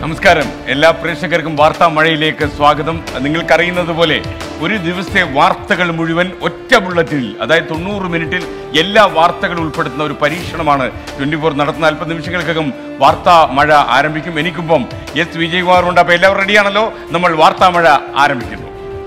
നമസ്കാരം എല്ലാ പ്രേക്ഷകർക്കും വാർത്താ മഴയിലേക്ക് സ്വാഗതം നിങ്ങൾക്കറിയുന്നത് പോലെ ഒരു ദിവസത്തെ വാർത്തകൾ മുഴുവൻ ഒറ്റ ബുള്ളറ്റിനിൽ അതായത് തൊണ്ണൂറ് മിനിറ്റിൽ എല്ലാ വാർത്തകളും ഉൾപ്പെടുത്തുന്ന ഒരു പരീക്ഷണമാണ് ട്വന്റി ഫോർ നടത്തുന്ന അല്പ നിമിഷങ്ങൾക്കകം വാർത്താ മഴ ആരംഭിക്കും എനിക്കൊപ്പം എസ് വിജയകുമാർ ഉണ്ട് അപ്പോൾ എല്ലാവരും റെഡിയാണല്ലോ നമ്മൾ വാർത്താ മഴ ആരംഭിക്കുന്നു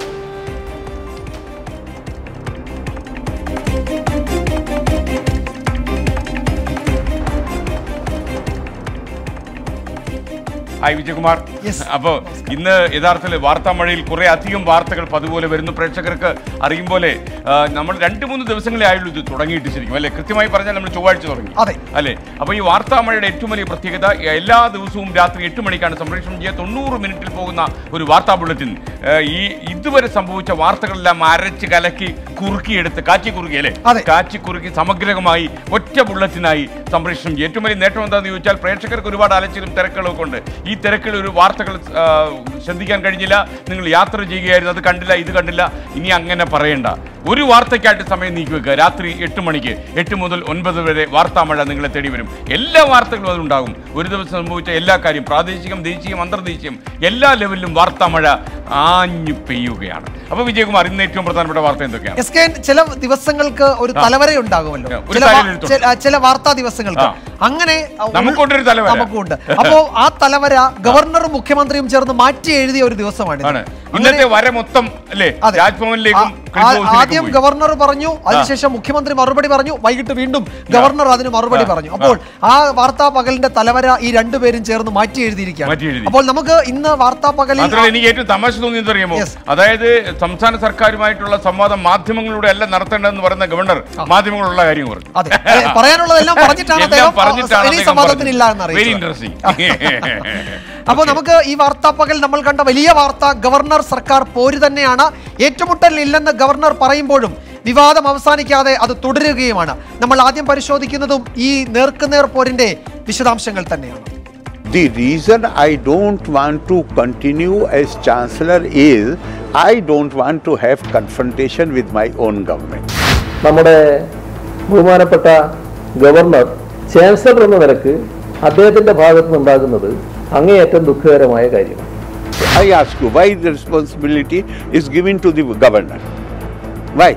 ഹായ് വിജയകുമാർ Yes. അപ്പോൾ ഇന്ന് യഥാർത്ഥത്തിൽ വാർത്താ മഴയിൽ കുറെ അധികം വാർത്തകൾ പതുപോലെ വരുന്നു പ്രേക്ഷകർക്ക് അറിയും പോലെ ആ, നമ്മൾ രണ്ട് മൂന്ന് ദിവസങ്ങളെ ആയുള്ളൂ ഇത് തുടങ്ങിയിട്ട് ശരിക്കും അല്ലെ കൃത്യമായി പറഞ്ഞാൽ നമ്മൾ ചൊവ്വാഴ്ച തുടങ്ങി അതെ. അല്ലെ അപ്പോൾ ഈ വാർത്താ മഴയുടെ ഏറ്റവും വലിയ പ്രത്യേകത എല്ലാ ദിവസവും രാത്രി എട്ട് മണിക്കാണ് സംപ്രേഷണം ചെയ്യുക തൊണ്ണൂറ് മിനിറ്റിൽ പോകുന്ന ഒരു വാർത്താ ബുള്ളറ്റിൻ ആ, ഈ ഇതുവരെ സംഭവിച്ച വാർത്തകളെല്ലാം അരച്ച് കലക്കി കുറുക്കിയെടുത്ത് കാച്ചി കുറുക്കി അല്ലേ അതെ. കാച്ചി കുറുക്കി സമഗ്രമായി ഒറ്റ ബുള്ളറ്റിനായി സംപ്രേഷണം ചെയ്യും ഏറ്റവും വലിയ നേട്ടം എന്താണെന്ന് ചോദിച്ചാൽ പ്രേക്ഷകർക്ക് ഒരുപാട് അലച്ചിലും തിരക്കുകളും ഒക്കെ ഉണ്ട് ഈ തിരക്കിൽ ഒരു വാർത്തകൾ ആ, ശ്രദ്ധിക്കാൻ കഴിഞ്ഞില്ല നിങ്ങൾ യാത്ര ചെയ്യുകയായിരുന്നു അത് കണ്ടില്ല ഇത് കണ്ടില്ല ഇനി അങ്ങനെ പറയണ്ട ഒരു വാർത്തയ്ക്കായിട്ട് സമയം നീക്കി വെക്കുക രാത്രി എട്ട് മണിക്ക് എട്ട് മുതൽ ഒൻപത് വരെ വാർത്താ മഴ നിങ്ങളെ തേടി വരും എല്ലാ വാർത്തകളും അതുണ്ടാകും ഒരു ദിവസം സംഭവിച്ച എല്ലാ കാര്യം പ്രാദേശികം ദേശീയം അന്തർദേശീയം എല്ലാ ലെവലിലും വാർത്താ മഴ ആഞ്ഞു പെയ്യുകയാണ് അപ്പോൾ വിജയകുമാർ ഇന്ന് ഏറ്റവും പ്രധാനപ്പെട്ട വാർത്ത എന്തൊക്കെയാണ് എസ് കെ ചില ദിവസങ്ങൾക്ക് ഒരു തലവര ഉണ്ടാകുമല്ലോ ഒരു ചില വാ- തലവരെഴുത്തുണ്ട്. ചില- ചില വാർത്താ ദിവസങ്ങൾക്ക് ആ. അങ്ങനെ ഉൾ- നമുക്കുണ്ടൊരു തലവര. നമുക്കുണ്ട് അപ്പോ ആ തലവര ഗവർണറും മുഖ്യമന്ത്രിയും ചേർന്ന് മാറ്റി എഴുതിയ ഒരു ദിവസമാണ് ആണ് ഇന്നത്തെ വര മൊത്തം അല്ലേ അതെ. രാജ്ഭവനിലേക്കും ആ- ക്ലിഫ് ആ- ഹൗസിലേക്കും ആദ്യം പോയി. ഗവർണർ പറഞ്ഞു അതിനുശേഷം മുഖ്യമന്ത്രി മറുപടി പറഞ്ഞു വൈകിട്ട് വീണ്ടും ഗവർണർ അതിന് മറുപടി ആ. പറഞ്ഞു അപ്പോൾ ആ വാർത്താ പകലിന്റെ തലവര ഈ രണ്ടുപേരും ചേർന്ന് മാറ്റി എഴുതിയിരിക്കുകയാണ് മാറ്റി എഴുതി. അപ്പോൾ നമുക്ക് ഇന്ന് വാർത്താ പകലിൽ മാത്രമല്ല എനിക്ക് ഏറ്റവും തമാശ തോന്നിയത് അറിയാമോ Yes. അതായത് സംസ്ഥാന സർക്കാരുമായിട്ടുള്ള സംവാദം മാധ്യമങ്ങളിലൂടെ അല്ല നടത്തേണ്ടതെന്ന് പറയുന്ന ഗവർണർ മാധ്യമങ്ങളുള്ള കാര്യം പറഞ്ഞു അതെ അതെ, പറയാനുള്ളതെല്ലാം പറഞ്ഞിട്ടാണ് എല്ലാം അദ്ദേഹം പറഞ്ഞിട്ടാണ് ഇനി അദ്ദേഹം സംവാദത്തിനില്ല എന്ന് പറഞ്ഞത്. Very അറിയിച്ചത്. interesting. അപ്പോൾ നമുക്ക് ഈ വാർത്താ പകൽ നമ്മൾ കണ്ട വലിയ വാർത്ത ഗവർണർ സർക്കാർ പോര് തന്നെയാണ് ഏറ്റുമുട്ടൽ ഇല്ലെന്ന് ഗവർണർ പറയുമ്പോഴും വിവാദം അവസാനിക്കാതെ അത് തുടരുകയുമാണ് നമ്മൾ ആദ്യം പരിശോധിക്കുന്നതും ഈ നേർക്കുനേർ പോരിന്റെ വിശദാംശങ്ങൾ തന്നെയാണ് The reason I don't want to continue as Chancellor is I don't want to have confrontation with my own government. നമ്മുടെ ബഹുമാനപ്പെട്ട ഗവർണർ ചാൻസലർ എന്ന നിലക്ക് അദ്ദേഹത്തിന്റെ ഭാഗത്ത് നിന്നുണ്ടാകുന്നത് അങ്ങേയറ്റം ദുഃഖകരമായ കാര്യമാണ് I ask you, why the responsibility is given to the governor? Why?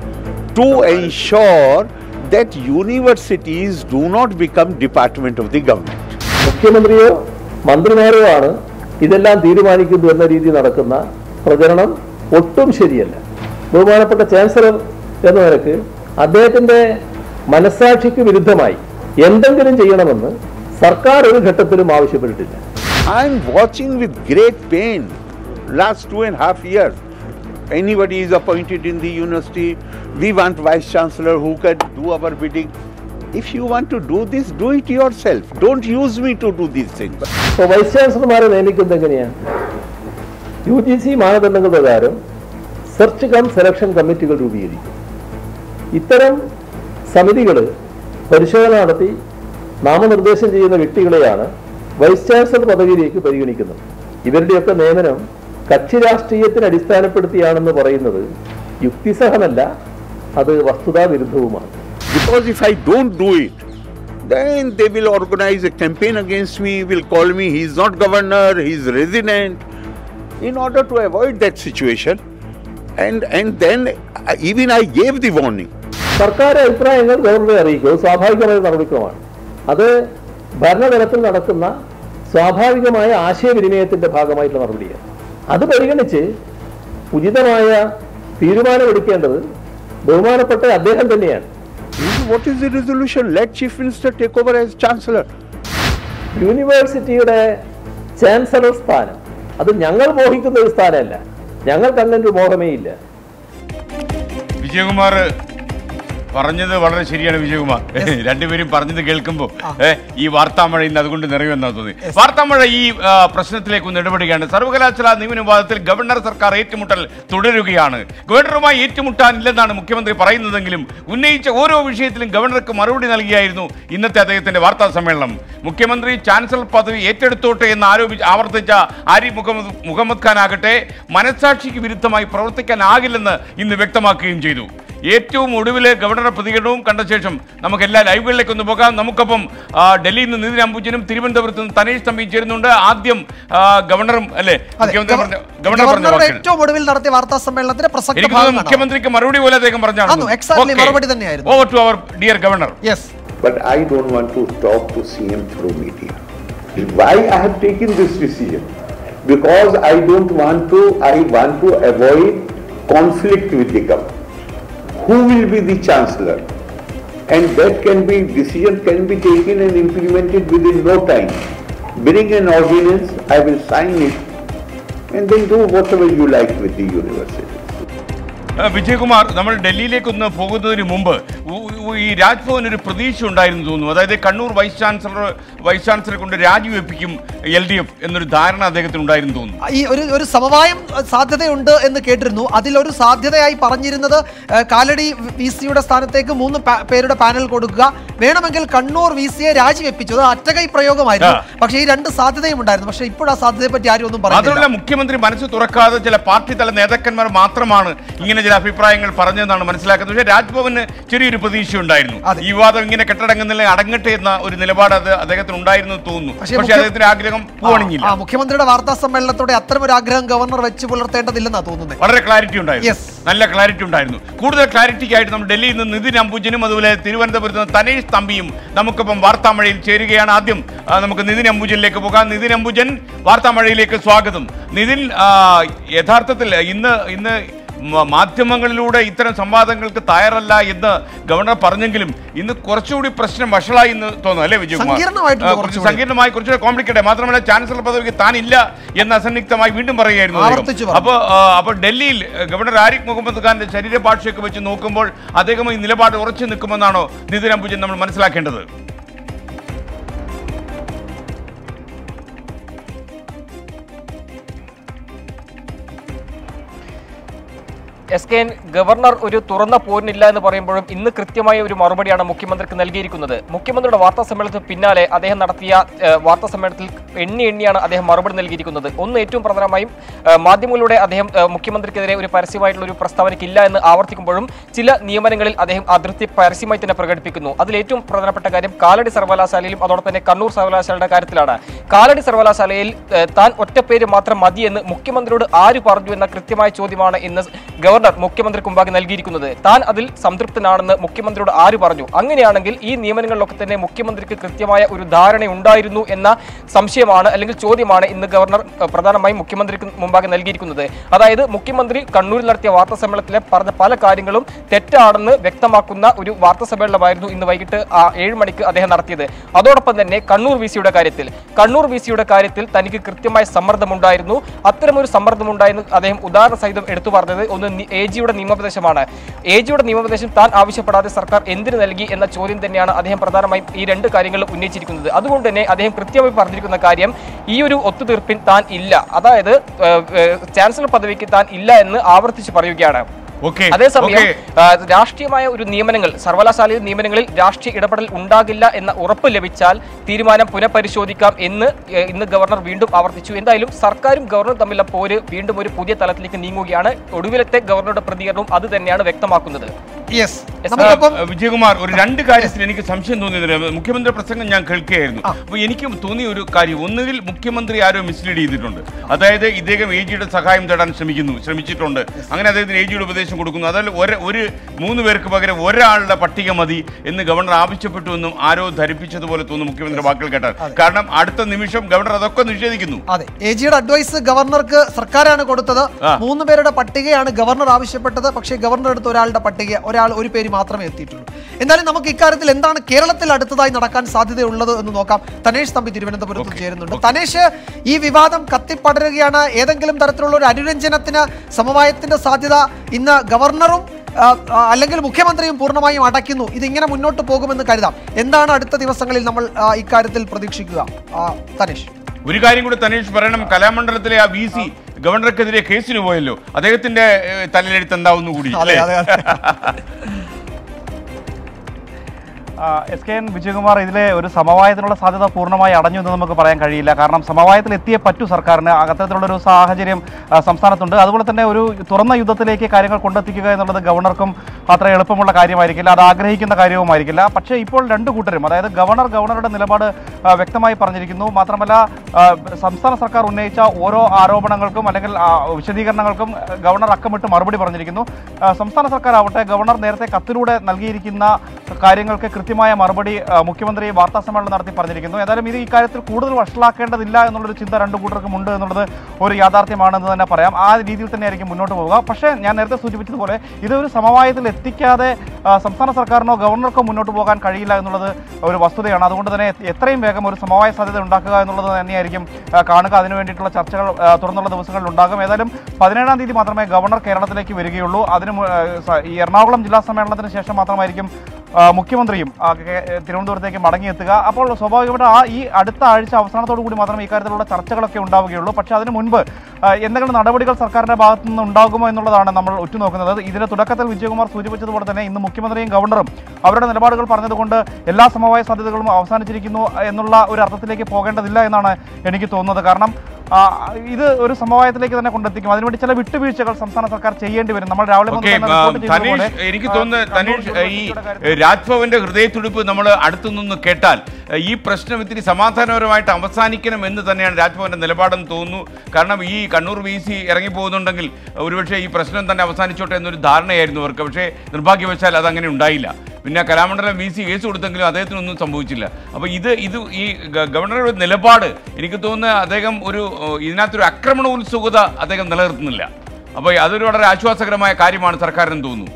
To ensure that universities do not become department of the government. മുഖ്യമന്ത്രിയോ മന്ത്രിമാരോ ആണ് ഇതെല്ലാം തീരുമാനിക്കുന്നു എന്ന രീതി നടക്കുന്ന പ്രചരണം ഒട്ടും ശരിയല്ല ബഹുമാനപ്പെട്ട ചാൻസലർ എന്ന നിലക്ക് അദ്ദേഹത്തിന്റെ മനസ്സാക്ഷിക്ക് വിരുദ്ധമായി എന്തെങ്കിലും ചെയ്യണമെന്ന് സർക്കാർ ഒരു ഘട്ടത്തിലും ആവശ്യപ്പെട്ടിട്ടില്ല I am watching with great pain last two and a half years. Anybody is appointed in the university, we want vice chancellor who can do our bidding. If you want to do this, do it yourself. Don't use me to do these things. ഇപ്പോൾ vice ചാൻസലർമാരെ നിയമിക്കുന്നത് എങ്ങനെയാണ് U G C മാനദണ്ഡങ്ങൾ പ്രകാരം search come selection കമ്മിറ്റികൾ രൂപീകരിക്കും ഇത്തരം സമിതികൾ പരിശോധന നടത്തി നാമനിർദ്ദേശം ചെയ്യുന്ന വ്യക്തികളെയാണ് വൈസ് ചാൻസലർ പദവിയിലേക്ക് പരിഗണിക്കുന്നത് ഇവരുടെയൊക്കെ നിയമനം കക്ഷി രാഷ്ട്രീയത്തിന് അടിസ്ഥാനപ്പെടുത്തിയാണെന്ന് പറയുന്നത് യുക്തിസഹമല്ല അത് വസ്തുതാ വിരുദ്ധവുമാണ് Because if I don't do it, then they will organize a campaign against me, will call me, he's not governor, he's resident. In order to avoid that situation, and, and then uh, even I gave the warning. സർക്കാർ അഭിപ്രായങ്ങൾ ഗവർണറെ അറിയിക്കുക അത് സ്വാഭാവികമായ ഒരു നടപടിക്രമമാണ് അത് ഭരണതലത്തിൽ നടക്കുന്ന സ്വാഭാവികമായ ആശയവിനിമയത്തിന്റെ ഭാഗമായിട്ടുള്ള നടപടിയാണ് അത് പരിഗണിച്ച് ഉചിതമായ തീരുമാനമെടുക്കേണ്ടത് ബഹുമാനപ്പെട്ട അദ്ദേഹം തന്നെയാണ് What is the resolution? Let Chief Minister take over as Chancellor. യൂണിവേഴ്സിറ്റിയുടെ ചാൻസലർ സ്ഥാനം അത് ഞങ്ങൾ മോഹിക്കുന്ന ഒരു സ്ഥാനമല്ല ഞങ്ങൾക്ക് അങ്ങനെ ഒരു മോഹമേ ഇല്ല വിജയകുമാർ പറഞ്ഞത് വളരെ ശരിയാണ് വിജയകുമാർ രണ്ടുപേരും പറഞ്ഞത് കേൾക്കുമ്പോൾ ഈ വാർത്താമഴ ഇന്ന് അതുകൊണ്ട് നിറയുമെന്നാ തോന്നി വാർത്താമഴ ഈ ആ, പ്രശ്നത്തിലേക്ക് ഒന്ന് ഇടപെടുകയാണ് സർവകലാശാല നിയമന വിവാദത്തിൽ ഗവർണർ സർക്കാർ ഏറ്റുമുട്ടൽ തുടരുകയാണ് ഗവർണറുമായി ഏറ്റുമുട്ടാനില്ലെന്നാണ് മുഖ്യമന്ത്രി പറയുന്നതെങ്കിലും ഉന്നയിച്ച ഓരോ വിഷയത്തിലും ഗവർണർക്ക് മറുപടി നൽകിയായിരുന്നു ഇന്നത്തെ അദ്ദേഹത്തിന്റെ വാർത്താ സമ്മേളനം മുഖ്യമന്ത്രി ചാൻസലർ പദവി ഏറ്റെടുത്തോട്ടെ എന്ന് ആരോപിച്ച് ആവർത്തിച്ച ആരിഫ് മുഹമ്മദ് മുഹമ്മദ് ഖാൻ ആകട്ടെ മനസാക്ഷിക്ക് വിരുദ്ധമായി പ്രവർത്തിക്കാനാകില്ലെന്ന് ഇന്ന് വ്യക്തമാക്കുകയും ചെയ്തു ഏറ്റവും ഒടുവിൽ ഗവർണറുടെ പ്രതികരണവും കണ്ട ശേഷം നമുക്ക് എല്ലാ ലൈവുകളിലേക്ക് ഒന്ന് പോകാം നമുക്കൊപ്പം ആ, ഡൽഹിയിൽ നിന്ന് നിതിൻ അംബുജനും തിരുവനന്തപുരത്ത് നിന്ന് തനേഷ് തമ്പി ചേരുന്നുണ്ട് ആദ്യം ആ, ഗവർണറും അല്ലേ അതെ, മുഖ്യമന്ത്രി ഗവ- പറഞ്ഞ ഗവർണർ പറഞ്ഞ ഗവർണറുടെ വാക്കുകൾ ഏറ്റവും ഒടുവിൽ നടത്തിയ വാർത്താ സമ്മേളനത്തിന്റെ പ്രസക്ത എനിക്ക് തോന്നുന്നു ഭാഗമാണ് മുഖ്യമന്ത്രിക്ക് മറുപടി പോലെ അദ്ദേഹം ആന്നു, exactly മറുപടി തന്നെയായിരുന്നു. Over to our dear governor yes But I don't want to talk to CM through media. Why I have taken this decision? Because I don't want to, I want to avoid conflict with the government. Who will be the chancellor? And that can be, decision can be taken and implemented within no time. Bring an ordinance, I will sign it, and then do whatever you like with the university. ആ, വിജയകുമാർ നമ്മൾ ഡൽഹിയിലേക്ക് ഒന്ന് പോകുന്നതിന് മുമ്പ് ഉ- ഉ- ഈ രാജ്ഭവൻ ഒരു പ്രതീക്ഷ ഉണ്ടായിരുന്നു തോന്നുന്നു അതായത് കണ്ണൂർ വൈസ് ചാൻസലർ വൈസ് ചാൻസലറെ കൊണ്ട് രാജിവെപ്പിക്കും എൽ ഡി എഫ് എന്നൊരു ധാരണ അദ്ദേഹത്തിന് ഉണ്ടായിരുന്നു തോന്നുന്നു ഈ ഒരു ഒരു സമവായം അഹ്, സാധ്യതയുണ്ട് എന്ന് കേട്ടിരുന്നു അതിലൊരു സാധ്യതയായി പറഞ്ഞിരുന്നത് അഹ്, കാലടി വി സിയുടെ സ്ഥാനത്തേക്ക് മൂന്ന് പാ- പേരുടെ പാനൽ കൊടുക്കുക വേണമെങ്കിൽ കണ്ണൂർ വി സിയെ രാജിവെപ്പിച്ചു അത് അറ്റകൈ പ്രയോഗമായിരുന്നു ആ. പക്ഷേ ഈ രണ്ട് സാധ്യതയും ഉണ്ടായിരുന്നു പക്ഷേ ഇപ്പോൾ ആ സാധ്യതയെ പറ്റി ആരും ഒന്നും മാത്രമല്ല പറഞ്ഞില്ല മുഖ്യമന്ത്രി മനസ്സ് തുറക്കാതെ ചില പാർട്ടി തല നേതാക്കന്മാർ മാത്രമാണ് ഇങ്ങനെ ചില അഭിപ്രായങ്ങൾ പറഞ്ഞതെന്നാണ് മനസ്സിലാക്കുന്നത് പക്ഷേ രാജ്ഭവന് ചെറിയൊരു പ്രതീക്ഷ ഉണ്ടായിരുന്നു അതെ. ഈ വിവാദം ഇങ്ങനെ കെട്ടടങ്ങുന്നില്ല അടങ്ങട്ടെ എന്ന ഒരു നിലപാട് അത് അദ്ദേഹത്തിന് ഉണ്ടായിരുന്നു എന്ന് തോന്നുന്നു പക്ഷേ പക്ഷേ മുഖ്യ- അദ്ദേഹത്തിന്റെ ആഗ്രഹം പൂവണിഞ്ഞില്ല ആ, മുഖ്യമന്ത്രിയുടെ വാർത്താ സമ്മേളനത്തോടെ അത്തരം ഒരു ആഗ്രഹം ഗവർണർ വെച്ച് പുലർത്തേണ്ടതില്ലെന്നാ തോന്നുന്നത് വളരെ ക്ലാരിറ്റി ഉണ്ടായിരുന്നു Yes. നല്ല ക്ലാരിറ്റി ഉണ്ടായിരുന്നു കൂടുതൽ ക്ലാരിറ്റിക്കായിട്ട് നമ്മൾ ഡൽഹിയിൽ നിന്ന് നിതിൻ അംബുജനും അതുപോലെ തിരുവനന്തപുരത്ത് നിന്ന് തനേഷ് തമ്പിയും നമുക്കിപ്പം വാർത്താമഴയിൽ ചേരുകയാണ് ആദ്യം ആ, നമുക്ക് നിതിൻ അംബുജനിലേക്ക് പോകാം നിതിൻ അംബുജൻ വാർത്താമഴയിലേക്ക് സ്വാഗതം നിതിൻ ആ, യഥാർത്ഥത്തിൽ ഇന്ന് ഇന്ന് മ- മാധ്യമങ്ങളിലൂടെ ഇത്തരം സംവാദങ്ങൾക്ക് തയ്യാറല്ല എന്ന് ഗവർണർ പറഞ്ഞെങ്കിലും ഇന്ന് കുറച്ചുകൂടി പ്രശ്നം വഷളായി എന്ന് തോന്നുന്നു അല്ലേ വിജയകുമാർ സങ്കീർണമായിട്ടുണ്ട് ആ, കുറച്ച് കുറച്ചുകൂടി. സങ്കീർണമായി കുറച്ചുകൂടെ കോംപ്ലിക്കേറ്റഡ് മാത്രമല്ല ചാൻസലർ പദവിക്ക് താൻ ഇല്ല എന്ന് അസന്നിഗ്ധമായി വീണ്ടും പറയുകയായിരുന്നു അദ്ദേഹം. ആവർത്തിച്ചു പറഞ്ഞു. അപ്പോൾ ആ, അപ്പോൾ ഡൽഹിയിൽ ആ, ഗവർണർ ആരിഫ് മുഹമ്മദ് ഖാന്റെ ശരീരഭാഷയൊക്കെ വെച്ച് നോക്കുമ്പോൾ അദ്ദേഹം ഈ നിലപാട് ഉറച്ചു നിൽക്കുമെന്നാണോ നിതിൻ അംബുജൻ നമ്മൾ മനസ്സിലാക്കേണ്ടത് എസ് കെ എൻ ഗവർണർ ഒരു തുറന്ന പോരിനില്ല എന്ന് പറയുമ്പോഴും ഇന്ന് കൃത്യമായ ഒരു മറുപടിയാണ് മുഖ്യമന്ത്രിക്ക് നൽകിയിരിക്കുന്നത് മുഖ്യമന്ത്രിയുടെ വാർത്താ സമ്മേളനത്തിന് പിന്നാലെ അദ്ദേഹം നടത്തിയ ഏഹ്, വാർത്താ സമ്മേളനത്തിൽ എണ്ണി എണ്ണിയാണ് അദ്ദേഹം മറുപടി നൽകിയിരിക്കുന്നത് ഒന്ന് ഏറ്റവും പ്രധാനമായും ഏഹ്, മാധ്യമങ്ങളിലൂടെ അദ്ദേഹം ഏഹ്, മുഖ്യമന്ത്രിക്കെതിരെ ഒരു പരസ്യമായിട്ടുള്ള ഒരു പ്രസ്താവനയ്ക്കില്ല എന്ന് ആവർത്തിക്കുമ്പോഴും ചില നിയമനങ്ങളിൽ അദ്ദേഹം അതൃപ്തി പരസ്യമായി തന്നെ പ്രകടിപ്പിക്കുന്നു അതിൽ ഏറ്റവും പ്രധാനപ്പെട്ട കാര്യം കാലടി സർവകലാശാലയിലും അതോടൊപ്പം തന്നെ കണ്ണൂർ സർവകലാശാലയുടെ കാര്യത്തിലാണ് കാലടി സർവകലാശാലയിൽ ഏഹ്, താൻ ഒറ്റപ്പേര് മാത്രം മതിയെന്ന് മുഖ്യമന്ത്രിയോട് ആര് പറഞ്ഞു എന്ന കൃത്യമായ ചോദ്യമാണ് ഇന്ന് ഗവർണർ മുഖ്യമന്ത്രിക്ക് മുമ്പാകെ നൽകിയിരിക്കുന്നത് താൻ അതിൽ സംതൃപ്തനാണെന്ന് മുഖ്യമന്ത്രിയോട് ആര് പറഞ്ഞു അങ്ങനെയാണെങ്കിൽ ഈ നിയമനങ്ങളിലൊക്കെ തന്നെ മുഖ്യമന്ത്രിക്ക് കൃത്യമായ ഒരു ധാരണ ഉണ്ടായിരുന്നു എന്ന സംശയമാണ് അല്ലെങ്കിൽ ചോദ്യമാണ് ഇന്ന് ഗവർണർ ഏഹ്, പ്രധാനമായും മുഖ്യമന്ത്രിക്ക് മുമ്പാകെ നൽകിയിരിക്കുന്നത് അതായത് മുഖ്യമന്ത്രി കണ്ണൂരിൽ നടത്തിയ വാർത്താ സമ്മേളനത്തിലെ പറഞ്ഞ പല കാര്യങ്ങളും തെറ്റാണെന്ന് വ്യക്തമാക്കുന്ന ഒരു വാർത്താ സമ്മേളനമായിരുന്നു ഇന്ന് വൈകിട്ട് ആ ഏഴ് മണിക്ക് അദ്ദേഹം നടത്തിയത് അതോടൊപ്പം തന്നെ കണ്ണൂർ വി സിയുടെ കാര്യത്തിൽ കണ്ണൂർ വി സിയുടെ കാര്യത്തിൽ തനിക്ക് കൃത്യമായ സമ്മർദ്ദമുണ്ടായിരുന്നു അത്തരമൊരു സമ്മർദ്ദമുണ്ടായെന്ന് അദ്ദേഹം ഉദാഹരണ സഹിതം എടുത്തു പറഞ്ഞത് ഒന്ന് എ ജിയുടെ നിയമോപദേശമാണ് എ ജിയുടെ നിയമോപദേശം താൻ ആവശ്യപ്പെടാതെ സർക്കാർ എന്തിനു നൽകി എന്ന ചോദ്യം തന്നെയാണ് അദ്ദേഹം പ്രധാനമായും ഈ രണ്ട് കാര്യങ്ങൾ ഉന്നയിച്ചിരിക്കുന്നത് അതുകൊണ്ട് തന്നെ അദ്ദേഹം കൃത്യമായി പറഞ്ഞിരിക്കുന്ന കാര്യം ഈ ഒരു ഒത്തുതീർപ്പിൽ താൻ ഇല്ല അതായത് ഏഹ്, ഏഹ്, ചാൻസലർ പദവിക്ക് താൻ ഇല്ല എന്ന് ആവർത്തിച്ച് പറയുകയാണ് ഓക്കെ അതേസമയം ആ, രാഷ്ട്രീയമായ ഒരു നിയമനങ്ങൾ സർവകലാശാലയിൽ നിയമനങ്ങളിൽ രാഷ്ട്രീയ ഇടപെടൽ ഉണ്ടാകില്ല എന്ന ഉറപ്പ് ലഭിച്ചാൽ തീരുമാനം പുനഃപരിശോധിക്കാം എന്ന് ഏ, ഇന്ന് ഗവർണർ വീണ്ടും ആവർത്തിച്ചു എന്തായാലും സർക്കാരും ഗവർണറും തമ്മിലുള്ള പോര് വീണ്ടും ഒരു പുതിയ തലത്തിലേക്ക് നീങ്ങുകയാണ് ഒടുവിലത്തെ ഗവർണറുടെ പ്രതികരണവും അത് തന്നെയാണ് വ്യക്തമാക്കുന്നത് യെസ് Yes, നമുക്കപ്പം ആ, വിജയകുമാർ ഒരു രണ്ട് കാര്യത്തിൽ എനിക്ക് സംശയം തോന്നിയത് മുഖ്യമന്ത്രി പ്രസംഗം ഞാൻ കേൾക്കുകയായിരുന്നു അപ്പോൾ എനിക്ക് തോന്നിയ ഒരു കാര്യം ഒന്നുകിൽ മുഖ്യമന്ത്രി ആരോ മിസ്ലീഡ് ചെയ്തിട്ടുണ്ട് അതായത് ഇദ്ദേഹം എ ജിയുടെ സഹായം തേടാൻ ശ്രമിക്കുന്നു ശ്രമിച്ചിട്ടുണ്ട് അങ്ങനെ അദ്ദേഹത്തിന് എ ജിയുടെ ഉപദേശം കൊടുക്കുന്നു അതിൽ ഒരു ഒരു മൂന്ന് പേർക്ക് പകരം ഒരാളുടെ പട്ടിക മതി എന്ന് ഗവർണർ ആവശ്യപ്പെട്ടു എന്നും ആരോ ധരിപ്പിച്ചതുപോലെ തോന്നുന്നു മുഖ്യമന്ത്രി വാക്കുകൾ കേട്ടാൽ കാരണം അടുത്ത നിമിഷം ഗവർണർ അതൊക്കെ നിഷേധിക്കുന്നു അതെ എ ജിയുടെ അഡ്വൈസ് ഗവർണർക്ക് സർക്കാരാണ് കൊടുത്തത് ആ. മൂന്ന് പേരുടെ പട്ടികയാണ് ഗവർണർ ആവശ്യപ്പെട്ടത് പക്ഷേ ഗവർണർ എടുത്ത ഒരാളുടെ പട്ടിക ഒരാൾ ഒരു പേര് മാത്രമേ എത്തിയിട്ടുള്ളൂ എന്തായാലും നമുക്ക് ഇക്കാര്യത്തിൽ എന്താണ് കേരളത്തിൽ അടുത്തതായി നടക്കാൻ സാധ്യതയുള്ളത് എന്ന് നോക്കാം തനേഷ് തമ്പി തിരുവനന്തപുരത്ത് ചേരുന്നുണ്ട് തനേഷ് ഈ വിവാദം കത്തിപ്പടരുകയാണ് ഏതെങ്കിലും തരത്തിലുള്ള ഒരു അനുരഞ്ജനത്തിന് സമവായത്തിന്റെ സാധ്യത ഇന്ന് ഗവർണറും ആ, ആ, അല്ലെങ്കിൽ മുഖ്യമന്ത്രിയും പൂർണ്ണമായും അടയ്ക്കുന്നു ഇതിങ്ങനെ മുന്നോട്ട് പോകുമെന്ന് കരുതാം എന്താണ് അടുത്ത ദിവസങ്ങളിൽ നമ്മൾ ആ, ഇക്കാര്യത്തിൽ പ്രതീക്ഷിക്കുക ആ, തനേഷ് ഒരു കാര്യം കൂടി തനീഷ് പറയണം കലാമണ്ഡലത്തിലെ ആ വി സി ഗവർണർക്കെതിരെ കേസിന് പോയല്ലോ അദ്ദേഹത്തിന്റെ ഏഹ്, തലയിലെഴുത്ത് എന്താവുന്നു കൂടി അതെ അല്ലേ? അതെ അതെ ആ, എസ് കെ എൻ വിജയകുമാർ ഇതിലെ ഒരു സമവായത്തിനുള്ള സാധ്യത പൂർണ്ണമായി അടഞ്ഞു എന്ന് നമുക്ക് പറയാൻ കഴിയില്ല കാരണം സമവായത്തിൽ എത്തിയേ പറ്റൂ സർക്കാരിന് അത്തരത്തിലുള്ള ഒരു സാഹചര്യം ആ, സംസ്ഥാനത്തുണ്ട് അതുപോലെ തന്നെ ഒരു തുറന്ന യുദ്ധത്തിലേക്ക് കാര്യങ്ങൾ കൊണ്ടെത്തിക്കുക എന്നുള്ളത് ഗവർണർക്കും അത്ര എളുപ്പമുള്ള കാര്യമായിരിക്കില്ല അത് ആഗ്രഹിക്കുന്ന കാര്യവുമായിരിക്കില്ല പക്ഷേ ഇപ്പോൾ രണ്ട് കൂട്ടരും അതായത് ഗവർണർ ഗവർണറുടെ നിലപാട് ആ, വ്യക്തമായി പറഞ്ഞിരിക്കുന്നു മാത്രമല്ല ആ, സംസ്ഥാന സർക്കാർ ഉന്നയിച്ച ഓരോ ആരോപണങ്ങൾക്കും അല്ലെങ്കിൽ ആ, വിശദീകരണങ്ങൾക്കും ഗവർണർ അക്കമിട്ട് മറുപടി പറഞ്ഞിരിക്കുന്നു ആ, സംസ്ഥാന സർക്കാർ ആവട്ടെ ഗവർണർ നേരത്തെ കത്തിലൂടെ നൽകിയിരിക്കുന്ന കാര്യങ്ങൾക്ക് കൃത്യമായ മറുപടി ആ, മുഖ്യമന്ത്രി വാർത്താ സമ്മേളനം നടത്തി പറഞ്ഞിരിക്കുന്നു ഏതായാലും ഇത് ഇക്കാര്യത്തിൽ കൂടുതൽ വഷളാക്കേണ്ടതില്ല എന്നുള്ളൊരു ചിന്ത രണ്ടു കൂട്ടർക്കും ഉണ്ട് എന്നുള്ളത് ഒരു യാഥാർത്ഥ്യമാണെന്ന് തന്നെ പറയാം ആ രീതിയിൽ തന്നെയായിരിക്കും മുന്നോട്ട് പോവുക പക്ഷേ ഞാൻ നേരത്തെ സൂചിപ്പിച്ചതുപോലെ ഇത് ഒരു സമവായത്തിൽ എത്തിക്കാതെ ആ, സംസ്ഥാന സർക്കാരിനോ ഗവർണർക്കോ മുന്നോട്ട് പോകാൻ കഴിയില്ല എന്നുള്ളത് ഒരു വസ്തുതയാണ് അതുകൊണ്ട് തന്നെ എത്രയും വേഗം ഒരു സമവായ സാധ്യത ഉണ്ടാക്കുക എന്നുള്ളത് തന്നെയായിരിക്കും ആ, കാണുക അതിനു വേണ്ടിയിട്ടുള്ള ചർച്ചകൾ ആ, തുടർന്നുള്ള ദിവസങ്ങളിൽ ഉണ്ടാകും ഏതായാലും പതിനേഴാം തീയതി മാത്രമേ ഗവർണർ കേരളത്തിലേക്ക് വരികയുള്ളൂ അതിന് മു- ആ, സ- ഈ എറണാകുളം ജില്ലാ സമ്മേളനത്തിന് ശേഷം മാത്രമായിരിക്കും ആ, മുഖ്യമന്ത്രിയും ആ, കേ- തിരുവനന്തപുരത്തേക്ക് മടങ്ങിയെത്തുക അപ്പോൾ സ്വാഭാവികമായിട്ട് ആ ഈ അടുത്ത ആഴ്ച അവസാനത്തോടു കൂടി മാത്രമേ ഇക്കാര്യത്തിലുള്ള ചർച്ചകളൊക്കെ ഉണ്ടാവുകയുള്ളൂ പക്ഷേ അതിന് മുൻപ് ആ, എന്തെങ്കിലും നടപടികൾ സർക്കാരിന്റെ ഭാഗത്തു നിന്ന് ഉണ്ടാകുമോ എന്നുള്ളതാണ് നമ്മൾ ഉറ്റുനോക്കുന്നത് ഇതിന്റെ തുടക്കത്തിൽ വിജയകുമാർ സൂചിപ്പിച്ചതുപോലെ തന്നെ ഇന്ന് മുഖ്യമന്ത്രിയും ഗവർണറും അവരുടെ നിലപാടുകൾ പറഞ്ഞതുകൊണ്ട് എല്ലാ സമവായ സാധ്യതകളും അവസാനിച്ചിരിക്കുന്നു എന്നുള്ള ഒരു അർത്ഥത്തിലേക്ക് പോകേണ്ടതില്ല എന്നാണ് എനിക്ക് തോന്നുന്നത് കാരണം ആ, ഇത് ഒരു സമവായത്തിലേക്ക് തന്നെ കൊണ്ടെത്തിക്കും അതിനുവേണ്ടി ചില വിട്ടുവീഴ്ചകൾ സംസ്ഥാന സർക്കാർ ചെയ്യേണ്ടി വരും നമ്മൾ രാവിലെ മുതൽ ഓക്കെ തന്നെ റിപ്പോർട്ട് ചെയ്തതുപോലെ, തനീഷ് എനിക്ക് ആ, തോന്നുന്നത് കണ്ണൂർ തനീഷ് ഈ യൂണിവേഴ്സിറ്റിയുടെ കാര്യത്തിൽ രാജ്ഭവന്റെ ഹൃദയത്തുടിപ്പ് നമ്മൾ അടുത്തു നിന്ന് കേട്ടാൽ ഈ പ്രശ്നം ഇത്തിരി സമാധാനപരമായിട്ട് അവസാനിക്കണം എന്ന് തന്നെയാണ് രാജ്ഭവന്റെ നിലപാടെന്ന് തോന്നുന്നു കാരണം ഈ കണ്ണൂർ വി സി ഇറങ്ങിപ്പോകുന്നുണ്ടെങ്കിൽ ഒരുപക്ഷെ ഈ പ്രശ്നം തന്നെ അവസാനിച്ചോട്ടെ എന്നൊരു ധാരണയായിരുന്നു അവർക്ക് പക്ഷേ നിർഭാഗ്യവശാൽ അതങ്ങനെ ഉണ്ടായില്ല പിന്നെ കലാമണ്ഡലം വി സി കേസ് കൊടുത്തെങ്കിലും അദ്ദേഹത്തിനൊന്നും സംഭവിച്ചില്ല അപ്പോൾ ഇത് ഇത് ഈ ഗ- ഗവർണറുടെ നിലപാട് എനിക്ക് തോന്നുന്നത് അദ്ദേഹം ഒരു ഏഹ്, ഇതിനകത്തൊരു ആക്രമണ ഉത്സുകത അദ്ദേഹം നിലനിർത്തുന്നില്ല അപ്പോൾ അതൊരു വളരെ ആശ്വാസകരമായ കാര്യമാണ് സർക്കാരിന് തോന്നുന്നു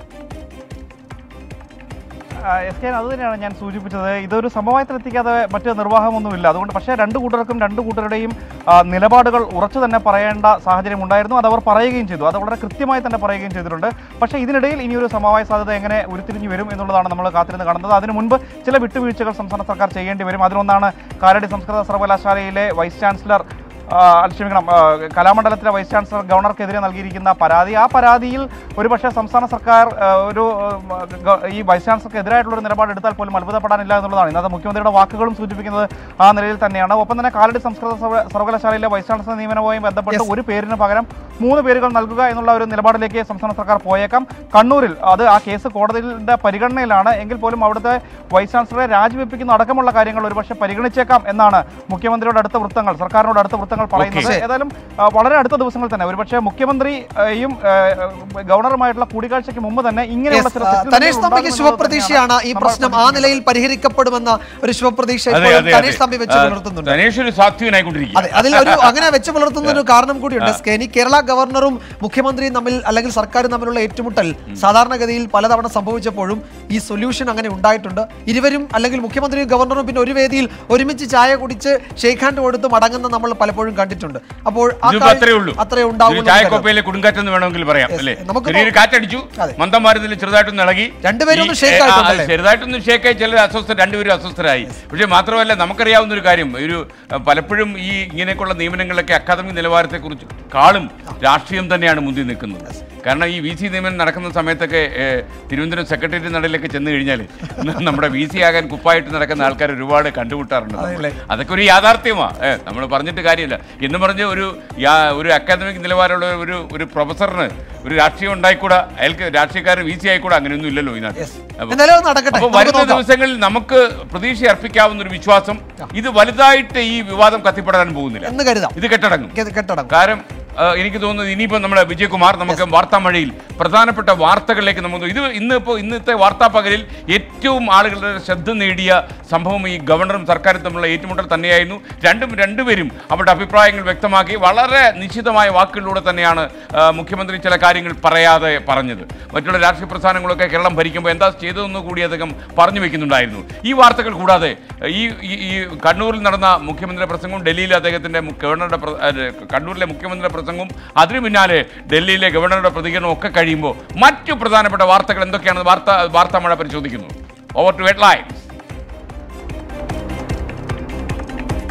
ആ, എസ് കെ അത് തന്നെയാണ് ഞാൻ സൂചിപ്പിച്ചത് ഇതൊരു സമവായത്തിൽ എത്തിക്കാതെ മറ്റ് നിർവാഹമൊന്നുമില്ല അതുകൊണ്ട് പക്ഷേ രണ്ട് കൂട്ടർക്കും രണ്ട് കൂട്ടരുടെയും ആ, നിലപാടുകൾ ഉറച്ചു തന്നെ പറയേണ്ട സാഹചര്യം ഉണ്ടായിരുന്നു അത് അവർ പറയുകയും ചെയ്തു അത് വളരെ കൃത്യമായി തന്നെ പറയുകയും ചെയ്തിട്ടുണ്ട് പക്ഷേ ഇതിനിടയിൽ ഇനി ഒരു സമവായ സാധ്യത എങ്ങനെ ഉരുത്തിരിഞ്ഞു വരും എന്നുള്ളതാണ് നമ്മൾ കാത്തിരുന്ന് കാണുന്നത് അതിനു മുൻപ് ചില വിട്ടുവീഴ്ചകൾ സംസ്ഥാന സർക്കാർ ചെയ്യേണ്ടി വരും അതിലൊന്നാണ് കാലടി സംസ്കൃത സർവകലാശാലയിലെ വൈസ് ചാൻസലർ ആ, ക്ഷമിക്കണം ആ, കലാമണ്ഡലത്തിലെ വൈസ് ചാൻസലർ ഗവർണർക്കെതിരെ നൽകിയിരിക്കുന്ന പരാതി ആ പരാതിയിൽ ഒരുപക്ഷെ സംസ്ഥാന സർക്കാർ ആ, ഒരു ആ, ഗ- ഈ വൈസ് ചാൻസലർക്ക് എതിരായിട്ടുള്ള ഒരു നിലപാട് എടുത്താൽ പോലും അത്ഭുതപ്പെടാനില്ല എന്നുള്ളതാണ് ഇന്നത്തെ മുഖ്യമന്ത്രിയുടെ വാക്കുകളും സൂചിപ്പിക്കുന്നത് ആ നിലയിൽ തന്നെയാണ് ഒപ്പം തന്നെ കാലടി സംസ്കൃത സർവ- സർവകലാശാലയിലെ വൈസ് ചാൻസലർ നിയമനവുമായി ബന്ധപ്പെട്ട് Yes. ഒരു പേരിന് പകരം മൂന്ന് പേരുകൾ നൽകുക എന്നുള്ള ഒരു നിലപാടിലേക്ക് സംസ്ഥാന സർക്കാർ പോയേക്കാം കണ്ണൂരിൽ അത് ആ കേസ് കോടതിയുടെ പരിഗണനയിലാണ് എങ്കിൽ പോലും അവിടുത്തെ വൈസ് ചാൻസലറെ രാജിവെപ്പിക്കുന്ന അടക്കമുള്ള കാര്യങ്ങൾ ഒരുപക്ഷെ പരിഗണിച്ചേക്കാം എന്നാണ് മുഖ്യമന്ത്രിയുടെ അടുത്ത വൃത്തങ്ങൾ സർക്കാരിനോട് അടുത്ത വൃത്തങ്ങൾ പറയുന്നത് Okay. ഏതായാലും ആ, വളരെ അടുത്ത ദിവസങ്ങൾ തന്നെ ഒരുപക്ഷെ മുഖ്യമന്ത്രിയും ആ, ഗവർണറുമായിട്ടുള്ള കൂടിക്കാഴ്ചയ്ക്ക് മുമ്പ് തന്നെ ഇങ്ങനെയുള്ള Yes, ചില ആ, settlement തനേഷ് തമ്പിക്ക് ഉണ്ടാകുമെന്നുള്ളത് ശുഭപ്രതീക്ഷയാണ് ഈ തന്നെയാണ് പ്രശ്നം ആ നമ്മൾ നിലയിൽ പരിഹരിക്കപ്പെടുമെന്ന ഒരു ശുഭപ്രതീക്ഷ അതെ ഇപ്പോഴും അതെ തനേഷ് തമ്പി വെച്ച് അതെ പുലർത്തുന്നുണ്ട് തനേഷ് ഒരു സാത്വികനായിക്കൊണ്ടിരിക്കുക അതെ അതിൽ ഒരു അങ്ങനെ വെച്ച് പുലർത്തുന്ന ഒരു കാരണം കൂടിയുണ്ട് സ്കേനി കേരള ഗവർണറും മുഖ്യമന്ത്രിയും തമ്മിൽ അല്ലെങ്കിൽ സർക്കാരും തമ്മിലുള്ള ഏറ്റുമുട്ടൽ സാധാരണഗതിയിൽ പലതവണ സംഭവിച്ചപ്പോഴും ഈ സൊല്യൂഷൻ അങ്ങനെ ഉണ്ടായിട്ടുണ്ട് ഇരുവരും അല്ലെങ്കിൽ മുഖ്യമന്ത്രിയും ഗവർണറും പിന്നെ ഒരു വേദിയിൽ ഒരുമിച്ച് ചായ കുടിച്ച് ഷെയ്ഖ് ഹാൻഡ് കൊടുത്ത് മടങ്ങുന്ന നമ്മൾ പലപ്പോഴും കണ്ടിട്ടുണ്ട് അപ്പോൾ ആ ഇതിപ്പോ കാര്യം അത്രേ ഉള്ളൂ അത്രേ ഒരു ഉണ്ടാവുള്ളൂ എന്ന് കരുതാം. ചായക്കോപ്പയിലെ കൊടുങ്കാറ്റെന്ന് വേണമെങ്കിൽ പറയാം Yes. അല്ലേ നമുക്ക് ചെറിയൊരു കാറ്റടിച്ചു അതെ. മന്ദമാരത്തിൽ ചെറുതായിട്ടൊന്ന് ഇളകി രണ്ടുപേരും ഒന്ന് ഈ- shake ഏ, ആ, ആയിട്ടുണ്ടല്ലേ? ചെറുതായിട്ടൊന്ന് ഷേക്കായി ചിലർ അസ്വസ്ഥ രണ്ടുപേരും അസ്വസ്ഥരായി പക്ഷേ മാത്രമല്ല നമുക്കറിയാവുന്ന ഒരു കാര്യം ഒരു അഹ്, പലപ്പോഴും ഈ ഇങ്ങനെയൊക്കെയുള്ള നിയമനങ്ങളൊക്കെ അക്കാദമിക് നിലവാരത്തെക്കുറിച്ച് കാളും രാഷ്ട്രീയം തന്നെയാണ് മുന്നിൽ നിൽക്കുന്നത് കാരണം ഈ വി സി നിയമനം നടക്കുന്ന സമയത്തൊക്കെ ഏ, തിരുവനന്തപുരം സെക്രട്ടേറിയറ്റ് നടയിലൊക്കെ ചെന്ന് കഴിഞ്ഞാൽ നമ്മുടെ വി സി ആകാൻ കുപ്പായിട്ട് നടക്കുന്ന ആൾക്കാർ ഒരുപാട് കണ്ടുമുട്ടാറുണ്ട് നമ്മൾ. അതെയല്ലേ? അതൊക്കെ ഒരു യാഥാർത്ഥ്യമാണ് നമ്മൾ പറഞ്ഞിട്ട് കാര്യമില്ല എന്ന് പറഞ്ഞ് ഒരു യാ- ഒരു അക്കാദമിക് നിലവാരമുള്ള ഒരു ഒരു പ്രൊഫസറിന് ഒരു രാഷ്ട്രീയം ഉണ്ടായിക്കൂടാ അയാൾക്ക് രാഷ്ട്രീയക്കാരൻ വി സി ആയിക്കൂടാ അങ്ങനെയൊന്നും ഇല്ലല്ലോ Yes. ഇതിനകത്ത് അപ്പൊ- എന്തായാലും അത് നടക്കട്ടെ അപ്പൊ നമുക്ക് വരുന്ന നോക്കാം. ദിവസങ്ങളിൽ നമുക്ക് പ്രതീക്ഷ അർപ്പിക്കാവുന്ന ഒരു വിശ്വാസം ഇത് വലുതായിട്ട് ഈ വിവാദം കത്തിപ്പെടാൻ പോകുന്നില്ല എന്ന് കരുതാം ഇത് കെട്ടടങ്ങും കെ- കെട്ടടങ്ങും കാരണം ആ, എനിക്ക് തോന്നുന്നത് ഇനിയിപ്പോൾ നമ്മുടെ വിജയകുമാർ നമുക്ക് വാർത്താ മഴയിൽ പ്രധാനപ്പെട്ട വാർത്തകളിലേക്ക് നമുക്ക് ഇത് ഇന്നിപ്പോൾ ഇന്നത്തെ വാർത്താ പകലിൽ ഏറ്റവും ആളുകളുടെ ശ്രദ്ധ നേടിയ സംഭവം ഈ ഗവർണറും സർക്കാരും തമ്മിലുള്ള ഏറ്റുമുട്ടൽ തന്നെയായിരുന്നു രണ്ടും രണ്ടുപേരും അവരുടെ അഭിപ്രായങ്ങൾ വ്യക്തമാക്കി വളരെ നിശ്ചിതമായ വാക്കുകളിലൂടെ തന്നെയാണ് ആ, മുഖ്യമന്ത്രി ചില കാര്യങ്ങൾ പറയാതെ പറഞ്ഞത് മറ്റുള്ള രാഷ്ട്രീയ പ്രസ്ഥാനങ്ങളൊക്കെ കേരളം ഭരിക്കുമ്പോൾ എന്താ ചെയ്തതെന്ന് കൂടി അദ്ദേഹം പറഞ്ഞു വെക്കുന്നുണ്ടായിരുന്നു ഈ വാർത്തകൾ കൂടാതെ ഈ ഈ- ഈ കണ്ണൂരിൽ നടന്ന മുഖ്യമന്ത്രിയുടെ പ്രസംഗവും ഡൽഹിയിൽ അദ്ദേഹത്തിന്റെ മു- ഗവർണറുടെ പ്ര- അതെ, കണ്ണൂരിലെ മുഖ്യമന്ത്രിയുടെ പ്രസംഗവും അതിനു പിന്നാലെ ഡൽഹിയിലെ ഗവർണറുടെ പ്രതികരണം ഒക്കെ കഴിയുമ്പോൾ മറ്റു പ്രധാനപ്പെട്ട വാർത്തകൾ എന്തൊക്കെയാണെന്ന് വാർത്ത വാർത്താ മഴ പരിശോധിക്കുന്നു ഓവർ ടു ഹെഡ്ലൈൻസ്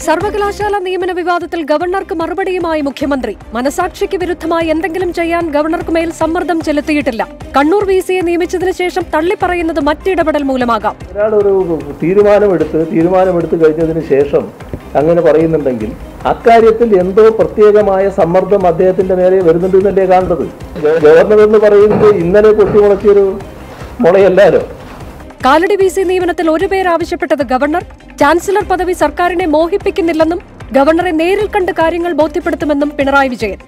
സർവകലാശാല നിയമന വിവാദത്തിൽ ഗവർണർക്ക് മറുപടിയുമായി മുഖ്യമന്ത്രി മനസാക്ഷിക്ക് വിരുദ്ധമായി എന്തെങ്കിലും ചെയ്യാൻ ഗവർണർക്ക് മേൽ സമ്മർദ്ദം ചെലുത്തിയിട്ടില്ല കണ്ണൂർ വി സിയെ നിയമിച്ചതിനു ശേഷം തള്ളിപ്പറയുന്നത് മറ്റിടപെടൽ മൂലമാകാം ഒരാൾ ഒരു തീരുമാനമെടുത്ത് തീരുമാനമെടുത്ത് കഴിഞ്ഞതിന് ശേഷം അങ്ങനെ പറയുന്നുണ്ടെങ്കിൽ അക്കാര്യത്തിൽ എന്തോ പ്രത്യേകമായ സമ്മർദ്ദം അദ്ദേഹത്തിന്റെ മേലെ വരുന്നുണ്ട് എന്നല്ലേ കാണേണ്ടത് ഗ- ഗവർണർ എന്ന് പറയുന്നത് ഇന്നലെ പൊട്ടിമുളച്ചൊരു മുളയല്ലാലോ കാലടി വി സി നിയമനത്തിൽ ഒരു പേര് ആവശ്യപ്പെട്ടത് ഗവർണർ ചാൻസലർ പദവി സർക്കാരിനെ മോഹിപ്പിക്കുന്നില്ലെന്നും ഗവർണറെ നേരിൽ കണ്ട് കാര്യങ്ങൾ ബോധ്യപ്പെടുത്തുമെന്നും പിണറായി വിജയൻ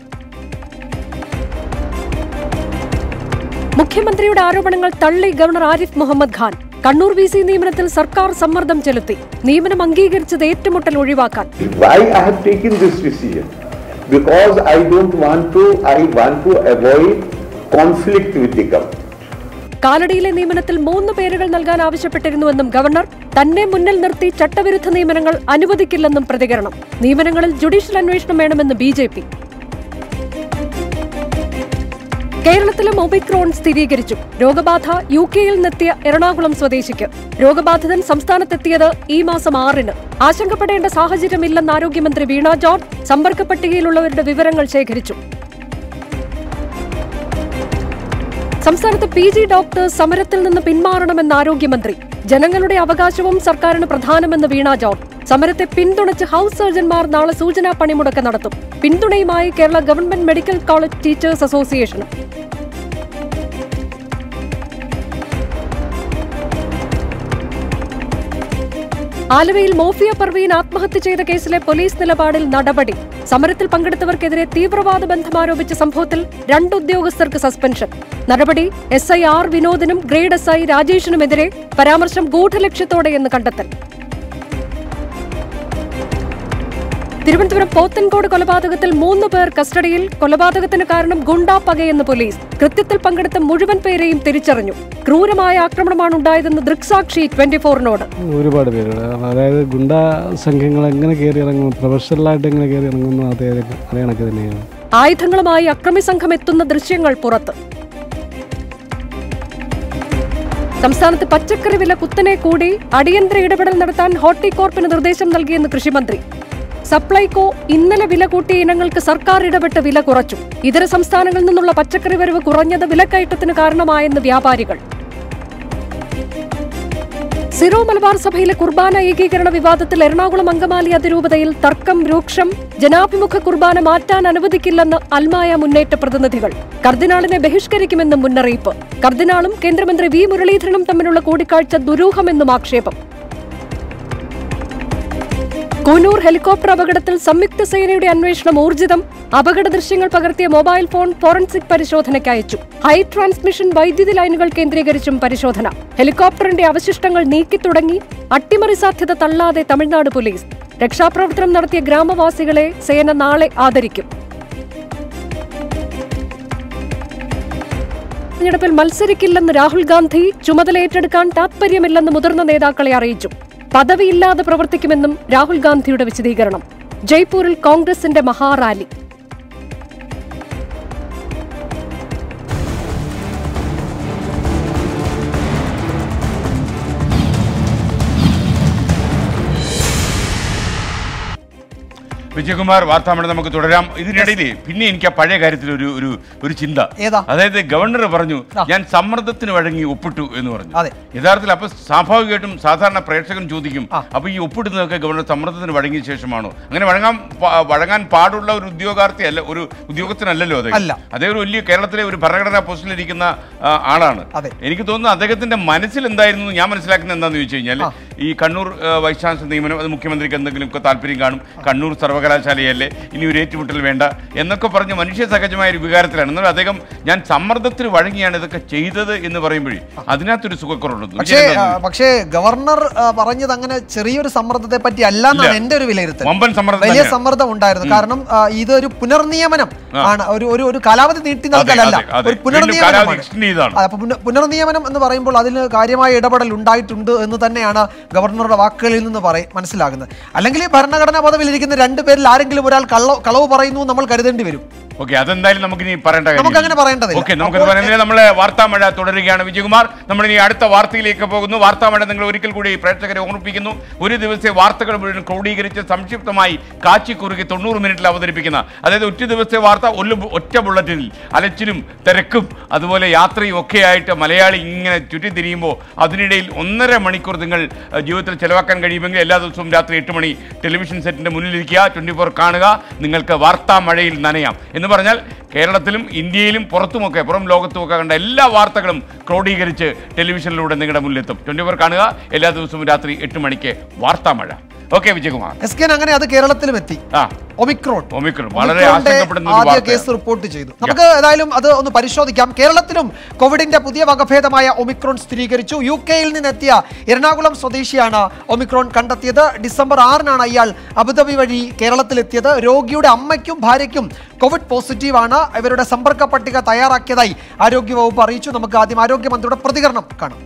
മുഖ്യമന്ത്രിയുടെ ആരോപണങ്ങൾ തള്ളി governor Arif Muhammad Khan Kannur V C നിയമനത്തിൽ സർക്കാർ സമ്മർദ്ദം ചെലുത്തി നിയമനം അംഗീകരിച്ചത് ഏറ്റുമുട്ടൽ ഒഴിവാക്കാൻ Why I have taken this decision? Because I don't want to, I want to avoid conflict with the government. കാലടിയിലെ നിയമനത്തിൽ മൂന്ന് പേരുകൾ നൽകാൻ ആവശ്യപ്പെട്ടിരുന്നുവെന്നും ഗവർണർ തന്നെ മുന്നിൽ നിർത്തി ചട്ടവിരുദ്ധ നിയമനങ്ങൾ അനുവദിക്കില്ലെന്നും പ്രതികരണം നിയമനങ്ങളിൽ ജുഡീഷ്യൽ അന്വേഷണം വേണമെന്ന് ബി ജെ പി കേരളത്തിലും ഒമിക്രോൺ സ്ഥിരീകരിച്ചു രോഗബാധ യു കെയിൽ നിന്നെത്തിയ എറണാകുളം സ്വദേശിക്ക് രോഗബാധിതൻ സംസ്ഥാനത്തെത്തിയത് ഈ മാസം ആറിന് ആശങ്കപ്പെടേണ്ട സാഹചര്യമില്ലെന്ന് ആരോഗ്യമന്ത്രി വീണ ജോർജ് സമ്പർക്ക പട്ടികയിലുള്ളവരുടെ വിവരങ്ങൾ ശേഖരിച്ചു സംസ്ഥാനത്ത് പി ജി ഡോക്ടേഴ്സ് സമരത്തിൽ നിന്ന് പിന്മാറണമെന്ന് ആരോഗ്യമന്ത്രി ജനങ്ങളുടെ അവകാശവും സർക്കാരിന് പ്രധാനമെന്ന് വീണ ജോർജ് സമരത്തെ പിന്തുണച്ച് ഹൌസ് സർജൻമാർ നാളെ സൂചനാ പണിമുടക്ക് നടത്തും പിന്തുണയുമായി Kerala government medical college teachers അസോസിയേഷനും ആലുവയിൽ മോഫിയ പർവീൻ ആത്മഹത്യ ചെയ്ത കേസിലെ പോലീസ് നിലപാടിൽ നടപടി സമരത്തിൽ പങ്കെടുത്തവർക്കെതിരെ തീവ്രവാദ ബന്ധം ആരോപിച്ച സംഭവത്തിൽ രണ്ട് ഉദ്യോഗസ്ഥർക്ക് സസ്പെൻഷൻ നടപടി എസ് ഐ ആർ വിനോദിനും ഗ്രേഡ് എസ് ഐ രാജേഷിനുമെതിരെ പരാമർശം ഗൂഢലക്ഷ്യത്തോടെയെന്ന് കണ്ടെത്തൽ തിരുവനന്തപുരം പോത്തൻകോട് കൊലപാതകത്തിൽ മൂന്ന് പേർ കസ്റ്റഡിയിൽ കൊലപാതകത്തിന് കാരണം ഗുണ്ടാപ്പകയെന്ന് പോലീസ് കൃത്യത്തിൽ പങ്കെടുത്ത മുഴുവൻ പേരെയും തിരിച്ചറിഞ്ഞു ക്രൂരമായ ആക്രമണമാണ് ഉണ്ടായതെന്ന് ദൃക്സാക്ഷി ട്വന്റി ഫോറിനോട് ഒരുപാട് പേരുണ്ട് അതായത് ഗുണ്ടാ സംഘങ്ങൾ എങ്ങനെ കയറി ഇറങ്ങും പ്രൊഫഷണലായിട്ട് എങ്ങനെ കയറി ഇറങ്ങുന്നു അതേ അതേ കണക്ക് തന്നെയാണ് ആയുധങ്ങളുമായി അക്രമി സംഘം എത്തുന്ന ദൃശ്യങ്ങൾ പുറത്ത് സംസ്ഥാനത്ത് പച്ചക്കറി വില കുത്തനെ കൂടി അടിയന്തര ഇടപെടൽ നടത്താൻ ഹോർട്ടികോർപ്പിന് നിർദ്ദേശം നൽകിയെന്ന് കൃഷിമന്ത്രി സപ്ലൈകോ ഇന്നലെ വില കൂട്ടിയ ഇനങ്ങൾക്ക് സർക്കാർ ഇടപെട്ട് വില കുറച്ചു ഇതര സംസ്ഥാനങ്ങളിൽ നിന്നുള്ള പച്ചക്കറി വരവ് കുറഞ്ഞത് വിലക്കയറ്റത്തിന് കാരണമായെന്ന് വ്യാപാരികൾ സിറോ മലബാർ സഭയിലെ കുർബാന ഏകീകരണ വിവാദത്തിൽ എറണാകുളം അങ്കമാലി അതിരൂപതയിൽ തർക്കം രൂക്ഷം ജനാഭിമുഖ കുർബാന മാറ്റാൻ അനുവദിക്കില്ലെന്ന് അൽമായ മുന്നേറ്റ പ്രതിനിധികൾ കർദിനാളിനെ ബഹിഷ്കരിക്കുമെന്നും മുന്നറിയിപ്പ് കർദിനാളും കേന്ദ്രമന്ത്രി വി മുരളീധരനും തമ്മിലുള്ള കൂടിക്കാഴ്ച ദുരൂഹമെന്നും ആക്ഷേപം കൂനൂർ ഹെലികോപ്റ്റർ അപകടത്തിൽ സംയുക്ത സേനയുടെ അന്വേഷണം ഊർജിതം അപകട ദൃശ്യങ്ങൾ പകർത്തിയ മൊബൈൽ ഫോൺ ഫോറൻസിക് പരിശോധനയ്ക്ക് അയച്ചു ഹൈ ട്രാൻസ്മിഷൻ വൈദ്യുതി ലൈനുകൾ കേന്ദ്രീകരിച്ചും പരിശോധന ഹെലികോപ്റ്ററിന്റെ അവശിഷ്ടങ്ങൾ നീക്കി തുടങ്ങി അട്ടിമറി സാധ്യത തള്ളാതെ തമിഴ്നാട് പോലീസ് രക്ഷാപ്രവർത്തനം നടത്തിയ ഗ്രാമവാസികളെ സേന നാളെ ആദരിക്കും തെരഞ്ഞെടുപ്പിൽ മത്സരിക്കില്ലെന്ന് രാഹുൽ ഗാന്ധി ചുമതല ഏറ്റെടുക്കാൻ താത്പര്യമില്ലെന്ന് മുതിർന്ന നേതാക്കളെ അറിയിച്ചു പദവിയില്ലാതെ പ്രവർത്തിക്കുമെന്നും രാഹുൽ ഗാന്ധിയുടെ വിശദീകരണം ജയ്പൂരിൽ കോൺഗ്രസിന്റെ മഹാറാലി വിജയകുമാർ വാർത്താമണി നമുക്ക് തുടരാം ഇതിനിടയിൽ പിന്നെ എനിക്ക് ആ പഴയ കാര്യത്തിൽ ഒരു ഒരു ഒരു ചിന്ത ഏതാ? അതായത് ഗവർണർ പറഞ്ഞു ആ. ഞാൻ സമ്മർദ്ദത്തിന് വഴങ്ങി ഒപ്പിട്ടു എന്ന് പറഞ്ഞു അതെ. യഥാർത്ഥത്തിൽ അപ്പൊ സ്വാഭാവികമായിട്ടും സാധാരണ പ്രേക്ഷകൻ ചോദിക്കും ആ. അപ്പൊ ഈ ഒപ്പിടുന്നതൊക്കെ ഗവർണർ സമ്മർദ്ദത്തിന് വഴങ്ങിയ ശേഷമാണോ അങ്ങനെ വഴങ്ങാൻ പ- വഴങ്ങാൻ പാടുള്ള ഒരു ഉദ്യോഗാർത്ഥി അല്ല ഒരു ഉദ്യോഗസ്ഥനല്ലല്ലോ അദ്ദേഹം അല്ല. അദ്ദേഹം ഒരു വലിയ കേരളത്തിലെ ഒരു ഭരണഘടനാ പോസ്റ്റിലിരിക്കുന്ന ആ, ആളാണ് അതെ. എനിക്ക് തോന്നുന്നു അദ്ദേഹത്തിന്റെ മനസ്സിൽ എന്തായിരുന്നു എന്ന് ഞാൻ മനസ്സിലാക്കുന്നത് എന്താണെന്ന് ചോദിച്ചു കഴിഞ്ഞാൽ ആ. ഈ കണ്ണൂർ ആ, വൈസ് ചാൻസലർ നിയമനം അത് മുഖ്യമന്ത്രിക്ക് എന്തെങ്കിലുമൊക്കെ താല്പര്യം കാണും കണ്ണൂർ സർവകലാശാലയല്ലേ ഇനി ഒരു ഏറ്റുമുട്ടൽ വേണ്ട എന്നൊക്കെ പറഞ്ഞ് മനുഷ്യ സഹജമായ ഒരു വികാരത്തിലാണ് എന്നാൽ അദ്ദേഹം ഞാൻ സമ്മർദ്ദത്തിന് വഴങ്ങിയാണ് ഇതൊക്കെ ചെയ്തത് എന്ന് പറയുമ്പോഴേ അതിനകത്തൊരു സുഖക്കുറവുണ്ട് പക്ഷേ ആ, പക്ഷേ ഗവർണർ ആ, പറഞ്ഞത് അങ്ങനെ ചെറിയൊരു സമ്മർദ്ദത്തെ പറ്റി അല്ല എന്നാണ് ഇല്ല. എന്റെ ഒരു വിലയിരുത്തൽ വമ്പൻ സമ്മർദ്ദം വലിയ തന്നെയാണ്. സമ്മർദ്ദം ഉണ്ടായിരുന്നു കാരണം ആ, ഇതൊരു പുനർനിയമനം ആ. ആണ് ഒരു ഒരു ഒരു കാലാവധി നീട്ടി നൽകലല്ല അതെ, അതെ. ഒരു വീണ്ടും കാലാവധി പുനർനിയമനമാണ് extend ചെയ്തതാണ്. ആ, അപ്പൊ പുന- പുനർനിയമനം എന്ന് പറയുമ്പോൾ അതിന് കാര്യമായ ഇടപെടൽ ഉണ്ടായിട്ടുണ്ട് എന്ന് തന്നെയാണ് ഗവർണറുടെ വാക്കുകളിൽ നിന്ന് പറയ മനസ്സിലാകുന്നത് അല്ലെങ്കിൽ ഈ ഭരണഘടനാ പദവിയിൽ ഇരിക്കുന്ന രണ്ടു പേരിൽ ആരെങ്കിലും ഒരാൾ കള്ള കളവ് പറയുന്നു എന്ന് നമ്മൾ കരുതേണ്ടി വരും ഓക്കെ അതെന്തായാലും നമുക്ക് ഇനി പറയേണ്ട നമുക്ക് അങ്ങനെ പറയേണ്ടതില്ല. ഓക്കെ നമുക്ക് അപ്പോൾ- പറയുന്നത് നമ്മളെ വാർത്താ മഴ തുടരുകയാണ് വിജയകുമാർ നമ്മൾ ഇനി അടുത്ത വാർത്തയിലേക്ക് പോകുന്നു വാർത്താ മഴ നിങ്ങൾ ഒരിക്കൽ കൂടി പ്രേക്ഷകരെ ഓർമ്മിപ്പിക്കുന്നു ഒരു ദിവസത്തെ വാർത്തകൾ മുഴുവൻ ക്രോഡീകരിച്ച് സംക്ഷിപ്തമായി കാച്ചിക്കുറുക്കി തൊണ്ണൂറ് മിനിറ്റിൽ അവതരിപ്പിക്കുന്ന അതായത് ഒറ്റ ദിവസത്തെ വാർത്ത ഒരു ഒറ്റ ബുള്ളറ്റിനിൽ അലച്ചിലും തിരക്കും അതുപോലെ യാത്രയും ഒക്കെ ആയിട്ട് മലയാളി ഇങ്ങനെ ചുറ്റിത്തിരിയുമ്പോൾ അതിനിടയിൽ ഒന്നര മണിക്കൂർ നിങ്ങൾ അഹ്, ജീവിതത്തിൽ ചെലവാക്കാൻ കഴിയുമെങ്കിൽ എല്ലാ ദിവസവും രാത്രി എട്ട് മണി ടെലിവിഷൻ സെറ്റിന്റെ മുന്നിലിരിക്കുക ട്വന്റി ഫോർ കാണുക നിങ്ങൾക്ക് വാർത്താ മഴയിൽ നനയാം എന്ന് പറഞ്ഞാൽ കേരളത്തിലും ഇന്ത്യയിലും പുറത്തുമൊക്കെ പുറം ലോകത്തുമൊക്കെ കണ്ട എല്ലാ വാർത്തകളും ക്രോഡീകരിച്ച് ടെലിവിഷനിലൂടെ നിങ്ങളുടെ മുന്നിലെത്തും ട്വന്റി ഫോർ കാണുക എല്ലാ ദിവസവും രാത്രി എട്ട് മണിക്ക് വാർത്താ മഴ ഓക്കെ വിജയകുമാർ എസ് കെ അങ്ങനെ അത് കേരളത്തിലും എത്തി ആ ഒമിക്രോൺ ഒമിക്രോൺ വളരെ ഒമിക്രോണിന്റെ ആശങ്കപ്പെടുന്ന ഒരു ആദ്യ വാർത്തയാണ്. കേസ് റിപ്പോർട്ട് ചെയ്തു നമുക്ക് ഏതായാലും അത് ഒന്ന് പരിശോധിക്കാം കേരളത്തിലും കോവിഡിന്റെ പുതിയ വകഭേദമായ ഒമിക്രോൺ സ്ഥിരീകരിച്ചു യു കെയിൽ നിന്നെത്തിയ എറണാകുളം സ്വദേശിയാണ് ഒമിക്രോൺ കണ്ടെത്തിയത് ഡിസംബർ ആറിനാണ് ഇയാൾ അബുദാബി വഴി കേരളത്തിലെത്തിയത് രോഗിയുടെ അമ്മയ്ക്കും ഭാര്യയ്ക്കും കോവിഡ് പോസിറ്റീവാണ് ഇവരുടെ സമ്പർക്ക പട്ടിക തയ്യാറാക്കിയതായി ആരോഗ്യവകുപ്പ് അറിയിച്ചു നമുക്ക് ആദ്യം ആരോഗ്യമന്ത്രിയുടെ പ്രതികരണം കാണാം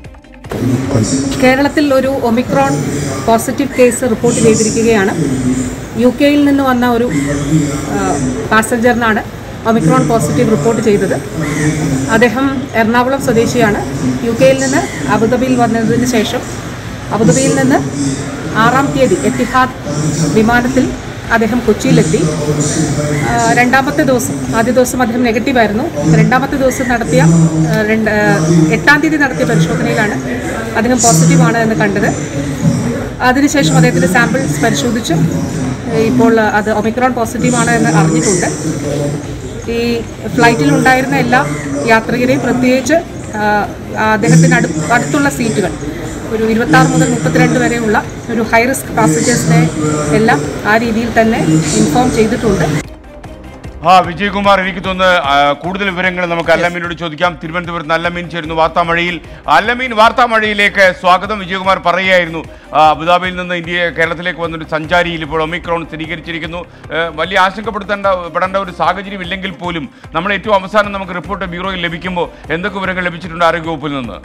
കേരളത്തിൽ ഒരു ഒമിക്രോൺ പോസിറ്റീവ് കേസ് റിപ്പോർട്ട് ചെയ്തിരിക്കുകയാണ് യു കെയിൽ നിന്ന് വന്ന ഒരു ആ, പാസഞ്ചറിനാണ് ഒമിക്രോൺ പോസിറ്റീവ് റിപ്പോർട്ട് ചെയ്തത് അദ്ദേഹം എറണാകുളം സ്വദേശിയാണ് യു കെയിൽ നിന്ന് അബുദാബിയിൽ വന്നതിന് ശേഷം അബുദാബിയിൽ നിന്ന് ആറാം തീയതി എത്തിഹാദ് വിമാനത്തിൽ അദ്ദേഹം കൊച്ചിയിലെത്തി ആ, രണ്ടാമത്തെ ദിവസം ആദ്യ ദിവസം അദ്ദേഹം നെഗറ്റീവായിരുന്നു രണ്ടാമത്തെ ദിവസം നടത്തിയ ആ, രണ്ട് ആ, എട്ടാം തീയതി നടത്തിയ പരിശോധനയിലാണ് അദ്ദേഹം പോസിറ്റീവാണ് എന്ന് കണ്ടത് അതിനുശേഷം അദ്ദേഹത്തിൻ്റെ സാമ്പിൾസ് പരിശോധിച്ചു ഇപ്പോൾ അത് ഒമിക്രോൺ പോസിറ്റീവാണ് എന്ന് അറിഞ്ഞിട്ടുണ്ട് ഈ ഫ്ലൈറ്റിൽ ഉണ്ടായിരുന്ന എല്ലാ യാത്രികരെയും പ്രത്യേകിച്ച് ആ, അദ്ദേഹത്തിന് അടു അടുത്തുള്ള സീറ്റുകൾ ഒരു ഇരുപത്താറ് മുതൽ മുപ്പത്തിരണ്ട് വരെയുള്ള ഒരു ഹൈ റിസ്ക് പാസഞ്ചേഴ്സിനെ എല്ലാം ആ രീതിയിൽ തന്നെ ഇൻഫോം ചെയ്തിട്ടുണ്ട് ആ വിജയകുമാർ എനിക്ക് തോന്നുന്നു ആ, കൂടുതൽ വിവരങ്ങൾ നമുക്ക് അല്ലമീനോട് ചോദിക്കാം തിരുവനന്തപുരത്ത് അല്ലമീൻ ചേരുന്നു വാർത്താമഴയിൽ അല്ലമീൻ വാർത്താമഴയിലേക്ക് സ്വാഗതം വിജയകുമാർ പറയുകയായിരുന്നു ആ, അബുദാബിയിൽ നിന്ന് ഇന്ത്യ കേരളത്തിലേക്ക് വന്നൊരു സഞ്ചാരിയിൽ ഇപ്പോൾ ഒമിക്രോൺ സ്ഥിരീകരിച്ചിരിക്കുന്നു ഏ, വലിയ ആശങ്കപ്പെടുത്തേണ്ട പെടേണ്ട ഒരു സാഹചര്യം ഇല്ലെങ്കിൽ പോലും നമ്മൾ ഏറ്റവും അവസാനം നമുക്ക് റിപ്പോർട്ട് ബ്യൂറോയിൽ ലഭിക്കുമ്പോൾ എന്തൊക്കെ വിവരങ്ങൾ ലഭിച്ചിട്ടുണ്ട് ആരോഗ്യവകുപ്പിൽ നിന്ന്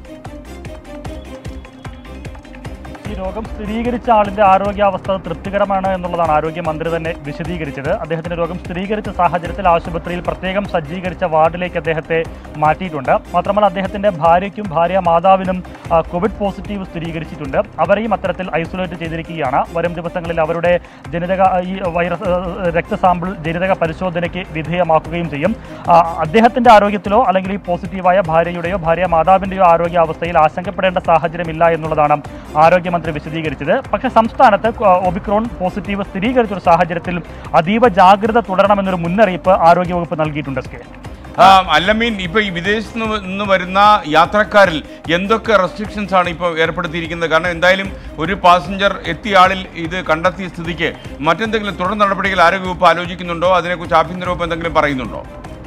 ഈ രോഗം സ്ഥിരീകരിച്ച ആളിന്റെ ആരോഗ്യാവസ്ഥ തൃപ്തികരമാണ് എന്നുള്ളതാണ് ആരോഗ്യമന്ത്രി തന്നെ വിശദീകരിച്ചത് അദ്ദേഹത്തിന് രോഗം സ്ഥിരീകരിച്ച സാഹചര്യത്തിൽ ആശുപത്രിയിൽ പ്രത്യേകം സജ്ജീകരിച്ച വാർഡിലേക്ക് അദ്ദേഹത്തെ മാറ്റിയിട്ടുണ്ട് മാത്രമല്ല അദ്ദേഹത്തിന്റെ ഭാര്യയ്ക്കും ഭാര്യ മാതാവിനും ആ, കോവിഡ് പോസിറ്റീവ് സ്ഥിരീകരിച്ചിട്ടുണ്ട് അവരെയും അത്തരത്തിൽ ഐസൊലേറ്റ് ചെയ്തിരിക്കുകയാണ് വരും ദിവസങ്ങളിൽ അവരുടെ ജനിതക ഈ വൈറസ് ഏഹ്, രക്തസാമ്പിൾ ജനിതക പരിശോധനയ്ക്ക് വിധേയമാക്കുകയും ചെയ്യും ആ, അദ്ദേഹത്തിന്റെ ആരോഗ്യത്തിലോ അല്ലെങ്കിൽ ഈ പോസിറ്റീവായ ഭാര്യയുടെയോ ഭാര്യ മാതാവിന്റെയോ ആരോഗ്യാവസ്ഥയിൽ ആശങ്കപ്പെടേണ്ട സാഹചര്യമില്ല എന്നുള്ളതാണ് ആരോഗ്യമന്ത്രി വിശദീകരിച്ചത് പക്ഷേ സംസ്ഥാനത്ത് കൊ- ഒമിക്രോൺ പോസിറ്റീവ് സ്ഥിരീകരിച്ച ഒരു സാഹചര്യത്തിൽ അതീവ ജാഗ്രത തുടരണമെന്നൊരു മുന്നറിയിപ്പ് ആരോഗ്യവകുപ്പ് നൽകിയിട്ടുണ്ട് എസ് കെ ആ, അല്ലമീൻ ഇപ്പൊ ഈ വിദേശത്ത് നിന്ന് നിന്ന് വരുന്ന യാത്രക്കാരിൽ എന്തൊക്കെ റെസ്ട്രിക്ഷൻസ് ആണ് ഇപ്പോൾ ഏർപ്പെടുത്തിയിരിക്കുന്നത് കാരണം എന്തായാലും ഒരു പാസഞ്ചർ എത്തിയ ആളിൽ ഇത് കണ്ടെത്തിയ സ്ഥിതിക്ക് മറ്റെന്തെങ്കിലും തുടർ നടപടികൾ ആരോഗ്യവകുപ്പ് ആലോചിക്കുന്നുണ്ടോ അതിനെക്കുറിച്ച് ആഭ്യന്തര വകുപ്പ് എന്തെങ്കിലും പറയുന്നുണ്ടോ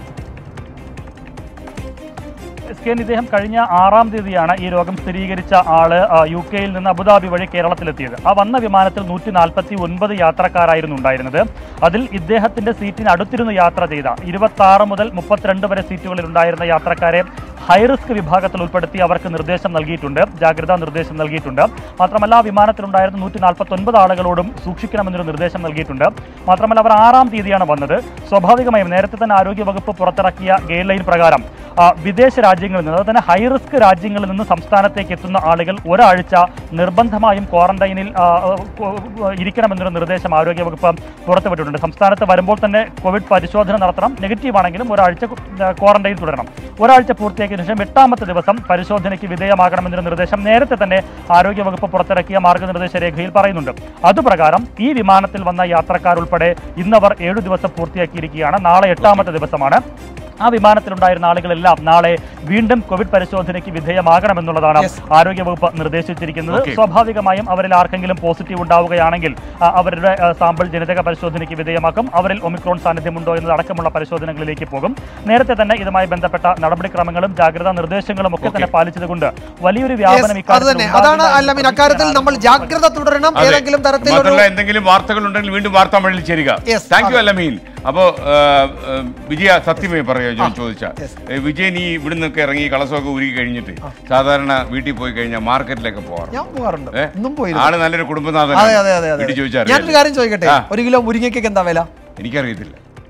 എസ് കെ ഇദ്ദേഹം കഴിഞ്ഞ ആറാം തീയതിയാണ് ഈ രോഗം സ്ഥിരീകരിച്ച ആള് ആ, യു കെയിൽ നിന്ന് അബുദാബി വഴി കേരളത്തിലെത്തിയത് ആ വന്ന വിമാനത്തിൽ നൂറ്റി നാൽപ്പത്തി ഒൻപത് യാത്രക്കാരായിരുന്നു ഉണ്ടായിരുന്നത് അതിൽ ഇദ്ദേഹത്തിന്റെ സീറ്റിന് അടുത്തിരുന്ന് യാത്ര ചെയ്ത ഇരുപത്തി ആറ് മുതൽ മുപ്പത്തിരണ്ട് വരെ സീറ്റുകളിൽ ഉണ്ടായിരുന്ന യാത്രക്കാരെ ഹൈറിസ്ക് വിഭാഗത്തിൽ ഉൾപ്പെടുത്തി അവർക്ക് നിർദ്ദേശം നൽകിയിട്ടുണ്ട് ജാഗ്രതാ നിർദ്ദേശം നൽകിയിട്ടുണ്ട് മാത്രമല്ല ആ വിമാനത്തിലുണ്ടായിരുന്ന നൂറ്റി നാൽപ്പത്തി ഒൻപത് ആളുകളോടും സൂക്ഷിക്കണമെന്നൊരു നിർദ്ദേശം നൽകിയിട്ടുണ്ട് മാത്രമല്ല അവർ ആറാം തീയതിയാണ് വന്നത് സ്വാഭാവികമായും നേരത്തെ തന്നെ ആരോഗ്യവകുപ്പ് പുറത്തിറക്കിയ ഗൈഡ് ലൈൻ പ്രകാരം ആ, വിദേശ രാജ്യങ്ങളിൽ നിന്ന് അതുപോലെ തന്നെ ഹൈ റിസ്ക് രാജ്യങ്ങളിൽ നിന്ന് സംസ്ഥാനത്തേക്ക് എത്തുന്ന ആളുകൾ ഒരാഴ്ച നിർബന്ധമായും ക്വാറന്റൈനിൽ ആ, ആ, കൊ- ഇരിക്കണമെന്നൊരു നിർദ്ദേശം ആരോഗ്യവകുപ്പ് പുറത്തുവിട്ടിട്ടുണ്ട് സംസ്ഥാനത്ത് വരുമ്പോൾ തന്നെ കോവിഡ് പരിശോധന നടത്തണം നെഗറ്റീവ് ആണെങ്കിലും ഒരാഴ്ച ക്വാറന്റൈൻ തുടരണം ഒരാഴ്ച പൂർത്തിയാക്കിയ ശേഷം എട്ടാമത്തെ ദിവസം പരിശോധനയ്ക്ക് വിധേയമാകണമെന്നൊരു നിർദ്ദേശം നേരത്തെ തന്നെ ആരോഗ്യവകുപ്പ് പുറത്തിറക്കിയ മാർഗനിർദ്ദേശ രേഖയിൽ പറയുന്നുണ്ട് അതുപ്രകാരം ഈ വിമാനത്തിൽ വന്ന യാത്രക്കാരുൾപ്പെടെ ഇന്നവർ ഏഴു ദിവസം പൂർത്തിയാക്കിയിരിക്കുകയാണ് നാളെ എട്ടാമത്തെ ദിവസമാണ് ആ വിമാനത്തിലുണ്ടായിരുന്ന ആളുകളെല്ലാം നാളെ വീണ്ടും കോവിഡ് പരിശോധനയ്ക്ക് വിധേയമാകണമെന്നുള്ളതാണ് ആരോഗ്യവകുപ്പ് നിർദ്ദേശിച്ചിരിക്കുന്നത് Okay. സ്വാഭാവികമായും അവരിൽ ആർക്കെങ്കിലും പോസിറ്റീവ് ഉണ്ടാവുകയാണെങ്കിൽ ആ, അവരുടെ ആ, സാമ്പിൾ ജനിതക പരിശോധനയ്ക്ക് വിധേയമാക്കും അവരിൽ ഒമിക്രോൺ സാന്നിധ്യമുണ്ടോ എന്നതടക്കമുള്ള പരിശോധനകളിലേക്ക് പോകും നേരത്തെ തന്നെ ഇതുമായി ബന്ധപ്പെട്ട നടപടിക്രമങ്ങളും ജാഗ്രതാ നിർദ്ദേശങ്ങളും ഒക്കെ തന്നെ പാലിച്ചതുകൊണ്ട് വലിയൊരു വ്യാപനം Yes, അത് ഇക്കാര്യത്തിൽ തന്നെ അതാണ് ഉണ്ടാകില്ല അല്ലമീൻ എന്ന് അക്കാര്യത്തിൽ നമ്മൾ ജാഗ്രത തുടരണം അതെ. ഏതെങ്കിലും തരത്തിലൊരു മാത്രമല്ല എന്തെങ്കിലും വാർത്തകൾ ഉണ്ടെങ്കിൽ വീണ്ടും വാർത്താ മഴയിൽ ചേരുക Yes, താങ്ക് യു അതെ. അല്ലമീൻ അപ്പോ ആ, ആ, വിജയ സത്യമേ പറയാ ഞാൻ ചോദിച്ച വിജയൻ ഈ ഇവിടുന്നൊക്കെ ഇറങ്ങി കളസമൊക്കെ ഉരുകി കഴിഞ്ഞിട്ട് സാധാരണ വീട്ടിൽ പോയി കഴിഞ്ഞാൽ മാർക്കറ്റിലൊക്കെ പോകാറ് ഞാൻ പോകാറുണ്ട് ഏ? ഇന്നും പോയി ആള് നല്ലൊരു കുടുംബനാഥൻ അതെ അതെ അതെ അതെ വീട്ടിൽ ചോദിച്ചാൽ ഞാനൊരു കാര്യം ചോദിക്കട്ടെ ആ. ഒരു കിലോ മുരിങ്ങയ്ക്കൊക്കെ എന്താ വില എനിക്കറിയത്തില്ല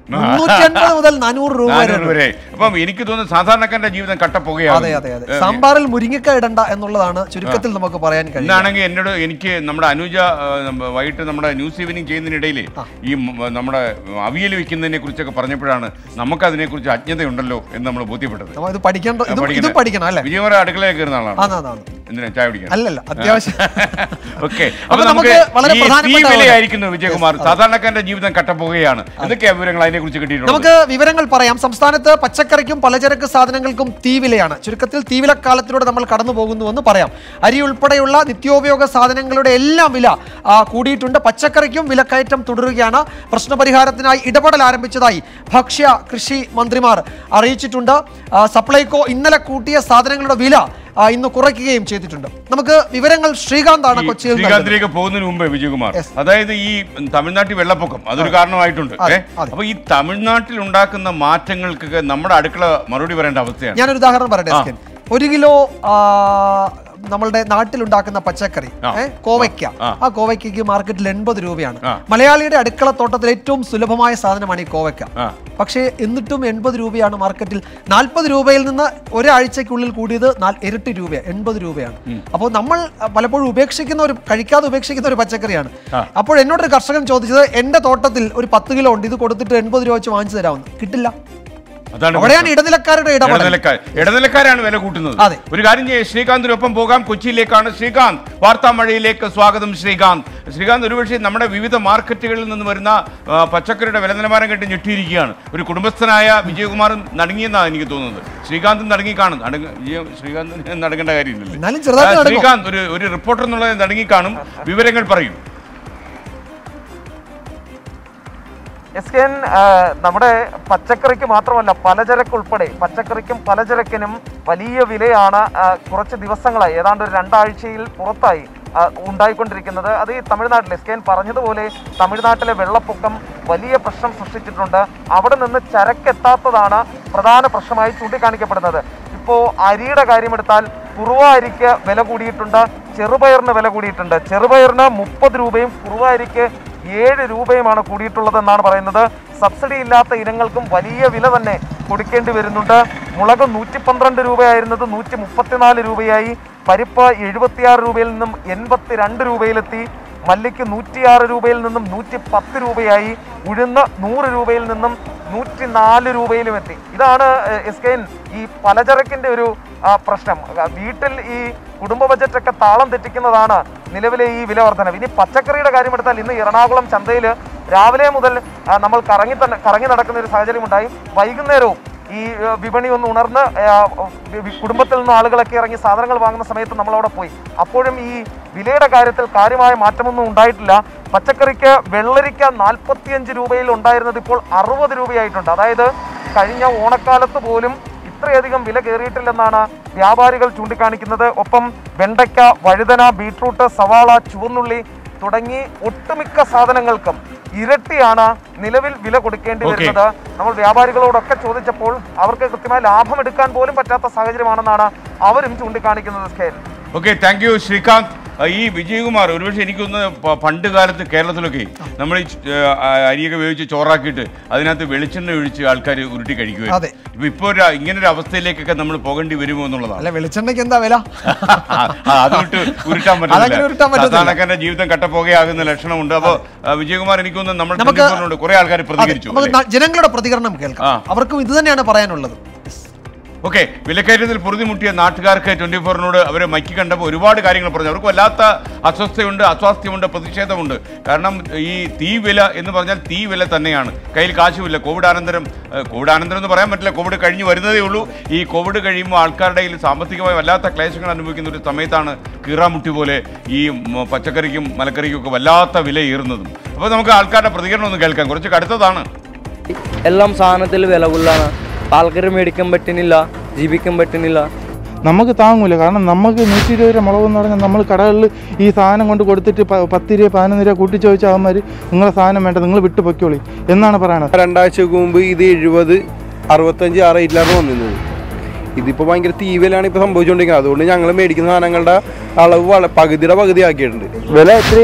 മുന്നൂറ്റി അൻപത് മുതൽ നാനൂറ് രൂപ വരെ നാനൂറ് വരെ അപ്പം എനിക്ക് തോന്നുന്നു സാധാരണക്കാരന്റെ ജീവിതം അതെ കട്ടപ്പുകയാണ് അതെ അതെ സാമ്പാറിൽ മുരിങ്ങക്ക ഇടണ്ട എന്നുള്ളതാണ് ചുരുക്കത്തിൽ നമുക്ക് പറയാൻ കഴിയും ഇന്നാണെങ്കിൽ എന്നോട് എനിക്ക് നമ്മുടെ അനുജ ആ, നമ്മ- വൈകിട്ട് നമ്മുടെ ന്യൂസ് ഈവനിങ് ചെയ്യുന്നതിനിടയിൽ ഈ മ- നമ്മുടെ അവിയൽ വെക്കുന്നതിനെ കുറിച്ചൊക്കെ പറഞ്ഞപ്പോഴാണ് നമുക്ക് അതിനെക്കുറിച്ച് അജ്ഞതയുണ്ടല്ലോ എന്ന് നമ്മൾ ബോധ്യപ്പെട്ടത് നമ്മൾ ഇത് പഠിക്കേണ്ട ഇതും പഠിക്കണം. ഇതും പഠിക്കണം അല്ലേ വിജയകുമാർ അടുക്കളയിൽ കയറുന്ന ആളാണ് ആന്ന് ആന്ന് ആന്ന്. എന്തിനാ ചായ കുടിക്കാൻ അല്ലല്ല അത്യാവശ്യം ഓക്കെ അപ്പൊ അപ്പൊ നമുക്ക് നമുക്ക് വളരെ ഈ പ്രധാനപ്പെട്ട തീ ഒരു- വിലയായിരിക്കുന്നു വിജയകുമാർ സാധാരണക്കാരന്റെ ജീവിതം കട്ടപ്പോകുകയാണ് എന്തൊക്കെയാ വിവരങ്ങൾ അതിനെ കുറിച്ച് കിട്ടിയിട്ടുള്ളത് നമുക്ക് വിവരങ്ങൾ പറയാം സംസ്ഥാനത്ത് പച്ചക്കറിക്കും പലചരക്ക് സാധനങ്ങൾക്കും തീവിലയാണ് ചുരുക്കത്തിൽ തീവിലക്കാലത്തിലൂടെ നമ്മൾ കടന്നു പോകുന്നുവെന്ന് പറയാം അരി ഉൾപ്പെടെയുള്ള നിത്യോപയോഗ സാധനങ്ങളുടെ എല്ലാം വില ആ, കൂടിയിട്ടുണ്ട് പച്ചക്കറിക്കും വിലക്കയറ്റം തുടരുകയാണ് പ്രശ്നപരിഹാരത്തിനായി ഇടപെടൽ ആരംഭിച്ചതായി ഭക്ഷ്യ കൃഷി മന്ത്രിമാർ അറിയിച്ചിട്ടുണ്ട് ആ, സപ്ലൈകോ ഇന്നലെ കൂട്ടിയ സാധനങ്ങളുടെ വില ആ, ഇന്ന് കുറയ്ക്കുകയും ചെയ്തിട്ടുണ്ട് നമുക്ക് വിവരങ്ങൾ ശ്രീകാന്താണ് ഈ കൊച്ചിയിൽ നൽകുന്നത്. ശ്രീകാന്തിലേക്ക് പോകുന്നതിന് മുമ്പേ വിജയകുമാർ Yes. അതായത് ഈ തമിഴ്നാട്ടിൽ വെള്ളപ്പൊക്കം അതൊരു കാരണമായിട്ടുണ്ട് അതെ, ഏ? അതെ. അപ്പൊ ഈ തമിഴ്നാട്ടിൽ ഉണ്ടാക്കുന്ന മാറ്റങ്ങൾക്കൊക്കെ നമ്മുടെ അടുക്കള മറുപടി പറയേണ്ട അവസ്ഥയാണ് ഞാനൊരു ഉദാഹരണം പറയട്ടെ ആ. എസ്കേൻ. ഒരു കിലോ ആ, നമ്മളുടെ നാട്ടിലുണ്ടാക്കുന്ന പച്ചക്കറി ആ. ഏ, കോവയ്ക്ക ആ. ആ കോവയ്ക്കയ്ക്ക് മാർക്കറ്റിൽ എൺപത് രൂപയാണ് ആ. മലയാളിയുടെ അടുക്കള തോട്ടത്തിൽ ഏറ്റവും സുലഭമായ സാധനമാണ് ഈ കോവയ്ക്ക ആ. പക്ഷേ എന്നിട്ടും എൺപത് രൂപയാണ് മാർക്കറ്റിൽ നാൽപ്പത് രൂപയിൽ നിന്ന് ഒരാഴ്ചക്കുള്ളിൽ കൂടിയത് നാൽ- ഇരട്ടി രൂപ എൺപത് രൂപയാണ് അപ്പോൾ നമ്മൾ അഹ്, പലപ്പോഴും ഉപേക്ഷിക്കുന്ന ഒരു കഴിക്കാതെ ഉപേക്ഷിക്കുന്ന ഒരു പച്ചക്കറിയാണ് ആ. അപ്പോൾ എന്നോടൊരു കർഷകൻ ചോദിച്ചത് എന്റെ തോട്ടത്തിൽ ഒരു പത്ത് കിലോ ഉണ്ട് ഇത് കൊടുത്തിട്ട് എൺപത് രൂപ വെച്ച് വാങ്ങിച്ചു തരാമെന്ന് കിട്ടില്ല അതാണ് അവിടെയാണ് പ്രശ്നം. ഇടനിലക്കാരുടെ ഇടപെടൽ ഇടനിലക്കാർ ഇടനിലക്കാരാണ് വില കൂട്ടുന്നത് അതെ. ഒരു കാര്യം ചെയ്യേ ശ്രീകാന്തിനൊപ്പം പോകാം കൊച്ചിയിലേക്കാണ് ശ്രീകാന്ത് വാർത്താ മഴയിലേക്ക് സ്വാഗതം ശ്രീകാന്ത് ശ്രീകാന്ത് ഒരുപക്ഷെ നമ്മുടെ വിവിധ മാർക്കറ്റുകളിൽ നിന്ന് വരുന്ന ആ, പച്ചക്കറിയുടെ വില നിലവാരം കണ്ട് ഞെട്ടിയിരിക്കുകയാണ് ഒരു കുടുംബസ്ഥനായ വിജയകുമാർ നടുങ്ങിയെന്നാണ് എനിക്ക് തോന്നുന്നത് ശ്രീകാന്ത് നടുങ്ങി കാണും നടുങ്ങ വിജയ- ശ്രീകാന്ത് നടുങ്ങേണ്ട കാര്യമില്ലല്ലേ എന്നാലും ചെറുതായിട്ട് ആ, നടുങ്ങും. ശ്രീകാന്ത് ഒരു ഒരു റിപ്പോർട്ടർ എന്നുള്ളത് നടുങ്ങി കാണും വിവരങ്ങൾ പറയും എസ് കെ എൻ നമ്മുടെ പച്ചക്കറിക്ക് മാത്രമല്ല പലചരക്ക് ഉൾപ്പെടെ പച്ചക്കറിക്കും പലചരക്കിനും വലിയ വിലയാണ് ആ, കുറച്ച് ദിവസങ്ങളായി ഏതാണ്ട് ഒരു രണ്ടാഴ്ചയിൽ പുറത്തായി ആ, ഉണ്ടായിക്കൊണ്ടിരിക്കുന്നത് അത് ഈ തമിഴ്നാട്ടിൽ എസ് കെ എൻ പറഞ്ഞതുപോലെ തമിഴ്നാട്ടിലെ വെള്ളപ്പൊക്കം വലിയ പ്രശ്നം സൃഷ്ടിച്ചിട്ടുണ്ട് അവിടെ നിന്ന് ചരക്കെത്താത്തതാണ് പ്രധാന പ്രശ്നമായി ചൂണ്ടിക്കാണിക്കപ്പെടുന്നത് ഇപ്പോൾ അരിയുടെ കാര്യമെടുത്താൽ കുറുവ അരിക്ക് വില കൂടിയിട്ടുണ്ട് ചെറുപയറിന് വില കൂടിയിട്ടുണ്ട് ചെറുപയറിന് മുപ്പത് രൂപയും കുറുവ അരിക്ക് ഏഴ് രൂപയുമാണ് കൂടിയിട്ടുള്ളതെന്നാണ് പറയുന്നത് സബ്സിഡി ഇല്ലാത്ത ഇനങ്ങൾക്കും വലിയ വില തന്നെ കൊടുക്കേണ്ടി വരുന്നുണ്ട് മുളക് നൂറ്റി പന്ത്രണ്ട് രൂപയായിരുന്നത് നൂറ്റി മുപ്പത്തിനാല് രൂപയായി പരിപ്പ് എഴുപത്തിയാറ് രൂപയിൽ നിന്നും എൺപത്തി രണ്ട് രൂപയിലെത്തി മല്ലിക്ക് നൂറ്റിയാറ് രൂപയിൽ നിന്നും നൂറ്റി പത്ത് രൂപയായി ഉഴുന്ന് നൂറ് രൂപയിൽ നിന്നും നൂറ്റി നാല് രൂപയിലും എത്തി ഇതാണ് എഹ്, എസ് കെ എൻ ഈ പലചരക്കിന്റെ ഒരു ആ, പ്രശ്നം ആ, വീട്ടിൽ ഈ കുടുംബ ബജറ്റൊക്കെ താളം തെറ്റിക്കുന്നതാണ് നിലവിലെ ഈ വില വർധനവ് ഇനി പച്ചക്കറിയുടെ കാര്യമെടുത്താൽ ഇന്ന് എറണാകുളം ചന്തയിൽ രാവിലെ മുതൽ ആ, നമ്മൾ കറങ്ങി തന്നെ കറങ്ങി നടക്കുന്ന ഒരു സാഹചര്യം ഉണ്ടായി വൈകുന്നേരവും ഈ ആ, വിപണി ഒന്ന് ഉണർന്ന് ആ, വി- വി- കുടുംബത്തിൽ നിന്ന് ആളുകളൊക്കെ ഇറങ്ങി സാധനങ്ങൾ വാങ്ങുന്ന സമയത്ത് നമ്മൾ അവിടെ പോയി അപ്പോഴും ഈ വിലയുടെ കാര്യത്തിൽ കാര്യമായ മാറ്റമൊന്നും ഉണ്ടായിട്ടില്ല പച്ചക്കറിക്ക് വെള്ളരിക്ക നാൽപ്പത്തിയഞ്ച് രൂപയിൽ ഉണ്ടായിരുന്നത് ഇപ്പോൾ അറുപത് രൂപയായിട്ടുണ്ട് അതായത് കഴിഞ്ഞ ഓണക്കാലത്ത് പോലും ഇത്രയധികം വില കയറിയിട്ടില്ലെന്നാണ് വ്യാപാരികൾ ചൂണ്ടിക്കാണിക്കുന്നത് ഒപ്പം വെണ്ടയ്ക്ക വഴുതന ബീട്രൂട്ട് സവാള ചുവന്നുള്ളി തുടങ്ങി ഒട്ടുമിക്ക സാധനങ്ങൾക്കും ഇരട്ടിയാണ് നിലവിൽ വില കൊടുക്കേണ്ടി Okay. വരുന്നത് നമ്മൾ വ്യാപാരികളോടൊക്കെ ചോദിച്ചപ്പോൾ അവർക്ക് കൃത്യമായ ലാഭം എടുക്കാൻ പോലും പറ്റാത്ത സാഹചര്യമാണെന്നാണ് അവരും ചൂണ്ടിക്കാണിക്കുന്നത് scale okay thank you Sreekanth ആ, ഈ വിജയകുമാർ ഒരുപക്ഷെ എനിക്കൊന്ന് പണ്ട് കാലത്ത് കേരളത്തിലൊക്കെ നമ്മൾ ഈ ച്- ആ, അരിയൊക്കെ വേവിച്ച് ചോറാക്കിയിട്ട് അതിനകത്ത് വെളിച്ചെണ്ണ ഒഴിച്ച് ആൾക്കാർ ഉരുട്ടി അതെ. കഴിക്കുമായിരുന്നു ഇപ്പൊ ഇപ്പോൾ ഒരു ഇങ്ങനെ ഒരു അവസ്ഥയിലേക്കൊക്കെ നമ്മൾ പോകേണ്ടി വരുമോ എന്നുള്ളതാണ് അല്ല വെളിച്ചെണ്ണയ്ക്ക് എന്താ വില ആ, ആ, അതുവിട്ട് ഉരുട്ടാൻ അതങ്ങനെ ഉരുട്ടാൻ പറ്റില്ല പറ്റത്തില്ല. സാധാരണക്കാരന്റെ ജീവിതം കട്ടപ്പോകയാകുന്ന ലക്ഷണമുണ്ട് അപ്പൊ ആ, വിജയകുമാർ എനിക്കൊന്ന് നമ്മൾ നമുക്ക് ടെലിഫോണിലുണ്ട് കുറെ ആൾക്കാർ അതെ, പ്രതികരിച്ചു നമുക്ക് ന- ജനങ്ങളുടെ പ്രതികരണം കേൾക്കാം ആ. അവർക്കും ഇത് തന്നെയാണ് പറയാനുള്ളത് ഓക്കെ വിലക്കയറ്റത്തിൽ പൊറുതിമുട്ടിയ നാട്ടുകാർക്ക് ട്വന്റി ഫോറിനോട് അവരെ മൈക്ക് കണ്ടപ്പോൾ ഒരുപാട് കാര്യങ്ങൾ പറഞ്ഞു അവർക്ക് വല്ലാത്ത അസ്വസ്ഥയുണ്ട് അസ്വാസ്ഥ്യമുണ്ട് പ്രതിഷേധമുണ്ട് കാരണം ഈ തീ വില എന്ന് പറഞ്ഞാൽ തീ വില തന്നെയാണ് കയ്യിൽ കാശുമില്ല കോവിഡ് അനന്തരം ഏഹ്, കോവിഡ് അനന്തരം എന്ന് പറയാൻ പറ്റില്ല കോവിഡ് കഴിഞ്ഞ് വരുന്നതേ ഉള്ളൂ ഈ കോവിഡ് കഴിയുമ്പോൾ ആൾക്കാരുടെ കയ്യിൽ സാമ്പത്തികമായി വല്ലാത്ത ക്ലേശങ്ങൾ അനുഭവിക്കുന്ന ഒരു സമയത്താണ് കീറാമുട്ടി പോലെ ഈ ഉം, പച്ചക്കറിക്കും മലക്കറിക്കും ഒക്കെ വല്ലാത്ത വില ഏറുന്നതും അപ്പോൾ നമുക്ക് ആൾക്കാരുടെ പ്രതികരണം ഒന്ന് കേൾക്കാം കുറച്ച് കടുത്തതാണ് എല്ലാം സാധനത്തിൽ വില കൂടുതലാണ് ആൾക്കാർ മേടിക്കാൻ പറ്റുന്നില്ല ജീവിക്കാൻ പറ്റുന്നില്ല നമുക്ക് താങ്ങൂല കാരണം നമുക്ക് നൂറ്റി ഇരുപത് രൂപ മുളക് എന്ന് പറഞ്ഞാൽ നമ്മൾ കടകളിൽ ഈ സാധനം കൊണ്ട് കൊടുത്തിട്ട് പ- പത്ത് രൂപ പതിനൊന്ന് രൂപ കൂട്ടി ചോദിച്ചാൽ അവന്മാർ നിങ്ങളെ സാധനം വേണ്ട നിങ്ങൾ വിട്ടു പൊയ്ക്കോളി എന്നാണ് പറയണത് രണ്ടാഴ്ചക്ക് മുമ്പ് ഇത് എഴുപത് അറുപത്തഞ്ച് ആ റേറ്റിലാണ് വന്നിരുന്നത് ഇതിപ്പോൾ ഭയങ്കര തീവലാണ് ഇപ്പോൾ സംഭവിച്ചുകൊണ്ടിരിക്കുന്നത് അതുകൊണ്ട് ഞങ്ങൾ മേടിക്കുന്ന സാധനങ്ങളുടെ അളവ് വള പകുതിയുടെ പകുതി ആക്കിയിട്ടുണ്ട് വില ഇത്തിരി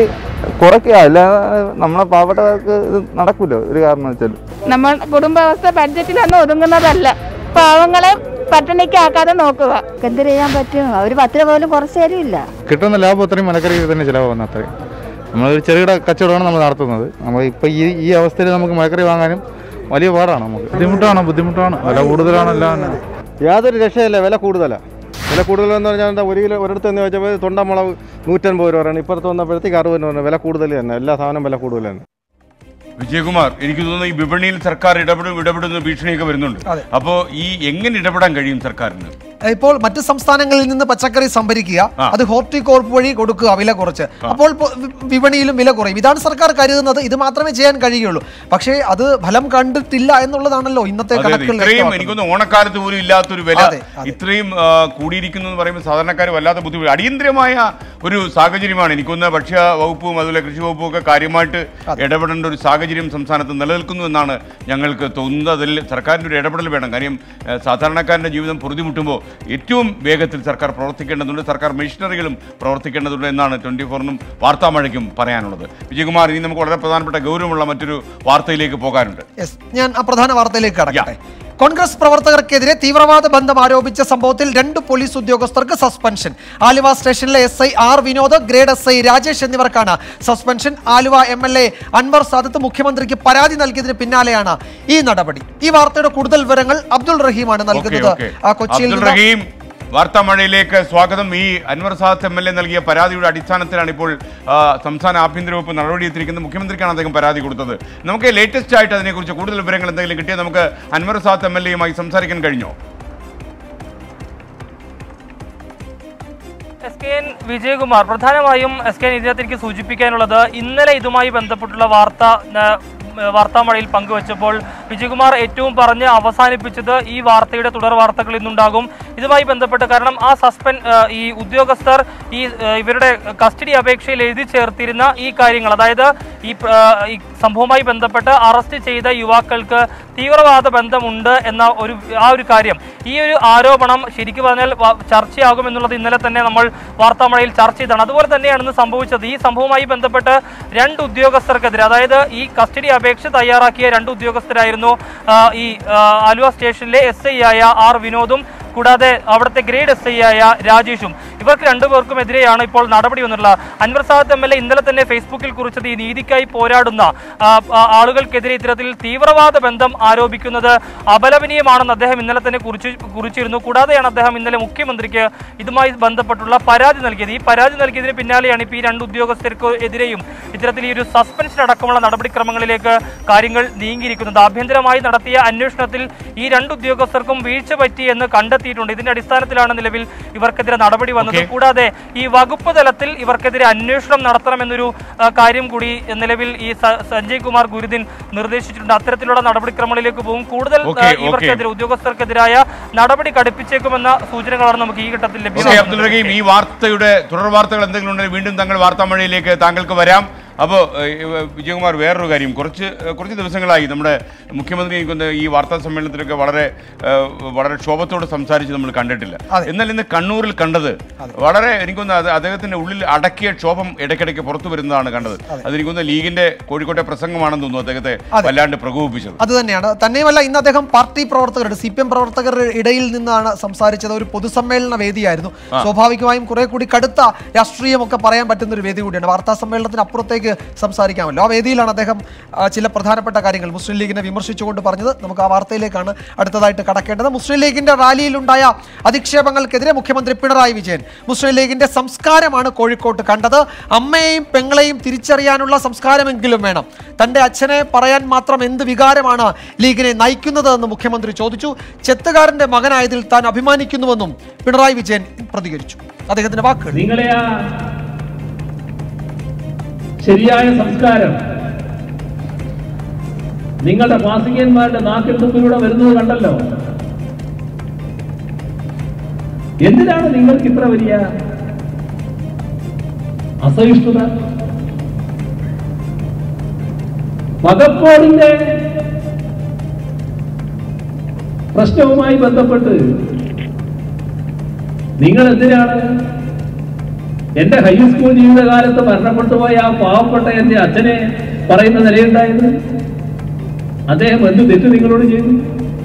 കുറയ്ക്കുക അല്ല നമ്മളെ പാവപ്പെട്ടവർക്ക് ഇത് നടക്കൂല ഒരു കാരണം വെച്ചാൽ നമ്മൾ കുടുംബാവസ്ഥ ബഡ്ജറ്റിലൊന്നും ഒതുങ്ങുന്നതല്ല പാവങ്ങളെ പട്ടിണിക്കാക്കാതെ നോക്കുക എന്ത് ചെയ്യാൻ പറ്റും അവർ പത്ത് രൂപ പോലും കുറച്ച് തരില്ല കിട്ടുന്ന ലാഭം അത്രയും മലക്കറി തന്നെ ചിലവാകുന്ന അത്രയും നമ്മളൊരു ചെറുകിട കച്ചവടമാണ് നമ്മൾ നടത്തുന്നത് നമ്മൾ ഇപ്പോൾ ഈ ഈ അവസ്ഥയിൽ നമുക്ക് മലക്കറി വാങ്ങാനും വലിയ പാടാണ് നമുക്ക് ബുദ്ധിമുട്ടാണ് ബുദ്ധിമുട്ടാണ് വില കൂടുതലാണല്ലോ യാതൊരു രക്ഷയില്ല വില കൂടുതലാണ് വില കൂടുതലെന്ന് പറഞ്ഞാൽ എന്താ ഒരു കിലോ ഒരിടത്ത് എന്ന് വെച്ചപ്പോൾ തൊണ്ടമുളക് നൂറ്റൻപത് രൂപ പറയണം ഇപ്പുറത്ത് വന്നപ്പോഴത്തേക്ക് അറുപത് രൂപ വില കൂടുതൽ തന്നെ എല്ലാ സാധനം വില കൂടുതൽ തന്നെ വിജയകുമാർ എനിക്ക് തോന്നുന്നു ഈ വിപണിയിൽ സർക്കാർ ഇടപെടും ഇടപെടുന്ന ഭീഷണിയൊക്കെ വരുന്നുണ്ട് അതെ. അപ്പോൾ ഈ എങ്ങനെ ഇടപെടാൻ കഴിയും സർക്കാരിന് ഇപ്പോൾ മറ്റ് സംസ്ഥാനങ്ങളിൽ നിന്ന് പച്ചക്കറി സംഭരിക്കുക ആ. അത് ഹോർട്ടികോർപ്പ് വഴി കൊടുക്കുക വില കുറച്ച് അപ്പോൾ പൊ- വി- വിപണിയിലും വില കുറയും ഇതാണ് സർക്കാർ കരുതുന്നത് ഇത് മാത്രമേ ചെയ്യാൻ കഴിയുള്ളൂ പക്ഷേ അത് ഫലം കണ്ടിട്ടില്ല എന്നുള്ളതാണല്ലോ ഇന്നത്തെ അതെ, അതെ. കണക്കുകൾ ഇത്രയും വ്യക്തമാക്കുന്നത്. എനിക്കൊന്ന് ഓണക്കാലത്ത് പോലും ഇല്ലാത്തൊരു വില അതെ, ഇത്രയും ആ, കൂടിയിരിക്കുന്നു എന്ന് പറയുമ്പോൾ സാധാരണക്കാർ വല്ലാത്ത ബുദ്ധിമുട്ട് അടിയന്തരമായ ഒരു സാഹചര്യമാണ് എനിക്കൊന്ന് ഭക്ഷ്യ വകുപ്പും അതുപോലെ കൃഷി വകുപ്പും ഒക്കെ കാര്യമായിട്ട് ഇടപെടേണ്ട ഒരു സാഹചര്യം സംസ്ഥാനത്ത് നിലനിൽക്കുന്നു എന്നാണ് ഞങ്ങൾക്ക് തോന്നുന്നത് അതിൽ സർക്കാരിൻ്റെ ഒരു ഇടപെടൽ വേണം കാര്യം ആ, സാധാരണക്കാരൻ്റെ ജീവിതം പൊറുതിമുട്ടുമ്പോൾ ഏറ്റവും വേഗത്തിൽ സർക്കാർ പ്രവർത്തിക്കേണ്ടതുണ്ട് സർക്കാർ മെഷീനറികളും പ്രവർത്തിക്കേണ്ടതുണ്ട് എന്നാണ് ട്വൻറ്റി ഫോറിനും വാർത്താമഴയ്ക്കും പറയാനുള്ളത് വിജയകുമാർ ഇനി നമുക്ക് വളരെ പ്രധാനപ്പെട്ട ഗൗരവമുള്ള മറ്റൊരു വാർത്തയിലേക്ക് പോകാനുണ്ട് യെസ് ഞാൻ ആ പ്രധാന വാർത്തയിലേക്ക് കടക്കട്ടെ കോൺഗ്രസ് പ്രവർത്തകർക്കെതിരെ തീവ്രവാദ ബന്ധം ആരോപിച്ച സംഭവത്തിൽ രണ്ട് പോലീസ് ഉദ്യോഗസ്ഥർക്ക് സസ്പെൻഷൻ ആലുവ സ്റ്റേഷനിലെ S I R Vinod grade S I Rajesh എന്നിവർക്കാണ് suspension Aluva M L A Anwar Sadath മുഖ്യമന്ത്രിക്ക് പരാതി നൽകിയതിന് പിന്നാലെയാണ് ഈ നടപടി ഈ വാർത്തയുടെ കൂടുതൽ വിവരങ്ങൾ അബ്ദുൾ റഹീമാണ് നൽകുന്നത് ഓക്കേ, ഓക്കേ. ആ, കൊച്ചിയിൽ അബ്ദുൾ നിന്ന് റഹീം വാർത്താമഴയിലേക്ക് സ്വാഗതം ഈ Anwar Sadath M L A നൽകിയ പരാതിയുടെ അടിസ്ഥാനത്തിലാണ് ഇപ്പോൾ ആ, സംസ്ഥാന ആഭ്യന്തര വകുപ്പ് നടപടിയെത്തിയിരിക്കുന്നത് മുഖ്യമന്ത്രിക്കാണ് അദ്ദേഹം പരാതി കൊടുത്തത് നമുക്ക് ലേറ്റസ്റ്റ് ആയിട്ട് അതിനെക്കുറിച്ച് കൂടുതൽ വിവരങ്ങൾ എന്തെങ്കിലും കിട്ടിയാൽ നമുക്ക് അൻവർ സാദത്ത് എം എൽ എയുമായി സംസാരിക്കാൻ കഴിഞ്ഞോ എസ് കെ എൻ വിജയകുമാർ പ്രധാനമായും എസ് കെ എൻ ഇതിനകത്ത് എനിക്ക് സൂചിപ്പിക്കാനുള്ളത് ഇന്നലെ ഇതുമായി ബന്ധപ്പെട്ടുള്ള വാർത്ത ആ, വാർത്താമഴയിൽ പങ്കുവച്ചപ്പോൾ വിജയകുമാർ ഏറ്റവും പറഞ്ഞ് അവസാനിപ്പിച്ചത് ഈ വാർത്തയുടെ തുടർ വാർത്തകൾ ഇന്നുണ്ടാകും ഇതുമായി ബന്ധപ്പെട്ട് കാരണം ആ സസ്പെൻഡ് ഈ ഉദ്യോഗസ്ഥർ ഈ ആ, ഇവരുടെ കസ്റ്റഡി അപേക്ഷയിൽ എഴുതി ചേർത്തിരുന്ന ഈ കാര്യങ്ങൾ അതായത് ഈ പ്ര- ആ, ഈ സംഭവവുമായി ബന്ധപ്പെട്ട് അറസ്റ്റ് ചെയ്ത യുവാക്കൾക്ക് തീവ്രവാദ ബന്ധമുണ്ട് എന്ന ഒരു ആ ഒരു കാര്യം ഈ ഒരു ആരോപണം ശരിക്കും പറഞ്ഞാൽ വ- ചർച്ചയാകും എന്നുള്ളത് ഇന്നലെ തന്നെ നമ്മൾ വാർത്താമഴയിൽ ചർച്ച ചെയ്തതാണ് അതുപോലെ തന്നെയാണ് ഇന്ന് സംഭവിച്ചത് ഈ സംഭവവുമായി ബന്ധപ്പെട്ട് രണ്ട് ഉദ്യോഗസ്ഥർക്കെതിരെ അതായത് ഈ കസ്റ്റഡി അപേക്ഷ തയ്യാറാക്കിയ രണ്ട് ഉദ്യോഗസ്ഥരായിരുന്നു ആ, ഈ ആ, ആലുവ സ്റ്റേഷനിലെ എസ് ഐ ആയ ആർ വിനോദും കൂടാതെ അവിടുത്തെ ഗ്രേഡ് എസ് ഐ ആയ രാജേഷും ഇവർക്ക് രണ്ടുപേർക്കും എതിരെയാണ് ഇപ്പോൾ നടപടി വന്നിട്ടുള്ളത് Anwar Sadath M L A ഇന്നലെ തന്നെ ഫേസ്ബുക്കിൽ കുറിച്ചത് ഈ നീതിക്കായി പോരാടുന്ന ആ, ആ, ആളുകൾക്കെതിരെ ഇത്തരത്തിൽ തീവ്രവാദ ബന്ധം ആരോപിക്കുന്നത് അപലപനീയമാണെന്ന് അദ്ദേഹം ഇന്നലെ തന്നെ കുറിച്ച് കുറിച്ചിരുന്നു കൂടാതെയാണ് അദ്ദേഹം ഇന്നലെ മുഖ്യമന്ത്രിക്ക് ഇതുമായി ബന്ധപ്പെട്ടുള്ള പരാതി നൽകിയത് ഈ പരാതി നൽകിയതിന് പിന്നാലെയാണ് ഇപ്പോൾ ഈ രണ്ട് ഉദ്യോഗസ്ഥർക്ക് എതിരെയും ഇത്തരത്തിൽ ഈ ഒരു സസ്പെൻഷൻ അടക്കമുള്ള നടപടിക്രമങ്ങളിലേക്ക് കാര്യങ്ങൾ നീങ്ങിയിരിക്കുന്നത് ആഭ്യന്തരമായി നടത്തിയ അന്വേഷണത്തിൽ ഈ രണ്ട് ഉദ്യോഗസ്ഥർക്കും വീഴ്ച പറ്റി എന്ന് കണ്ടെത്തിയിട്ടുണ്ട് ഇതിന്റെ അടിസ്ഥാനത്തിലാണ് നിലവിൽ ഇവർക്കെതിരെ നടപടി വന്നത് കൂടാതെ ഈ വകുപ്പ് തലത്തിൽ ഇവർക്കെതിരെ അന്വേഷണം നടത്തണമെന്നൊരു ആ, കാര്യം കൂടി നിലവിൽ ഈ സ- സഞ്ജയ് കുമാർ ഗുരുദിൻ നിർദ്ദേശിച്ചിട്ടുണ്ട് അത്തരത്തിലുള്ള നടപടിക്രമങ്ങളിലേക്ക് പോകും കൂടുതൽ ആ, ഓക്കേ, ഓക്കേ. ഇവർക്കെതിരെ ഉദ്യോഗസ്ഥർക്കെതിരായ നടപടി കടുപ്പിച്ചേക്കുമെന്ന സൂചനകളാണ് നമുക്ക് ഈ ഘട്ടത്തിൽ ഓക്കെ ലഭ്യമാകുന്നത് അബ്ദുൾ റഹീം ഈ വാർത്തയുടെ തുടർ വാർത്തകൾ എന്തെങ്കിലും ഉണ്ടെങ്കിൽ വീണ്ടും താങ്കൾ വാർത്താമഴയിലേക്ക് താങ്കൾക്ക് വരാം അപ്പോൾ വിജയകുമാർ വേറൊരു കാര്യം കുറച്ച് ഏഹ്, കുറച്ച് ദിവസങ്ങളായി നമ്മുടെ മുഖ്യമന്ത്രി എനിക്കൊന്ന് ഈ വാർത്താ സമ്മേളനത്തിലൊക്കെ വളരെ ഏഹ്, വളരെ ക്ഷോഭത്തോടെ സംസാരിച്ച് നമ്മൾ കണ്ടിട്ടില്ല എന്നാൽ ഇന്ന് കണ്ണൂരിൽ കണ്ടത് വളരെ എനിക്കൊന്ന് അത് അദ്ദേഹത്തിന്റെ ഉള്ളിൽ അടക്കിയ ക്ഷോഭം ഇടയ്ക്കിടയ്ക്ക് പുറത്തു വരുന്നതാണ് കണ്ടത് അതെനിക്കൊന്ന് ലീഗിന്റെ കോഴിക്കോട്ടെ പ്രസംഗമാണെന്ന് തോന്നുന്നു അദ്ദേഹത്തെ വല്ലാണ്ട് പ്രകോപിപ്പിച്ചത് അത് തന്നെയാണ് തന്നെയുമല്ല ഇന്ന് അദ്ദേഹം പാർട്ടി പ്രവർത്തകരുടെ സി പി എം പ്രവർത്തകരുടെ ഇടയിൽ നിന്നാണ് സംസാരിച്ചത് ഒരു പൊതുസമ്മേളന വേദിയായിരുന്നു ആ. സ്വാഭാവികമായും കുറെ കൂടി കടുത്ത രാഷ്ട്രീയമൊക്കെ പറയാൻ പറ്റുന്ന ഒരു വേദി കൂടിയാണ് വാർത്താ സമ്മേളനത്തിന് അപ്പുറത്തേക്ക് സംസാരിക്കാമല്ലോ ആ വേദിയിലാണ് അദ്ദേഹം ആ, ചില പ്രധാനപ്പെട്ട കാര്യങ്ങൾ മുസ്ലിം ലീഗിനെ വിമർശിച്ചുകൊണ്ട് പറഞ്ഞത് നമുക്ക് ആ വാർത്തയിലേക്കാണ് അടുത്തതായിട്ട് കടക്കേണ്ടത് മുസ്ലിം ലീഗിന്റെ റാലിയിലുണ്ടായ അധിക്ഷേപങ്ങൾക്കെതിരെ മുഖ്യമന്ത്രി പിണറായി വിജയൻ മുസ്ലിം ലീഗിന്റെ സംസ്കാരമാണ് കോഴിക്കോട്ട് കണ്ടത് അമ്മയെയും പെങ്ങളെയും തിരിച്ചറിയാനുള്ള സംസ്കാരമെങ്കിലും വേണം തന്റെ അച്ഛനെ പറയാൻ മാത്രം എന്ത് വികാരമാണ് ലീഗിനെ നയിക്കുന്നത് എന്ന് മുഖ്യമന്ത്രി ചോദിച്ചു ചെത്തുകാരന്റെ മകനായതിൽ താൻ അഭിമാനിക്കുന്നുവെന്നും പിണറായി വിജയൻ പ്രതികരിച്ചു അദ്ദേഹത്തിന്റെ വാക്കുകൾ നിങ്ങളെ ആ ശരിയായ സംസ്കാരം നിങ്ങളുടെ മാസികന്മാരുടെ നാക്കിൽ തുമ്പിലൂടെ വരുന്നത് കണ്ടല്ലോ എന്തിനാണ് നിങ്ങൾക്ക് ഇത്ര വലിയ അസഹിഷ്ണുത വകപ്പോടിന്റെ പ്രശ്നവുമായി ബന്ധപ്പെട്ട് നിങ്ങൾ എന്തിനാണ് എന്റെ ഹൈസ്കൂൾ ജീവിതകാലത്ത് മരണപ്പെട്ടു പോയ ആ പാവപ്പെട്ട എന്റെ അച്ഛനെ പറയുന്ന നിലയുണ്ടായത് അദ്ദേഹം എന്ത് തെറ്റ് നിങ്ങളോട് ചെയ്തു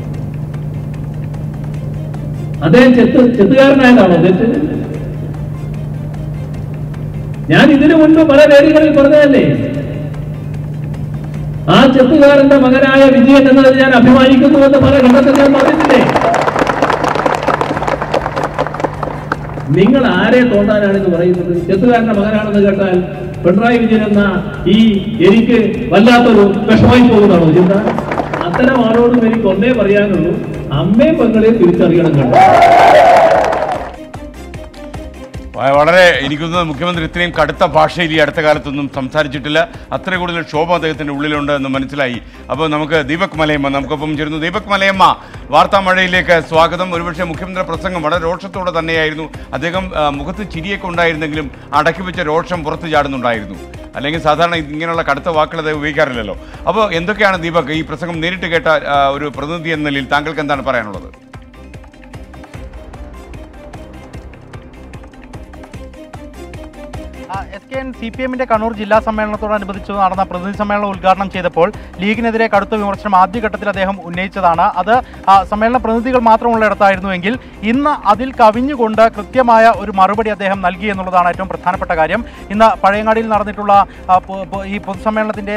അദ്ദേഹം ചെത്ത് ചെത്തുകാരനായതാണോ തെറ്റ് ഞാൻ ഇതിനു മുൻപ് പല വേദികളിൽ പറഞ്ഞതല്ലേ ആ ചെത്തുകാരന്റെ മകനായ വിജയൻ എന്നത് ഞാൻ അഭിമാനിക്കുന്നുവെന്ന് പല ഘട്ടത്തിൽ ഞാൻ പറഞ്ഞിട്ടില്ലേ നിങ്ങൾ ആരെ തോണ്ടാനാണ് ഇത് പറയുന്നത് ചെത്തുകാരന്റെ മകനാണെന്ന് കേട്ടാൽ പിണറായി വിജയൻ എന്ന ഈ എനിക്ക് വല്ലാത്തൊരു വിഷമായി പോകുന്നതാണോ ചിന്ത അത്തരം ആളോടും എനിക്ക് ഒന്നേ പറയാനുള്ളൂ അമ്മയും പെങ്ങളെയും തിരിച്ചറിയണം കേട്ടോ വ- വളരെ എനിക്ക് തോന്നുന്നു മുഖ്യമന്ത്രി ഇത്രയും കടുത്ത ഭാഷയിൽ ഈ അടുത്ത കാലത്തൊന്നും സംസാരിച്ചിട്ടില്ല അത്ര കൂടുതൽ ക്ഷോഭം അദ്ദേഹത്തിൻ്റെ ഉള്ളിലുണ്ട് എന്ന് മനസ്സിലായി അപ്പോൾ നമുക്ക് ദീപക് മലയമ്മ നമുക്കൊപ്പം ചേരുന്നു ദീപക് മലയമ്മ വാർത്താ മഴയിലേക്ക് സ്വാഗതം ഒരുപക്ഷെ മുഖ്യമന്ത്രി പ്രസംഗം വളരെ രോഷത്തോടെ തന്നെയായിരുന്നു അദ്ദേഹം ആ, മുഖത്ത് ചിരിയൊക്കെ ഉണ്ടായിരുന്നെങ്കിലും അടക്കി വെച്ച രോഷം പുറത്തു ചാടുന്നുണ്ടായിരുന്നു അല്ലെങ്കിൽ സാധാരണ ഇങ്ങനെയുള്ള കടുത്ത വാക്കുകൾ അദ്ദേഹം ഉപയോഗിക്കാറില്ലല്ലോ അപ്പോൾ എന്തൊക്കെയാണ് ദീപക് ഈ പ്രസംഗം നേരിട്ട് കേട്ട ആ, ഒരു പ്രതിനിധി എന്ന നിലയിൽ താങ്കൾക്ക് എന്താണ് പറയാനുള്ളത് S K N C P എമ്മിന്റെ കണ്ണൂർ ജില്ലാ സമ്മേളനത്തോടനുബന്ധിച്ച് നടന്ന പ്രതിനിധി സമ്മേളനം ഉദ്ഘാടനം ചെയ്തപ്പോൾ ലീഗിനെതിരെ കടുത്ത വിമർശനം ആദ്യഘട്ടത്തിൽ അദ്ദേഹം ഉന്നയിച്ചതാണ് അത് ആ, സമ്മേളന പ്രതിനിധികൾ മാത്രമുള്ളിടത്തായിരുന്നുവെങ്കിൽ ഇന്ന് അതിൽ കവിഞ്ഞുകൊണ്ട് കൃത്യമായ ഒരു മറുപടി അദ്ദേഹം നൽകി എന്നുള്ളതാണ് ഏറ്റവും പ്രധാനപ്പെട്ട കാര്യം ഇന്ന് പഴയങ്ങാടിയിൽ നടന്നിട്ടുള്ള ആ, പൊ- പൊ- ഈ പൊതുസമ്മേളനത്തിന്റെ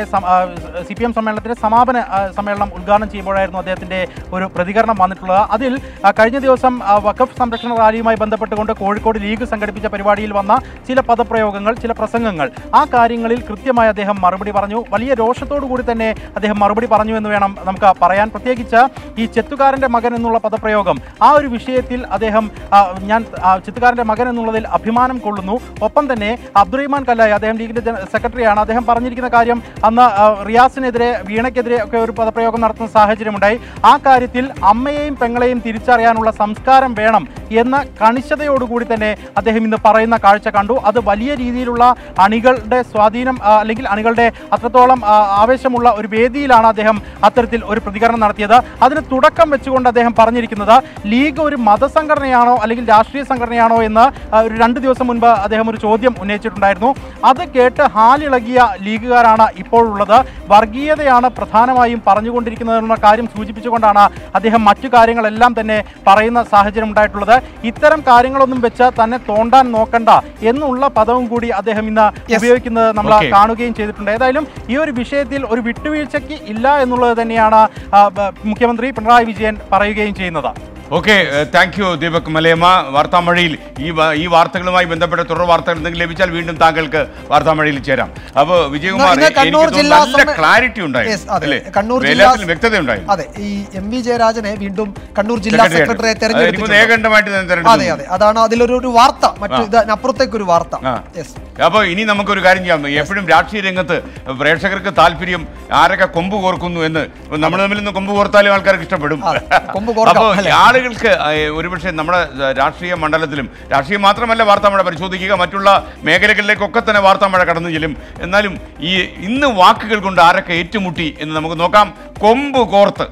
സി പി എം സമ്മേളനത്തിന്റെ സമാപന ആ, സമ്മേളനം ഉദ്ഘാടനം ചെയ്യുമ്പോഴായിരുന്നു അദ്ദേഹത്തിന്റെ ഒരു പ്രതികരണം വന്നിട്ടുള്ളത് അതിൽ ആ, കഴിഞ്ഞ ദിവസം ആ, വഖഫ് സംരക്ഷണ റാലിയുമായി ബന്ധപ്പെട്ടുകൊണ്ട് കോഴിക്കോട് ലീഗ് സംഘടിപ്പിച്ച പരിപാടിയിൽ വന്ന ചില പദപ്രയോഗങ്ങൾ ചില പ്രസംഗങ്ങൾ ആ കാര്യങ്ങളിൽ കൃത്യമായി അദ്ദേഹം മറുപടി പറഞ്ഞു വലിയ രോഷത്തോടു കൂടി തന്നെ അദ്ദേഹം മറുപടി പറഞ്ഞു എന്ന് വേണം നമുക്ക് പറയാൻ പ്രത്യേകിച്ച് ഈ ചെത്തുകാരന്റെ മകൻ എന്നുള്ള പദപ്രയോഗം ആ ഒരു വിഷയത്തിൽ അദ്ദേഹം ആ, ഞാൻ ആ, ചെത്തുകാരന്റെ മകൻ എന്നുള്ളതിൽ അഭിമാനം കൊള്ളുന്നു ഒപ്പം തന്നെ അബ്ദുറഹിമാൻ കല്ലായി അദ്ദേഹം ലീഗിന്റെ ജന- സെക്രട്ടറിയാണ് അദ്ദേഹം പറഞ്ഞിരിക്കുന്ന കാര്യം അന്ന് ആ, റിയാസിനെതിരെ വീണയ്ക്കെതിരെ ഒക്കെ ഒരു പദപ്രയോഗം നടത്തുന്ന സാഹചര്യമുണ്ടായി ആ കാര്യത്തിൽ അമ്മയെയും പെങ്ങളെയും തിരിച്ചറിയാനുള്ള സംസ്കാരം വേണം എന്ന കണിശതയോടുകൂടി തന്നെ അദ്ദേഹം ഇന്ന് പറയുന്ന കാഴ്ച കണ്ടു അത് വലിയ രീതിയിലുള്ള അണികളുടെ സ്വാധീനം ആ, അല്ലെങ്കിൽ അണികളുടെ അത്രത്തോളം ആ, ആവേശമുള്ള ഒരു വേദിയിലാണ് അദ്ദേഹം അത്തരത്തിൽ ഒരു പ്രതികരണം നടത്തിയത് അതിന് തുടക്കം വെച്ചുകൊണ്ട് അദ്ദേഹം പറഞ്ഞിരിക്കുന്നത് ലീഗ് ഒരു മതസംഘടനയാണോ അല്ലെങ്കിൽ രാഷ്ട്രീയ സംഘടനയാണോ എന്ന് ആ, ഒരു രണ്ട് ദിവസം മുൻപ് അദ്ദേഹം ഒരു ചോദ്യം ഉന്നയിച്ചിട്ടുണ്ടായിരുന്നു അത് കേട്ട് ഹാലിളകിയ ലീഗുകാരാണ് ഇപ്പോഴുള്ളത് വർഗീയതയാണ് പ്രധാനമായും പറഞ്ഞുകൊണ്ടിരിക്കുന്നതെന്ന കാര്യം സൂചിപ്പിച്ചുകൊണ്ടാണ് അദ്ദേഹം മറ്റു കാര്യങ്ങളെല്ലാം തന്നെ പറയുന്ന സാഹചര്യം ഉണ്ടായിട്ടുള്ളത് ഇത്തരം കാര്യങ്ങളൊന്നും വെച്ച് തന്നെ തോണ്ടാൻ നോക്കണ്ട എന്നുള്ള പദവും കൂടി അദ്ദേഹം ഇന്ന് ഉപയോഗിക്കുന്നത് നമ്മൾ Okay. കാണുകയും ചെയ്തിട്ടുണ്ട് ഏതായാലും ഈ ഒരു വിഷയത്തിൽ ഒരു വിട്ടുവീഴ്ചയ്ക്ക് ഇല്ല എന്നുള്ളത് തന്നെയാണ് ആ, ബ- മുഖ്യമന്ത്രി പിണറായി വിജയൻ പറയുകയും ചെയ്യുന്നത് okay thank you Deepak Malayamma വാർത്താമഴയിൽ ഈ വ- ഈ വാർത്തകളുമായി ബന്ധപ്പെട്ട തുടർ വാർത്തകൾ എന്തെങ്കിലും ലഭിച്ചാൽ വീണ്ടും താങ്കൾക്ക് വാർത്താമഴയിൽ ചേരാം അപ്പോൾ വിജയകുമാർ ഇന്ന് കണ്ണൂർ എനിക്ക് ജില്ലാ തോന്നുന്നു നല്ല സമ്മേ- ക്ലാരിറ്റി Yes, ഉണ്ടായിരുന്നു അതെ. അല്ലേ കണ്ണൂർ ജില്ലാ എല്ലാത്തിലും വ്യക്തത ഉണ്ടായിരുന്നു അതെ ഈ എം വി ജയരാജനെ വീണ്ടും കണ്ണൂർ ജില്ലാ Secretary ആയിട്ട്. സെക്രട്ടറിയെ അത് എനിക്ക് തോന്നുന്നു ഏകകണ്ഠമായിട്ട് തന്നെ അതെ തെരഞ്ഞെടുത്തു അതെ അതാണ് അതിലൊരു ഒരു വാർത്ത മറ്റു ആ. ഇതിനപ്പുറത്തേക്ക് ഒരു വാർത്ത ആ. യെസ് അപ്പോൾ ഇനി നമുക്കൊരു കാര്യം ചെയ്യാം എപ്പോഴും രാഷ്ട്രീയ രംഗത്ത് പ്രേക്ഷകർക്ക് താല്പര്യം ആരൊക്കെ കൊമ്പ് കോർക്കുന്നു എന്ന് നമ്മൾ തമ്മിൽ നിന്ന് കൊമ്പ് കോർത്താലും ആൾക്കാർക്ക് ഇഷ്ടപ്പെടും കൊമ്പ് കോർക്കാം, അപ്പോൾ അല്ലേ? ആളുകൾക്ക് ഏഹ്, ഒരുപക്ഷെ നമ്മുടെ ഏഹ്, രാഷ്ട്രീയ മണ്ഡലത്തിലും രാഷ്ട്രീയം മാത്രമല്ല വാർത്താമഴ പരിശോധിക്കുക മറ്റുള്ള മേഖലകളിലേക്കൊക്കെ തന്നെ വാർത്താമഴ കടന്നു ചെല്ലും എന്നാലും ഈ ഇന്ന് വാക്കുകൾ കൊണ്ട് ആരൊക്കെ ഏറ്റുമുട്ടി എന്ന് നമുക്ക് നോക്കാം കൊമ്പ് കോർത്ത്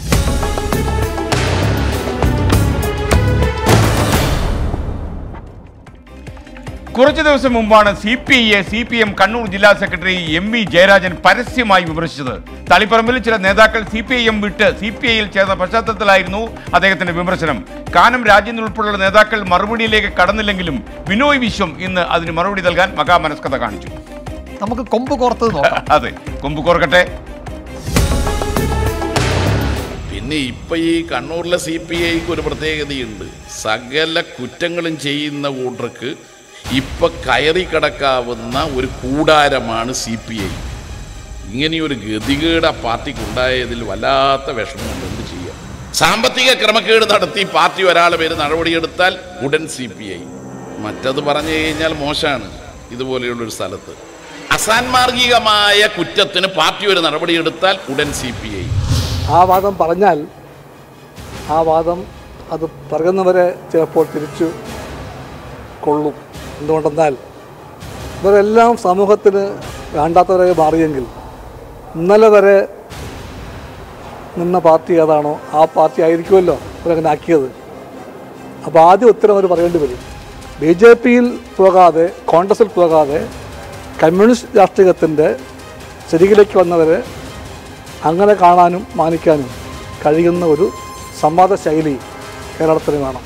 കുറച്ച് ദിവസം മുമ്പാണ് സി പി ഐയെ സി പി എം കണ്ണൂർ ജില്ലാ സെക്രട്ടറി എം വി ജയരാജൻ പരസ്യമായി വിമർശിച്ചത് തളിപ്പറമ്പിൽ ചില നേതാക്കൾ സി പി ഐ എം വിട്ട് സി പി ഐയിൽ ചേർന്ന പശ്ചാത്തലത്തിലായിരുന്നു അദ്ദേഹത്തിന്റെ വിമർശനം കാനം രാജേന്ദ്രൻ ഉൾപ്പെടെയുള്ള നേതാക്കൾ മറുപടിയിലേക്ക് കടന്നില്ലെങ്കിലും ബിനോയ് വിശ്വം ഇന്ന് അതിന് മറുപടി നൽകാൻ മഹാമനസ്കത കാണിച്ചു നമുക്ക് കൊമ്പ് കോർത്തത് നോക്കാം അതെ കൊമ്പ് കോർക്കട്ടെ പിന്നെ ഇപ്പൊ ഈ കണ്ണൂരിലെ സി പി ഐക്ക് ഒരു പ്രത്യേകതയുണ്ട് സകല കുറ്റങ്ങളും ചെയ്യുന്ന കൂട്ടർക്ക് ഇപ്പൊ കയറി കിടക്കാവുന്ന ഒരു കൂടാരമാണ് സി പി ഐ ഇങ്ങനെയൊരു ഗതികേട് ആ പാർട്ടിക്ക് ഉണ്ടായതിൽ വല്ലാത്ത വിഷമമുണ്ട് എന്ത് ചെയ്യാം സാമ്പത്തിക ക്രമക്കേട് നടത്തി പാർട്ടി ഒരാളെ പേര് നടപടിയെടുത്താൽ ഉടൻ സി പി ഐ മറ്റത് പറഞ്ഞു കഴിഞ്ഞാൽ മോശമാണ് ഇതുപോലെയുള്ളൊരു സ്ഥലത്ത് അസാൻമാർഗികമായ കുറ്റത്തിന് പാർട്ടി ഒരു നടപടിയെടുത്താൽ ഉടൻ സി പി ഐ ആ വാദം പറഞ്ഞാൽ ആ വാദം അത് പറയുന്നവരെ ചിലപ്പോൾ തിരിച്ചു കൊള്ളും എന്തുകൊണ്ടെന്നാൽ ഇവരെല്ലാം സമൂഹത്തിന് വേണ്ടാത്തവരായി മാറിയെങ്കിൽ ഇന്നലെ വരെ നിന്ന പാർട്ടി ഏതാണോ ആ പാർട്ടി ആയിരിക്കുമല്ലോ ഇവരങ്ങനെ ആക്കിയത് അപ്പോൾ ആദ്യം ഉത്തരം അവർ പറയേണ്ടി വരും ബി ജെ പിയിൽ പോകാതെ കോൺഗ്രസിൽ പോകാതെ കമ്മ്യൂണിസ്റ്റ് രാഷ്ട്രീയത്തിൻ്റെ ശരികിലേക്ക് വന്നവരെ അങ്ങനെ കാണാനും മാനിക്കാനും കഴിയുന്ന ഒരു സംവാദ ശൈലി കേരളത്തിന് വേണം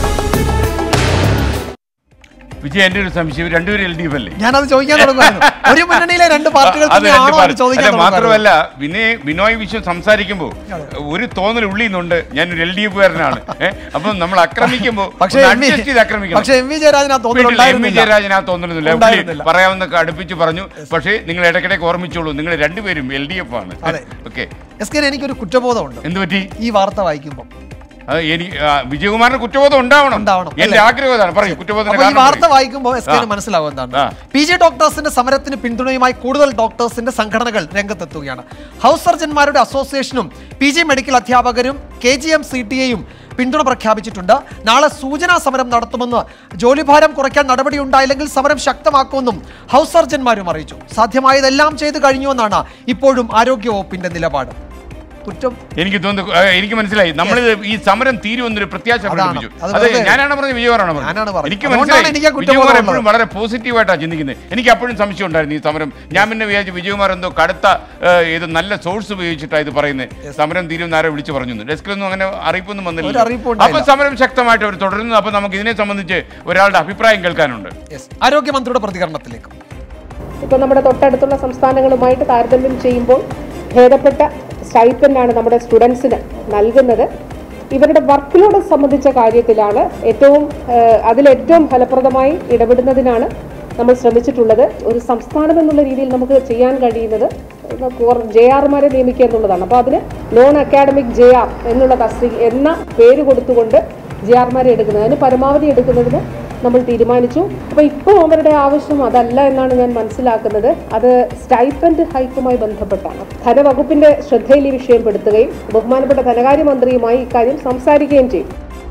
വിജയ് എന്റെ ഒരു സംശയം രണ്ടുപേരും എൽ ഡി എഫ് അല്ലേ ഞാനത് ചോദിക്കാൻ തുടങ്ങുമായിരുന്നു ഒരു മുന്നണിയിലെ രണ്ട് പാർട്ടികൾ അത് രണ്ട് തന്നെയാണോ പാർട്ടി. എന്ന് ചോദിക്കാൻ അല്ല, തുടങ്ങുമായിരുന്നു. മാത്രമല്ല വിനയ് ബിനോയ് വിശ്വം സംസാരിക്കുമ്പോൾ ഒരു തോന്നൽ ഉള്ളിൽ നിന്നുണ്ട് ഞാനൊരു എൽ ഡി എഫ് കാരനാണ് അപ്പം നമ്മൾ ആക്രമിക്കുമ്പോൾ പക്ഷേ ഒന്ന് എം വി- adjust ചെയ്ത് ആക്രമിക്കണം പക്ഷേ എം വി ജയരാജൻ ആ തോന്നൽ വീട്ടിൽ എം വി ഉണ്ടായിരുന്നില്ല. ജയരാജൻ ആ തോന്നലൊന്നുമില്ല പുള്ളി ഉണ്ടായിരുന്നില്ല. പറയാവുന്നൊക്കെ അടുപ്പിച്ച് പറഞ്ഞു പക്ഷേ നിങ്ങൾ ഇടയ്ക്കിടയ്ക്ക് ഓർമ്മിച്ചോളൂ നിങ്ങൾ രണ്ടുപേരും എൽ ഡി എഫ് ആണ് ഓക്കെ എസ് കെ എനിക്കൊരു കുറ്റബോധമുണ്ട് എന്ത് പറ്റി ഈ വാർത്ത വായിക്കുമ്പോൾ അത് എനിക്ക് ആ, വിജയകുമാറിന് കുറ്റബോധം ഉണ്ടാവണം എന്റെ അല്ലേ? ആഗ്രഹം അതാണ് പറയൂ കുറ്റബോധത്തിന്റെ അപ്പോൾ ഈ കാരണം വാർത്ത പറയൂ. വായിക്കുമ്പോൾ എസ് കെന് ആ. മനസ്സിലാവും എന്താണ് ആ. പി ജി ഡോക്ടേഴ്സിന്റെ സമരത്തിന് പിന്തുണയുമായി കൂടുതൽ ഡോക്ടേഴ്സിന്റെ സംഘടനകൾ രംഗത്തെത്തുകയാണ് ഹൗസ് സർജന്മാരുടെ അസോസിയേഷനും പി ജി മെഡിക്കൽ അധ്യാപകരും K G M C T എയും പിന്തുണ പ്രഖ്യാപിച്ചിട്ടുണ്ട് നാളെ സൂചനാ സമരം നടത്തുമെന്ന് ജോലിഭാരം കുറയ്ക്കാൻ നടപടി ഉണ്ടായില്ലെങ്കിൽ സമരം ശക്തമാക്കുമെന്നും ഹൗസ് സർജന്മാരും അറിയിച്ചു സാധ്യമായതെല്ലാം ചെയ്തു കഴിഞ്ഞുവെന്നാണ് ഇപ്പോഴും ആരോഗ്യവകുപ്പിന്റെ നിലപാട് കുറ്റം എനിക്ക് തോന്നുന്നു ആ, എനിക്ക് മനസ്സിലായി നമ്മൾ ഈ സമരം തീരുമെന്നൊരു പ്രത്യാശ അതാണ്. പ്രകടിപ്പിച്ചു അത് അത് വെറുതെ- ഞാനാണ് പറഞ്ഞത് വിജയകുമാറാണ് ഞാനാണ് പറഞ്ഞത് പറഞ്ഞത്. എനിക്ക് അതുകൊണ്ടാണ് മനസ്സിലായി എനിക്ക് ആ കുറ്റബോധം വിജയകുമാർ ഉള്ളത്. എപ്പോഴും വളരെ പോസിറ്റീവായിട്ടാണ് ചിന്തിക്കുന്നത് എനിക്ക് അപ്പോഴും സംശയം ഉണ്ടായിരുന്നു ഈ സമരം ഞാൻ പിന്നെ വിചാരിച്ചു വിജയകുമാർ എന്തോ കടുത്ത ആ, ഇത് നല്ല സോഴ്സ് ഉപയോഗിച്ചിട്ടാണ് ഇത് പറയുന്നത് സമരം തീരുമെന്ന് ആരോ വിളിച്ചു പറഞ്ഞു ഡെസ്കിലൊന്നും അങ്ങനെ അറിയിപ്പൊന്നും ഒരു വന്നില്ല അറിയിപ്പും ഉണ്ടായില്ല. അപ്പൊ സമരം ശക്തമായിട്ട് അവർ തുടരുന്നു അപ്പൊ നമുക്ക് ഇതിനെ സംബന്ധിച്ച് ഒരാളുടെ അഭിപ്രായം കേൾക്കാനുണ്ട് ആരോഗ്യമന്ത്രിയുടെ പ്രതികരണത്തിലേക്ക് ഇപ്പോൾ നമ്മുടെ തൊട്ടടുത്തുള്ള സംസ്ഥാനങ്ങളുമായിട്ട് താരതമ്യം ചെയ്യുമ്പോൾ ഭേദപ്പെട്ട സ്റ്റൈപ്പൻഡാണ് നമ്മുടെ സ്റ്റുഡൻസിന് നൽകുന്നത് ഇവരുടെ വർക്ക് ലോഡ് സംബന്ധിച്ച കാര്യത്തിലാണ് ഏറ്റവും ഏഹ്, അതിലേറ്റവും ഫലപ്രദമായി ഇടപെടുന്നതിനാണ് നമ്മൾ ശ്രമിച്ചിട്ടുള്ളത് ഒരു സംസ്ഥാനം എന്നുള്ള രീതിയിൽ നമുക്ക് ചെയ്യാൻ കഴിയുന്നത് ജെ ആർമാരെ നിയമിക്കുക എന്നുള്ളതാണ് അപ്പോൾ അതിന് നോൺ അക്കാഡമിക് ജെ ആർ എന്നുള്ള തസ്തിക എന്ന പേര് കൊടുത്തുകൊണ്ട് ജെ ആർമാരെ എടുക്കുന്നത് അതിന് പരമാവധി എടുക്കുന്നതിന് നമ്മൾ തീരുമാനിച്ചു അപ്പോൾ ഇപ്പോൾ അവരുടെ ആവശ്യം അതല്ല എന്നാണ് ഞാൻ മനസ്സിലാക്കുന്നത് അത് സ്റ്റൈപ്പൻഡ് ഹൈക്കുമായി ബന്ധപ്പെട്ടാണ് ധനവകുപ്പിന്റെ ശ്രദ്ധയിൽ ഈ വിഷയം പെടുത്തുകയും ബഹുമാനപ്പെട്ട ധനകാര്യമന്ത്രിയുമായി ഇക്കാര്യം സംസാരിക്കുകയും ചെയ്തു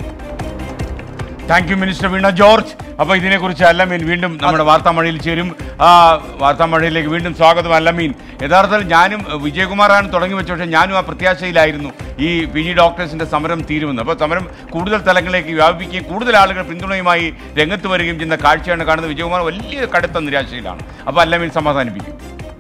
thank you minister Veena George അപ്പോൾ ഇതിനെക്കുറിച്ച് അല്ലമീൻ വീണ്ടും നമ്മുടെ വാർത്താമഴയിൽ ചേരും ആ വാർത്താമഴയിലേക്ക് വീണ്ടും സ്വാഗതം അല്ലമീൻ യഥാർത്ഥത്തിൽ ഞാനും അഹ്, വിജയകുമാറാണ് തുടങ്ങി വെച്ച പക്ഷേ ഞാനും ആ പ്രത്യാശയിലായിരുന്നു ഈ പി ജി ഡോക്ടേഴ്സിന്റെ സമരം തീരുമെന്ന് അപ്പോൾ സമരം കൂടുതൽ തലങ്ങളിലേക്ക് വ്യാപിക്കുകയും കൂടുതൽ ആളുകൾ പിന്തുണയുമായി രംഗത്ത് വരികയും ചെയ്യുന്ന കാഴ്ചയാണ് കാണുന്നത് വിജയകുമാർ വലിയ കടുത്ത നിരാശയിലാണ് അപ്പോൾ അല്ലമീൻ സമാധാനിപ്പിക്കും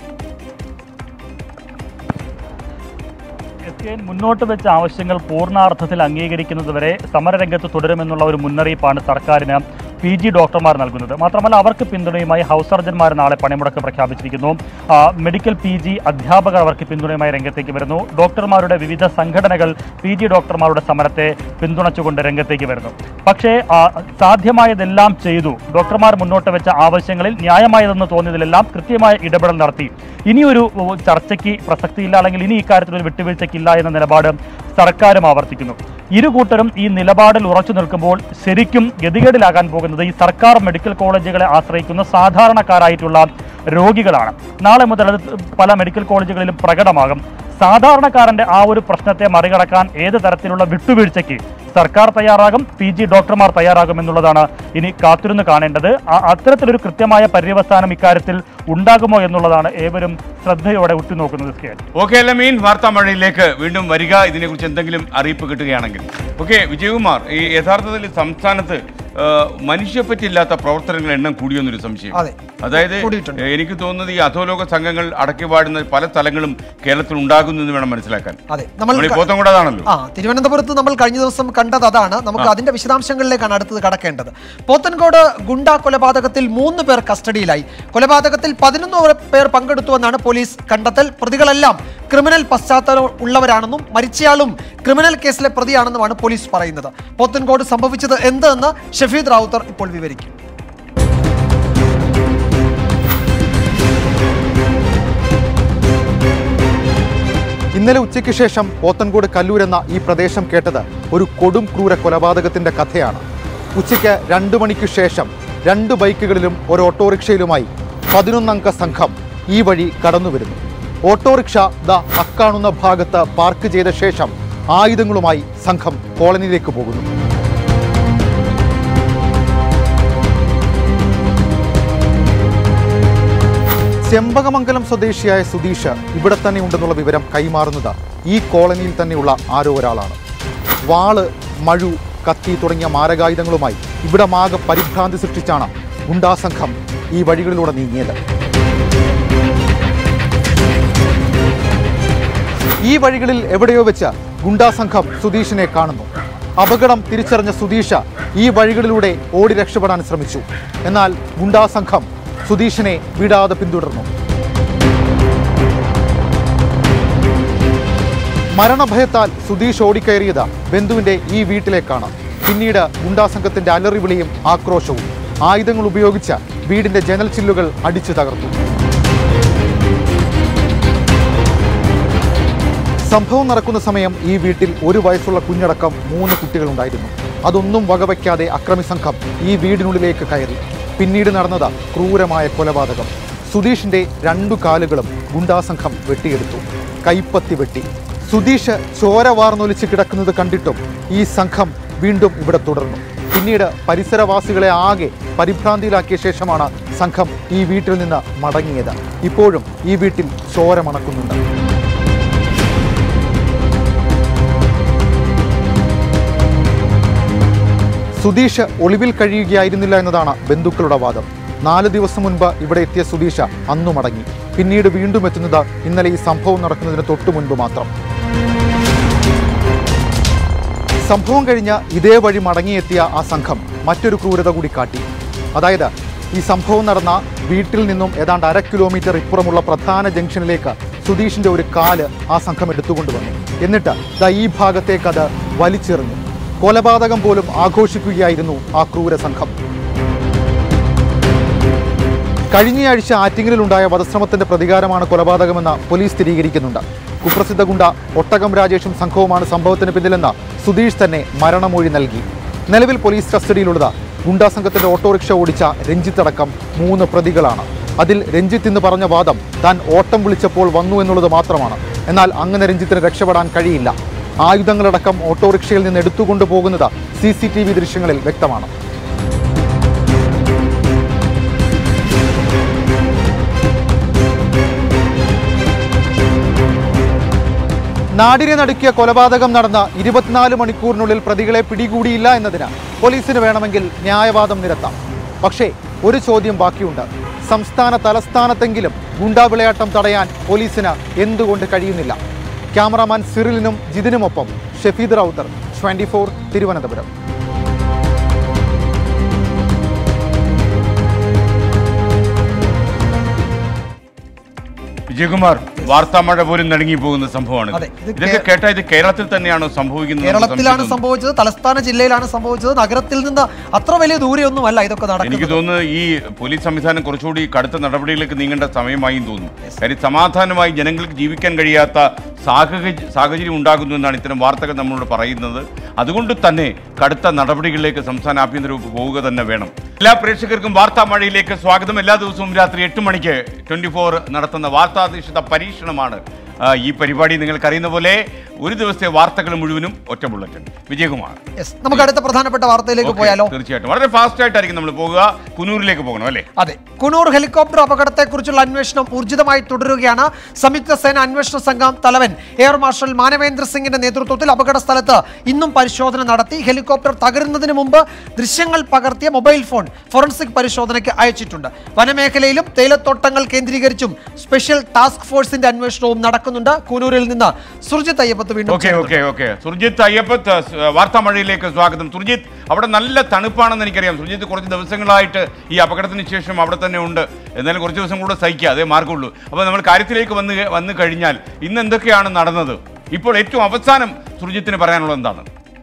എസ് കെ എൻ മുന്നോട്ട് വെച്ച ആവശ്യങ്ങൾ പൂർണ്ണാർത്ഥത്തിൽ അംഗീകരിക്കുന്നതുവരെ സമരരംഗത്ത് തുടരുമെന്നുള്ള ഒരു മുന്നറിയിപ്പാണ് സർക്കാരിന് പി ജി ഡോക്ടർമാർ നൽകുന്നത് മാത്രമല്ല അവർക്ക് പിന്തുണയുമായി ഹൗസ് സർജന്മാർ നാളെ പണിമുടക്ക് പ്രഖ്യാപിച്ചിരിക്കുന്നു ആ, മെഡിക്കൽ പി ജി അധ്യാപകർ അവർക്ക് പിന്തുണയുമായി രംഗത്തേക്ക് വരുന്നു ഡോക്ടർമാരുടെ വിവിധ സംഘടനകൾ പി ജി ഡോക്ടർമാരുടെ സമരത്തെ പിന്തുണച്ചുകൊണ്ട് രംഗത്തേക്ക് വരുന്നു പക്ഷേ ആ, സാധ്യമായതെല്ലാം ചെയ്തു ഡോക്ടർമാർ മുന്നോട്ട് വെച്ച ആവശ്യങ്ങളിൽ ന്യായമായതെന്ന് തോന്നിയതിലെല്ലാം കൃത്യമായ ഇടപെടൽ നടത്തി ഇനിയൊരു ഓ, ചർച്ചയ്ക്ക് പ്രസക്തിയില്ല അല്ലെങ്കിൽ ഇനി ഇക്കാര്യത്തിൽ ഒരു വിട്ടുവീഴ്ചയ്ക്കില്ല എന്ന നിലപാട് സർക്കാരും ആവർത്തിക്കുന്നു ഇരു കൂട്ടരും ഈ നിലപാടിൽ ഉറച്ചു നിൽക്കുമ്പോൾ ശരിക്കും ഗതികേടിലാകാൻ പോകുന്നത് ഈ സർക്കാർ മെഡിക്കൽ കോളേജുകളെ ആശ്രയിക്കുന്ന സാധാരണക്കാരായിട്ടുള്ള രോഗികളാണ് നാളെ മുതൽ അത് പല മെഡിക്കൽ കോളേജുകളിലും പ്രകടമാകും സാധാരണക്കാരന്റെ ആ ഒരു പ്രശ്നത്തെ മറികടക്കാൻ ഏത് തരത്തിലുള്ള വിട്ടുവീഴ്ചയ്ക്ക് സർക്കാർ തയ്യാറാകും പി ജി ഡോക്ടർമാർ തയ്യാറാകും എന്നുള്ളതാണ് ഇനി കാത്തിരുന്ന് കാണേണ്ടത് ആ- അത്തരത്തിലൊരു കൃത്യമായ പര്യവസാനം ഇക്കാര്യത്തിൽ ഉണ്ടാകുമോ എന്നുള്ളതാണ് ഏവരും ശ്രദ്ധയോടെ ഉറ്റുനോക്കുന്നത് സ്കേ ഓക്കെ അല്ല മീൻ വാർത്താ മഴയിലേക്ക് വീണ്ടും വരിക ഇതിനെക്കുറിച്ച് എന്തെങ്കിലും അറിയിപ്പ് കിട്ടുകയാണെങ്കിൽ ഓക്കെ വിജയകുമാർ ഈ യഥാർത്ഥത്തിൽ സംസ്ഥാനത്ത് ആ, മനുഷ്യപ്പറ്റില്ലാത്ത പ്രവർത്തനങ്ങൾ എണ്ണം കൂടിയെന്നൊരു സംശയം അതെ. അതായത് കൂടിയിട്ടുണ്ട്. ഏ, എനിക്ക് തോന്നുന്നത് ഈ അധോലോക സംഘങ്ങൾ അടക്കി പാടുന്ന പല സ്ഥലങ്ങളും കേരളത്തിൽ ഉണ്ടാകുന്നു എന്ന് വേണം മനസ്സിലാക്കാൻ അതെ നമ്മൾ നമ്മൾ ഈ പോത്തൻകുടി അതാണല്ലോ ആ തിരുവനന്തപുരത്ത് നമ്മൾ കഴിഞ്ഞ ദിവസം കണ്ടത് അതാണ് നമുക്ക് ആ. അതിന്റെ വിശദാംശങ്ങളിലേക്കാണ് അടുത്തത് കടക്കേണ്ടത് പോത്തൻകോട് ഗുണ്ട കൊലപാതകത്തിൽ മൂന്ന് പേർ കസ്റ്റഡിയിലായി കൊലപാതകത്തിൽ പതിനൊന്ന് പേർ പങ്കെടുത്തുവെന്നാണ് പോലീസ് കണ്ടെത്തൽ പ്രതികളെല്ലാം ക്രിമിനൽ പശ്ചാത്തലം ഉള്ളവരാണെന്നും മരിച്ചയാളും ക്രിമിനൽ കേസിലെ പ്രതിയാണെന്നുമാണ് പോലീസ് പറയുന്നത് പോത്തൻകോട് സംഭവിച്ചത് എന്തെന്ന് ഷഫീദ് റാവുത്തർ ഇപ്പോൾ വിവരിക്കും ഇന്നലെ ഉച്ചയ്ക്ക് ശേഷം പോത്തൻകോട് കല്ലൂർ എന്ന ഈ പ്രദേശം കേട്ടത് ഒരു കൊടും ക്രൂര കൊലപാതകത്തിന്റെ കഥയാണ് ഉച്ചയ്ക്ക് രണ്ടു മണിക്ക് ശേഷം രണ്ട് ബൈക്കുകളിലും ഒരു ഓട്ടോറിക്ഷയിലുമായി പതിനൊന്നംഗ സംഘം ഈ വഴി കടന്നു വരുന്നു ഓട്ടോറിക്ഷ ദ അക്കാണുന്ന ഭാഗത്ത് പാർക്ക് ചെയ്ത ശേഷം ആയുധങ്ങളുമായി സംഘം കോളനിയിലേക്ക് പോകുന്നു ചെമ്പകമംഗലം സ്വദേശിയായ സുധീഷ് ഇവിടെ തന്നെ ഉണ്ടെന്നുള്ള വിവരം കൈമാറുന്നത് ഈ കോളനിയിൽ തന്നെയുള്ള ആരോ ഒരാളാണ് വാള് മഴു കത്തി തുടങ്ങിയ മാരകായുധങ്ങളുമായി ഇവിടമാകെ പരിഭ്രാന്തി സൃഷ്ടിച്ചാണ് ഗുണ്ടാസംഘം ഈ വഴികളിലൂടെ നീങ്ങിയത് ഈ വഴികളിൽ എവിടെയോ വെച്ച് ഗുണ്ടാസംഘം സുധീഷിനെ കാണുന്നു അപകടം തിരിച്ചറിഞ്ഞ സുധീഷ ഈ വഴികളിലൂടെ ഓടി രക്ഷപ്പെടാൻ ശ്രമിച്ചു എന്നാൽ ഗുണ്ടാസംഘം സുധീഷിനെ വിടാതെ പിന്തുടർന്നു മരണഭയത്താൽ സുധീഷ് ഓടിക്കയറിയത് ബന്ധുവിന്റെ ഈ വീട്ടിലേക്കാണ് പിന്നീട് ഗുണ്ടാസംഘത്തിന്റെ അലറിവിളിയും ആക്രോശവും ആയുധങ്ങൾ ഉപയോഗിച്ച് വീടിന്റെ ജനൽ ചില്ലുകൾ അടിച്ചു തകർത്തു സംഭവം നടക്കുന്ന സമയം ഈ വീട്ടിൽ ഒരു വയസ്സുള്ള കുഞ്ഞടക്കം മൂന്ന് കുട്ടികളുണ്ടായിരുന്നു അതൊന്നും വകവയ്ക്കാതെ അക്രമി സംഘം ഈ വീടിനുള്ളിലേക്ക് കയറി പിന്നീട് നടന്നത് ക്രൂരമായ കൊലപാതകം സുധീഷിന്റെ രണ്ടു കാലുകളും ഗുണ്ടാസംഘം വെട്ടിയെടുത്തു കൈപ്പത്തി വെട്ടി സുധീഷ് ചോര വാർന്നൊലിച്ച് കിടക്കുന്നത് കണ്ടിട്ടും ഈ സംഘം വീണ്ടും ഇവിടെ തുടർന്നു പിന്നീട് പരിസരവാസികളെ ആകെ പരിഭ്രാന്തിയിലാക്കിയ ശേഷമാണ് സംഘം ഈ വീട്ടിൽ നിന്ന് മടങ്ങിയത് ഇപ്പോഴും ഈ വീട്ടിൽ ചോര മണക്കുന്നുണ്ട് സുധീഷ് ഒളിവിൽ കഴിയുകയായിരുന്നില്ല എന്നതാണ് ബന്ധുക്കളുടെ വാദം നാല് ദിവസം മുൻപ് ഇവിടെ എത്തിയ സുധീഷ അന്നു മടങ്ങി പിന്നീട് വീണ്ടും എത്തുന്നത് ഇന്നലെ ഈ സംഭവം നടക്കുന്നതിന് തൊട്ടു മുൻപ് മാത്രം സംഭവം കഴിഞ്ഞ് ഇതേ വഴി മടങ്ങിയെത്തിയ ആ സംഘം മറ്റൊരു ക്രൂരത കൂടി കാട്ടി അതായത് ഈ സംഭവം നടന്ന വീട്ടിൽ നിന്നും ഏതാണ്ട് അര കിലോമീറ്റർ ഇപ്പുറമുള്ള പ്രധാന ജംഗ്ഷനിലേക്ക് സുധീഷിന്റെ ഒരു കാല് ആ സംഘം എടുത്തുകൊണ്ടുവന്നു എന്നിട്ട് ദാ ഈ ഭാഗത്തേക്ക് അത് വലിച്ചെറിഞ്ഞു കൊലപാതകം പോലും ആഘോഷിക്കുകയായിരുന്നു ആ ക്രൂര സംഘം കഴിഞ്ഞയാഴ്ച ആറ്റിങ്ങലിലുണ്ടായ വധശ്രമത്തിന്റെ പ്രതികാരമാണ് കൊലപാതകമെന്ന് പോലീസ് സ്ഥിരീകരിക്കുന്നുണ്ട് കുപ്രസിദ്ധ ഗുണ്ട ഒട്ടകം രാജേഷും സംഘവുമാണ് സംഭവത്തിന് പിന്നിലെന്ന് സുധീഷ് തന്നെ മരണമൊഴി നൽകി നിലവിൽ പോലീസ് കസ്റ്റഡിയിലുള്ളത് ഗുണ്ടാ സംഘത്തിന്റെ ഓട്ടോറിക്ഷ ഓടിച്ച രഞ്ജിത്ത് അടക്കം മൂന്ന് പ്രതികളാണ് അതിൽ രഞ്ജിത്ത് എന്ന് പറഞ്ഞ വാദം താൻ ഓട്ടം വിളിച്ചപ്പോൾ വന്നു എന്നുള്ളത് മാത്രമാണ് എന്നാൽ അങ്ങനെ രഞ്ജിത്തിന് രക്ഷപ്പെടാൻ കഴിയില്ല ആയുധങ്ങളടക്കം ഓട്ടോറിക്ഷയിൽ നിന്ന് എടുത്തുകൊണ്ടു പോകുന്നത് സി സി ടി വി ദൃശ്യങ്ങളിൽ വ്യക്തമാണ് നാടിനെ നടുക്കിയ കൊലപാതകം നടന്ന ഇരുപത്തിനാല് മണിക്കൂറിനുള്ളിൽ പ്രതികളെ പിടികൂടിയില്ല എന്നതിന് പോലീസിന് വേണമെങ്കിൽ ന്യായവാദം നിരത്താം പക്ഷേ ഒരു ചോദ്യം ബാക്കിയുണ്ട് സംസ്ഥാന തലസ്ഥാനത്തെങ്കിലും ഗുണ്ടാവിളയാട്ടം തടയാൻ പോലീസിന് എന്തുകൊണ്ട് കഴിയുന്നില്ല ക്യാമറാമാൻ സിറിലിനും ജിതിനുമൊപ്പം ഷെഫീദ് റൌത്തർ ട്വന്റി ഫോർ തിരുവനന്തപുരം വിജയകുമാർ വാർത്താമഴ പോലും നടുങ്ങി പോകുന്ന സംഭവമാണ് ഇത്. അതെ, ഇത് ഇതൊക്കെ കേട്ടാ ഇത് കേരളത്തിൽ തന്നെയാണോ സംഭവിക്കുന്നത് എന്ന് കേരളത്തിലാണ് സംശയം സംഭവിച്ചത് തലസ്ഥാന ജില്ലയിലാണ് സംഭവിച്ചത് നഗരത്തിൽ നിന്ന് അത്ര വലിയ ദൂരെയൊന്നുമല്ല ഇതൊക്കെ തോന്നുന്നു. എനിക്ക് നടക്കുന്നത് തോന്നുന്നു ഈ പോലീസ് സംവിധാനം കുറച്ചുകൂടി കടുത്ത നടപടികളിലേക്ക് നീങ്ങേണ്ട സമയമായും തോന്നുന്നു കാര്യം സമാധാനമായി ജനങ്ങൾക്ക് ജീവിക്കാൻ കഴിയാത്ത സാഹചര്യ സാഹചര്യം ഉണ്ടാകുന്നു എന്നാണ് ഇത്തരം വാർത്തകൾ നമ്മളോട് പറയുന്നത് അതുകൊണ്ട് തന്നെ കടുത്ത നടപടികളിലേക്ക് സംസ്ഥാന ആഭ്യന്തര വകുപ്പ് പോവുക തന്നെ വേണം എല്ലാ പ്രേക്ഷകർക്കും വാർത്താ മഴയിലേക്ക് സ്വാഗതം എല്ലാ ദിവസവും രാത്രി എട്ട് മണിക്ക് ട്വന്റി ഫോർ നടത്തുന്ന വാർത്താധിഷ്ഠിത പരീക്ഷണമാണ് ആ, ഈ പരിപാടി നിങ്ങൾക്കറിയുന്ന പോലെ ഒരു ദിവസത്തെ വാർത്തകൾ മുഴുവനും ഒറ്റ ബുള്ളറ്റിൻ വിജയകുമാർ Yes. നമുക്ക് അടുത്ത പ്രധാനപ്പെട്ട വാർത്തയിലേക്ക് ഓക്കേ, പോയാലോ തീർച്ചയായിട്ടും വളരെ ഫാസ്റ്റ് ആയിട്ടായിരിക്കും നമ്മൾ പോകുക കുനൂരിലേക്ക് പോകണം അല്ലേ അതെ കുണൂർ ഹെലികോപ്റ്റർ അപകടത്തെക്കുറിച്ചുള്ള അന്വേഷണം ഊർജിതമായി തുടരുകയാണ് സംയുക്ത സേന അന്വേഷണ സംഘം തലവൻ എയർ മാർഷൽ മാനവേന്ദ്ര സിംഗിന്റെ നേതൃത്വത്തിൽ അപകട സ്ഥലത്ത് ഇന്നും പരിശോധന നടത്തി ഹെലികോപ്റ്റർ തകരുന്നതിന് മുമ്പ് ദൃശ്യങ്ങൾ പകർത്തിയ മൊബൈൽ ഫോൺ ഫോറൻസിക് പരിശോധനയ്ക്ക് അയച്ചിട്ടുണ്ട് വനമേഖലയിലും തേയിലത്തോട്ടങ്ങൾ കേന്ദ്രീകരിച്ചും സ്പെഷ്യൽ ടാസ്ക് ഫോഴ്സിന്റെ അന്വേഷണവും നടക്കുന്നുണ്ട് കൂനൂരിൽ നിന്ന് സുർജിത് അയ്യപ്പത്ത് വീണ്ടും okay okay okay Surjith Ayyappath സ് വാർത്താ മഴയിലേക്ക് സ്വാഗതം സുർജിത്ത് അവിടെ നല്ല തണുപ്പാണെന്ന് എനിക്കറിയാം സുർജിത്ത് കുറച്ച് ദിവസങ്ങളായിട്ട് ഈ അപകടത്തിന് ശേഷം അവിടെ തന്നെ ഉണ്ട് എന്നാലും കുറച്ച് ദിവസം കൂടെ സഹിക്കുക അതേ മാർഗമുള്ളൂ അപ്പോൾ നമ്മൾ കാര്യത്തിലേക്ക് വന്ന് ക- വന്നു കഴിഞ്ഞാൽ ഇന്ന് എന്തൊക്കെയാണ് നടന്നത് ഇപ്പോൾ ഏറ്റവും അവസാനം സുർജിത്തിന് പറയാനുള്ളത് എന്താണ്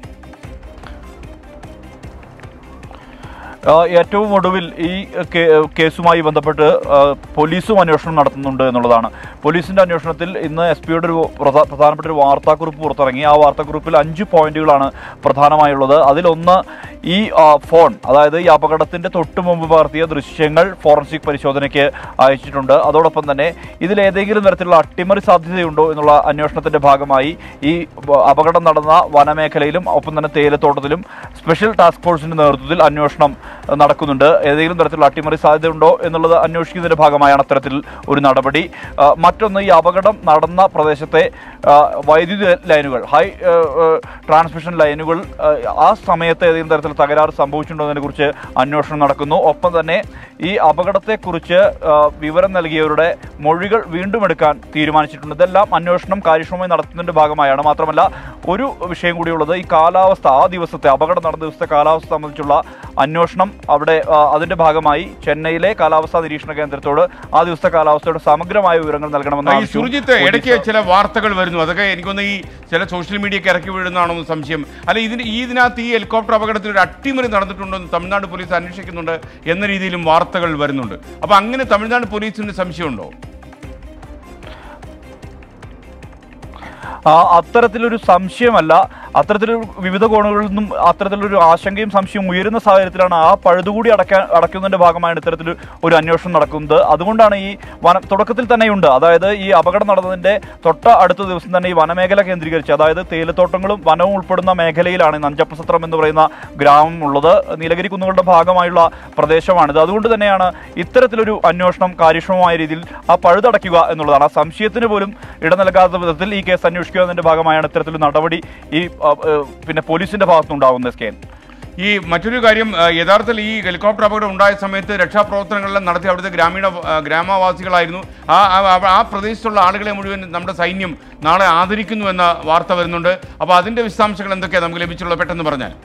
ആ, ഏറ്റവും ഒടുവിൽ ഈ കേ- കേസുമായി ബന്ധപ്പെട്ട് ആ, പോലീസും അന്വേഷണം നടത്തുന്നുണ്ട് എന്നുള്ളതാണ് പോലീസിന്റെ അന്വേഷണത്തിൽ ഇന്ന് എസ് പിയുടെ ഒരു പ്രധാ- പ്രധാനപ്പെട്ട ഒരു വാർത്താക്കുറിപ്പ് പുറത്തിറങ്ങി ആ വാർത്താക്കുറിപ്പിൽ അഞ്ച് പോയിന്റുകളാണ് പ്രധാനമായുള്ളത് അതിലൊന്ന് ഈ ആ, ഫോൺ അതായത് ഈ അപകടത്തിന്റെ തൊട്ട് മുമ്പ് പകർത്തിയ ദൃശ്യങ്ങൾ ഫോറൻസിക് പരിശോധനയ്ക്ക് അയച്ചിട്ടുണ്ട് അതോടൊപ്പം തന്നെ ഇതിൽ ഏതെങ്കിലും തരത്തിലുള്ള അട്ടിമറി സാധ്യതയുണ്ടോ എന്നുള്ള അന്വേഷണത്തിന്റെ ഭാഗമായി ഈ വ- അപകടം നടന്ന വനമേഖലയിലും ഒപ്പം തന്നെ തേയിലത്തോട്ടത്തിലും സ്പെഷ്യൽ ടാസ്ക് ഫോഴ്സിന്റെ നേതൃത്വത്തിൽ അന്വേഷണം അഹ് നടക്കുന്നുണ്ട് ഏതെങ്കിലും തരത്തിലുള്ള അട്ടിമറി സാധ്യതയുണ്ടോ എന്നുള്ളത് അന്വേഷിക്കുന്നതിന്റെ ഭാഗമായാണ് അത്തരത്തിൽ ഒരു നടപടി ആ, മറ്റൊന്ന് ഈ അപകടം നടന്ന പ്രദേശത്തെ ആ, വൈദ്യുതി ലൈനുകൾ ഹൈ ആ, ആ, ട്രാൻസ്മിഷൻ ലൈനുകൾ ആ, ആ സമയത്ത് ഏതെങ്കിലും തരത്തിൽ തകരാറ് സംഭവിച്ചിട്ടുണ്ടോ എന്നതിനെ കുറിച്ച് അന്വേഷണം നടക്കുന്നു ഒപ്പം തന്നെ ഈ അപകടത്തെക്കുറിച്ച് ആ, വിവരം നൽകിയവരുടെ മൊഴികൾ വീണ്ടും എടുക്കാൻ തീരുമാനിച്ചിട്ടുണ്ട് ഇതെല്ലാം അന്വേഷണം കാര്യക്ഷമമായി നടത്തുന്നതിന്റെ ഭാഗമായാണ് മാത്രമല്ല ഒരു വിഷയം കൂടിയുള്ളത് ഈ കാലാവസ്ഥ ആ ദിവസത്തെ അപകടം നടന്ന ദിവസത്തെ കാലാവസ്ഥ സംബന്ധിച്ചുള്ള അന്വേഷണം അവിടെ ആ, അതിന്റെ ഭാഗമായി ചെന്നൈയിലെ കാലാവസ്ഥാ നിരീക്ഷണ കേന്ദ്രത്തോട് ആ ദിവസത്തെ കാലാവസ്ഥയുടെ സമഗ്രമായ വിവരങ്ങൾ നൽകണമെന്ന് ഈ ആവശ്യവും സുർജിത്ത് ഇടയ്ക്ക് പോലീസ് ചില വാർത്തകൾ വരുന്നു അതൊക്കെ എനിക്കൊന്ന് ഈ ചില സോഷ്യൽ മീഡിയക്ക് ഇറക്കി വീഴുന്നതാണോ എന്ന് സംശയം അല്ല ഇതിന് ഈ ഇതിനകത്ത് ഈ ഹെലികോപ്റ്റർ അപകടത്തിൽ ഒരു അട്ടിമറി നടന്നിട്ടുണ്ടോ എന്ന് തമിഴ്നാട് പോലീസ് അന്വേഷിക്കുന്നുണ്ട് എന്ന രീതിയിലും വാർത്തകൾ വരുന്നുണ്ട് അപ്പൊ അങ്ങനെ തമിഴ്നാട് പോലീസിന് സംശയമുണ്ടോ ആ, അത്തരത്തിലൊരു സംശയമല്ല അത്തരത്തിലൊരു വിവിധ കോണുകളിൽ നിന്നും അത്തരത്തിലൊരു ആശങ്കയും സംശയവും ഉയരുന്ന സാഹചര്യത്തിലാണ് ആ പഴുതുകൂടി അടക്കാൻ അടയ്ക്കുന്നതിന്റെ ഭാഗമായാണ് ഇത്തരത്തിൽ ഒരു അന്വേഷണം നടക്കുന്നത് അതുകൊണ്ടാണ് ഈ വന തുടക്കത്തിൽ തന്നെയുണ്ട് അതായത് ഈ അപകടം നടന്നതിന്റെ തൊട്ട അടുത്ത ദിവസം തന്നെ ഈ വനമേഖല കേന്ദ്രീകരിച്ച് അതായത് തേയിലത്തോട്ടങ്ങളും വനവും ഉൾപ്പെടുന്ന മേഖലയിലാണ് ഈ നഞ്ചപ്പസത്രം എന്ന് പറയുന്ന ഗ്രാമം ഉള്ളത് നീലഗിരി കുന്നുകളുടെ ഭാഗമായുള്ള പ്രദേശമാണിത് അതുകൊണ്ട് തന്നെയാണ് ഇത്തരത്തിലൊരു അന്വേഷണം കാര്യക്ഷമമായ രീതിയിൽ ആ പഴുതടയ്ക്കുക എന്നുള്ളതാണ് ആ സംശയത്തിന് പോലും ഇട നൽകാത്ത വിധത്തിൽ ഈ കേസ് അന്വേഷിക്കുക എന്നതിന്റെ ഭാഗമായാണ് ഇത്തരത്തിലൊരു നടപടി ഈ ആ, ആ, പിന്നെ പോലീസിന്റെ ഭാഗത്തുനിന്നുണ്ടാകുന്നത് എസ് കെ എൻ. ഈ മറ്റൊരു കാര്യം ആ, യഥാർത്ഥത്തിൽ ഈ ഹെലികോപ്റ്റർ അപകടം ഉണ്ടായ സമയത്ത് രക്ഷാപ്രവർത്തനങ്ങളെല്ലാം നടത്തി അവിടുത്തെ ഗ്രാമീണ ആ, ഗ്രാമവാസികളായിരുന്നു ആ ആ- ആ പ്രദേശത്തുള്ള ആളുകളെ മുഴുവൻ നമ്മുടെ സൈന്യം നാളെ ആദരിക്കുന്നു എന്ന വാർത്ത വരുന്നുണ്ട് അപ്പോൾ അതിന്റെ വിശദാംശങ്ങൾ എന്തൊക്കെയാണ് നമുക്ക് ലഭിച്ചുള്ളത് പെട്ടെന്ന് പറഞ്ഞാൽ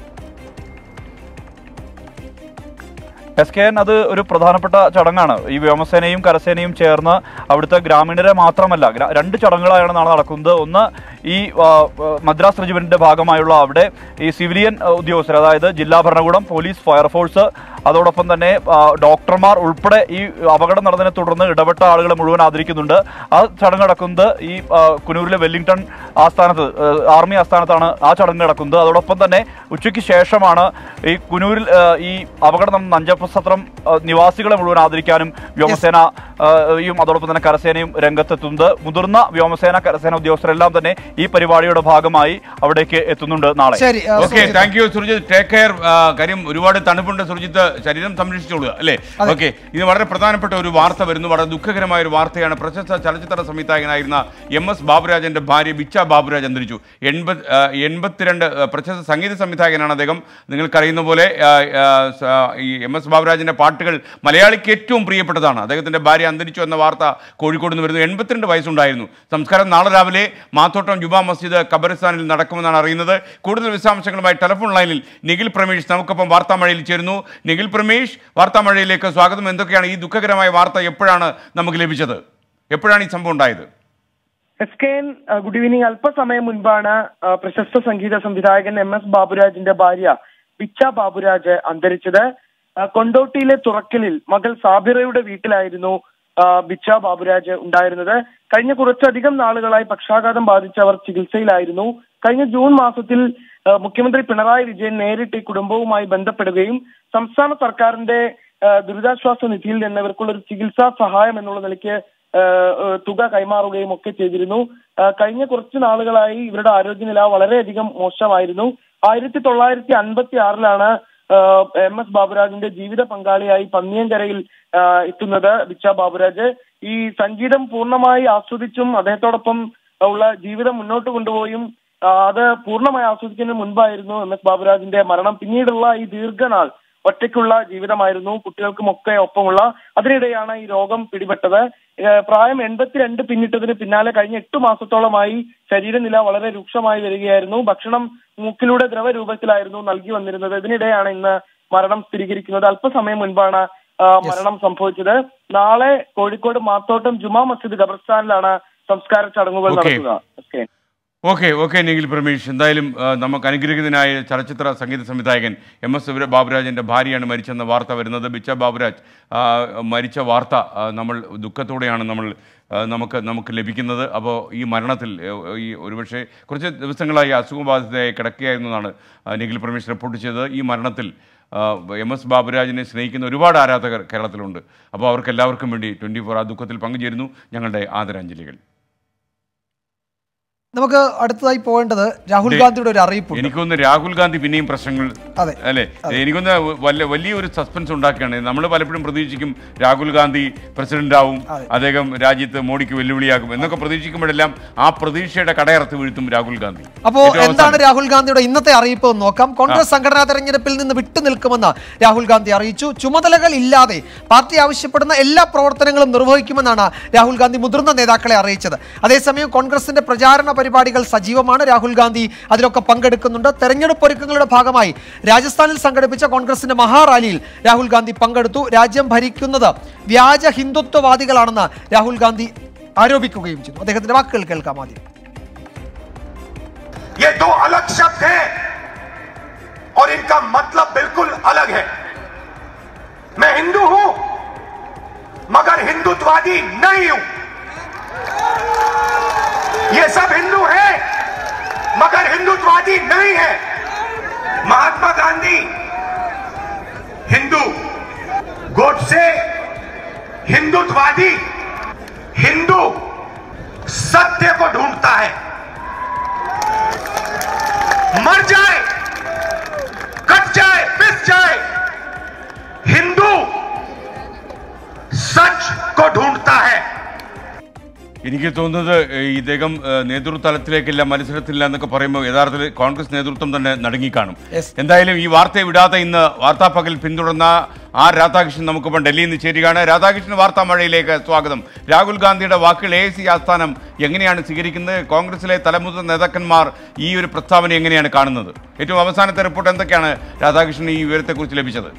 എസ് കെ എൻ അത് ഒരു പ്രധാനപ്പെട്ട ചടങ്ങാണ് ഈ വ്യോമസേനയും കരസേനയും ചേർന്ന് അവിടുത്തെ ഗ്രാമീണരെ മാത്രമല്ല ഗ്രാ- രണ്ട് ചടങ്ങുകളായാണ് നാളെ നടക്കുന്നത് ഒന്ന് ഈ ആ, ആ, മദ്രാസ് റെജിമെന്റിന്റെ ഭാഗമായുള്ള അവിടെ ഈ സിവിലിയൻ ആ, ഉദ്യോഗസ്ഥർ അതായത് ജില്ലാ ഭരണകൂടം പോലീസ് ഫയർഫോഴ്സ് അതോടൊപ്പം തന്നെ ആ, ഡോക്ടർമാർ ഉൾപ്പെടെ ഈ അപകടം നടന്നതിനെ തുടർന്ന് ഇടപെട്ട ആളുകളെ മുഴുവൻ ആദരിക്കുന്നുണ്ട് ആ ചടങ്ങ് നടക്കുന്നത് ഈ ആ, കുനൂരിലെ വെല്ലിംഗ്ടൺ ആസ്ഥാനത്ത് ആ, ആർമി ആസ്ഥാനത്താണ് ആ ചടങ്ങ് നടക്കുന്നത് അതോടൊപ്പം തന്നെ ഉച്ചയ്ക്ക് ശേഷമാണ് ഈ കുനൂരിൽ ആ, ഈ അപകടം നടന്ന നഞ്ചപ്പസത്രം ആ, നിവാസികളെ മുഴുവൻ ആദരിക്കാനും വ്യോമസേന ആ, യും അതോടൊപ്പം തന്നെ കരസേനയും രംഗത്തെത്തുന്നത് മുതിർന്ന വ്യോമസേന കരസേന ഉദ്യോഗസ്ഥരെല്ലാം തന്നെ ഈ പരിപാടിയുടെ ഭാഗമായി അവിടേക്ക് എത്തുന്നുണ്ട് നാളെ okay thank you Surjith take care കാര്യം ഒരുപാട് തണുപ്പുണ്ട് സുർജിത്ത് ശരീരം സംരക്ഷിച്ചോളുക അല്ലേ ഓക്കെ ഇത് വളരെ പ്രധാനപ്പെട്ട ഒരു വാർത്ത വരുന്നു വളരെ ദുഃഖകരമായ ഒരു വാർത്തയാണ് പ്രശസ്ത ചലച്ചിത്ര സംവിധായകനായിരുന്ന എം എസ് ബാബുരാജന്റെ ഭാര്യ ബിച്ച ബാബുരാജ് അന്തരിച്ചു എൺപത് ആ, എൺപത്തിരണ്ട് ആ, പ്രശസ്ത സംഗീത സംവിധായകനാണ് അദ്ദേഹം നിങ്ങൾക്കറിയുന്ന പോലെ ആ, ആ, സ- ഈ എം എസ് ബാബുരാജിന്റെ പാട്ടുകൾ മലയാളിക്ക് ഏറ്റവും പ്രിയപ്പെട്ടതാണ് അദ്ദേഹത്തിന്റെ ഭാര്യ അന്തരിച്ചു എന്ന വാർത്ത കോഴിക്കോട് നിന്ന് വരുന്നു എൺപത്തിരണ്ട് വയസ്സുണ്ടായിരുന്നു സംസ്കാരം നാളെ രാവിലെ മാത്തോട്ടം ജുമാ മസ്ജിദ് ഖബറിസ്ഥാനിൽ നടക്കുമെന്നാണ് അറിയുന്നത് കൂടുതൽ വിശദാംശങ്ങളുമായി ടെലിഫോൺ ലൈനിൽ നിഖിൽ പ്രമേഷ് നമുക്കൊപ്പം വാർത്താമഴയിൽ ചേരുന്നു നിഖിൽ പ്രമേഷ് വാർത്താമഴയിലേക്ക് സ്വാഗതം എന്തൊക്കെയാണ് ഈ ദുഃഖകരമായ വാർത്ത എപ്പോഴാണ് നമുക്ക് ലഭിച്ചത് എപ്പോഴാണ് ഈ സംഭവം ഉണ്ടായത് S K N good evening അല്പസമയം മുൻപാണ് ആ, പ്രശസ്ത സംഗീത സംവിധായകൻ എം എസ് ബാബുരാജിന്റെ ഭാര്യ ബിച്ച ബാബുരാജ് അന്തരിച്ചത് ആ, കൊണ്ടോട്ടിയിലെ തുറക്കലിൽ മകൾ സാബിറയുടെ വീട്ടിലായിരുന്നു ആ, ബിച്ച ബാബുരാജ് ഉണ്ടായിരുന്നത് കഴിഞ്ഞ കുറച്ചധികം നാളുകളായി പക്ഷാഘാതം ബാധിച്ച് അവർ ചികിത്സയിലായിരുന്നു കഴിഞ്ഞ ജൂൺ മാസത്തിൽ ആ, മുഖ്യമന്ത്രി പിണറായി വിജയൻ നേരിട്ട് ഈ കുടുംബവുമായി ബന്ധപ്പെടുകയും സംസ്ഥാന സർക്കാരിന്റെ ആ, ദുരിതാശ്വാസ നിധിയിൽ നിന്ന് ഇവർക്കുള്ള ഒരു ചികിത്സാ സഹായം എന്നുള്ള നിലയ്ക്ക് ആ, ആ, തുക കൈമാറുകയും ഒക്കെ ചെയ്തിരുന്നു ആ, കഴിഞ്ഞ കുറച്ച് നാളുകളായി ഇവരുടെ ആരോഗ്യനില വളരെയധികം മോശമായിരുന്നു ആയിരത്തി തൊള്ളായിരത്തി അൻപത്തി ആറിലാണ് എം എസ് ബാബുരാജിന്റെ ജീവിത പങ്കാളിയായി പന്നിയങ്കരയിൽ ആ, എത്തുന്നത് ബിച്ച ബാബുരാജ് ഈ സംഗീതം പൂർണ്ണമായി ആസ്വദിച്ചും അദ്ദേഹത്തോടൊപ്പം ഉള്ള ജീവിതം മുന്നോട്ട് കൊണ്ടുപോയും ആ, അത് പൂർണ്ണമായി ആസ്വദിക്കുന്നതിന് മുൻപായിരുന്നു എം എസ് ബാബുരാജിന്റെ മരണം പിന്നീടുള്ള ഈ ദീർഘനാൾ ഒറ്റയ്ക്കുള്ള ജീവിതമായിരുന്നു കുട്ടികൾക്കുമൊക്കെ ഒപ്പമുള്ള അതിനിടെയാണ് ഈ രോഗം പിടിപെട്ടത് ഏഹ് പ്രായം എൺപത്തിരണ്ട് പിന്നിട്ടതിന് പിന്നാലെ കഴിഞ്ഞ എട്ട് മാസത്തോളമായി ശരീരനില വളരെ രൂക്ഷമായി വരികയായിരുന്നു ഭക്ഷണം മൂക്കിലൂടെ ദ്രവരൂപത്തിലായിരുന്നു നൽകി വന്നിരുന്നത് ഇതിനിടെയാണ് ഇന്ന് മരണം സ്ഥിരീകരിക്കുന്നത് അല്പസമയം മുൻപാണ് ആ, മരണം സംഭവിച്ചത് നാളെ കോഴിക്കോട് മാത്തോട്ടം ജുമാ മസ്ജിദ് ഖബർസ്ഥാനിലാണ് സംസ്കാര ചടങ്ങുകൾ Okay. നടക്കുക okay okay okay Nikhil Pramesh എന്തായാലും ആ, നമുക്ക് അനുഗ്രഹീതനായ ചലച്ചിത്ര സംഗീത സംവിധായകൻ എം എസ് ശിവര ബാബുരാജിൻ്റെ ഭാര്യയാണ് മരിച്ചെന്ന വാർത്ത വരുന്നത് ബിച്ച ബാബുരാജ് ആ, മരിച്ച വാർത്ത ആ, നമ്മൾ ദുഃഖത്തോടെയാണ് നമ്മൾ ആ, നമുക്ക് നമുക്ക് ലഭിക്കുന്നത് അപ്പോൾ ഈ മരണത്തിൽ ഏ, ഈ ഒരുപക്ഷെ കുറച്ച് ദിവസങ്ങളായി അസുഖബാധിതയായി കിടക്കുകയായിരുന്നു എന്നാണ് ആ, നിഖിൽ പ്രമേഷ് റിപ്പോർട്ട് ചെയ്തത് ഈ മരണത്തിൽ ആ, എം എസ് ബാബുരാജിനെ സ്നേഹിക്കുന്ന ഒരുപാട് ആരാധകർ കേരളത്തിലുണ്ട് അപ്പോൾ അവർക്ക് എല്ലാവർക്കും വേണ്ടി ട്വൻറ്റി ഫോർ ആ ദുഃഖത്തിൽ പങ്കുചേരുന്നു ഞങ്ങളുടെ ആദരാഞ്ജലികൾ നമുക്ക് അടുത്തതായി പോകേണ്ടത് രാഹുൽ ഗാന്ധിയുടെ ഒരു അറിയിപ്പുണ്ട് എനിക്കൊന്ന് രാഹുൽ ഗാന്ധി പിന്നെയും പ്രശ്നങ്ങൾ അതെ. അല്ലെ എനിക്കൊന്ന് വല്ല വലിയൊരു സസ്പെൻസ് ഉണ്ടാക്കുകയാണ് നമ്മൾ പലപ്പോഴും പ്രതീക്ഷിക്കും രാഹുൽ ഗാന്ധി പ്രസിഡന്റ് ആവും അദ്ദേഹം രാജ്യത്ത് മോഡിക്ക് വെല്ലുവിളിയാക്കും എന്നൊക്കെ പ്രതീക്ഷിക്കുമ്പോഴെല്ലാം ആ പ്രതീക്ഷയുടെ കടയറത്ത് വീഴ്ത്തും രാഹുൽ ഗാന്ധി അപ്പോ ഏറ്റവും എന്താണ് അവസാനം. രാഹുൽ ഗാന്ധിയുടെ ഇന്നത്തെ അറിയിപ്പ് എന്ന് നോക്കാം കോൺഗ്രസ് സംഘടനാ തെരഞ്ഞെടുപ്പിൽ നിന്ന് വിട്ടുനിൽക്കുമെന്ന് രാഹുൽ ഗാന്ധി അറിയിച്ചു ചുമതലകൾ ഇല്ലാതെ പാർട്ടി ആവശ്യപ്പെടുന്ന എല്ലാ പ്രവർത്തനങ്ങളും നിർവഹിക്കുമെന്നാണ് രാഹുൽ ഗാന്ധി മുതിർന്ന നേതാക്കളെ അറിയിച്ചത് അതേസമയം കോൺഗ്രസിന്റെ പ്രചാരണ പരിപാടികൾ സജീവമാണ് രാഹുൽ ഗാന്ധി അതിലൊക്കെ പങ്കെടുക്കുന്നുണ്ട് തെരഞ്ഞെടുപ്പ് ഒരുക്കങ്ങളുടെ ഭാഗമായി രാജസ്ഥാനിൽ സംഘടിപ്പിച്ച കോൺഗ്രസിന്റെ മഹാറാലിയിൽ രാഹുൽ ഗാന്ധി പങ്കെടുത്തു രാജ്യം ഭരിക്കുന്നത് വ്യാജ ഹിന്ദുത്വവാദികളാണെന്ന് രാഹുൽ ഗാന്ധി ആരോപിക്കുകയും ചെയ്തു അദ്ദേഹത്തിന്റെ വാക്കുകൾ കേൾക്കാം ആദ്യം ये दो अलग शब्द हैं और इनका मतलब बिल्कुल अलग है मैं हिंदू हूं मगर हिंदुत्ववादी नहीं हूं ये सब हिंदू हैं मगर हिंदुत्ववादी नहीं है महात्मा गांधी हिंदू गोडसे हिंदुत्ववादी हिंदू सत्य को ढूंढता है मर जाए कट जाए पिस जाए हिंदू सच को ढूंढता है എനിക്ക് തോന്നുന്നത് ഏഹ്, ഇദ്ദേഹം ഏഹ്, നേതൃതലത്തിലേക്കില്ല മത്സരത്തില്ല എന്നൊക്കെ പറയുമ്പോൾ യഥാർത്ഥത്തിൽ കോൺഗ്രസ് നേതൃത്വം തന്നെ നടുങ്ങിക്കാണും എന്തായാലും ഈ വാർത്തയെ വിടാതെ ഇന്ന് വാർത്താ പകൽ പിന്തുടർന്ന ആർ രാധാകൃഷ്ണൻ നമുക്കിപ്പം ഡൽഹിയിൽ നിന്ന് ചേരുകയാണ് രാധാകൃഷ്ണൻ വാർത്താ മഴയിലേക്ക് സ്വാഗതം രാഹുൽ ഗാന്ധിയുടെ വാക്കുകൾ എ സി ആസ്ഥാനം എങ്ങനെയാണ് സ്വീകരിക്കുന്നത് കോൺഗ്രസിലെ തലമുതിർന്ന നേതാക്കന്മാർ ഈ ഒരു പ്രസ്താവന എങ്ങനെയാണ് കാണുന്നത് ഏറ്റവും അവസാനത്തെ റിപ്പോർട്ട് എന്തൊക്കെയാണ് രാധാകൃഷ്ണൻ ഈ വിവരത്തെക്കുറിച്ച് ലഭിച്ചത്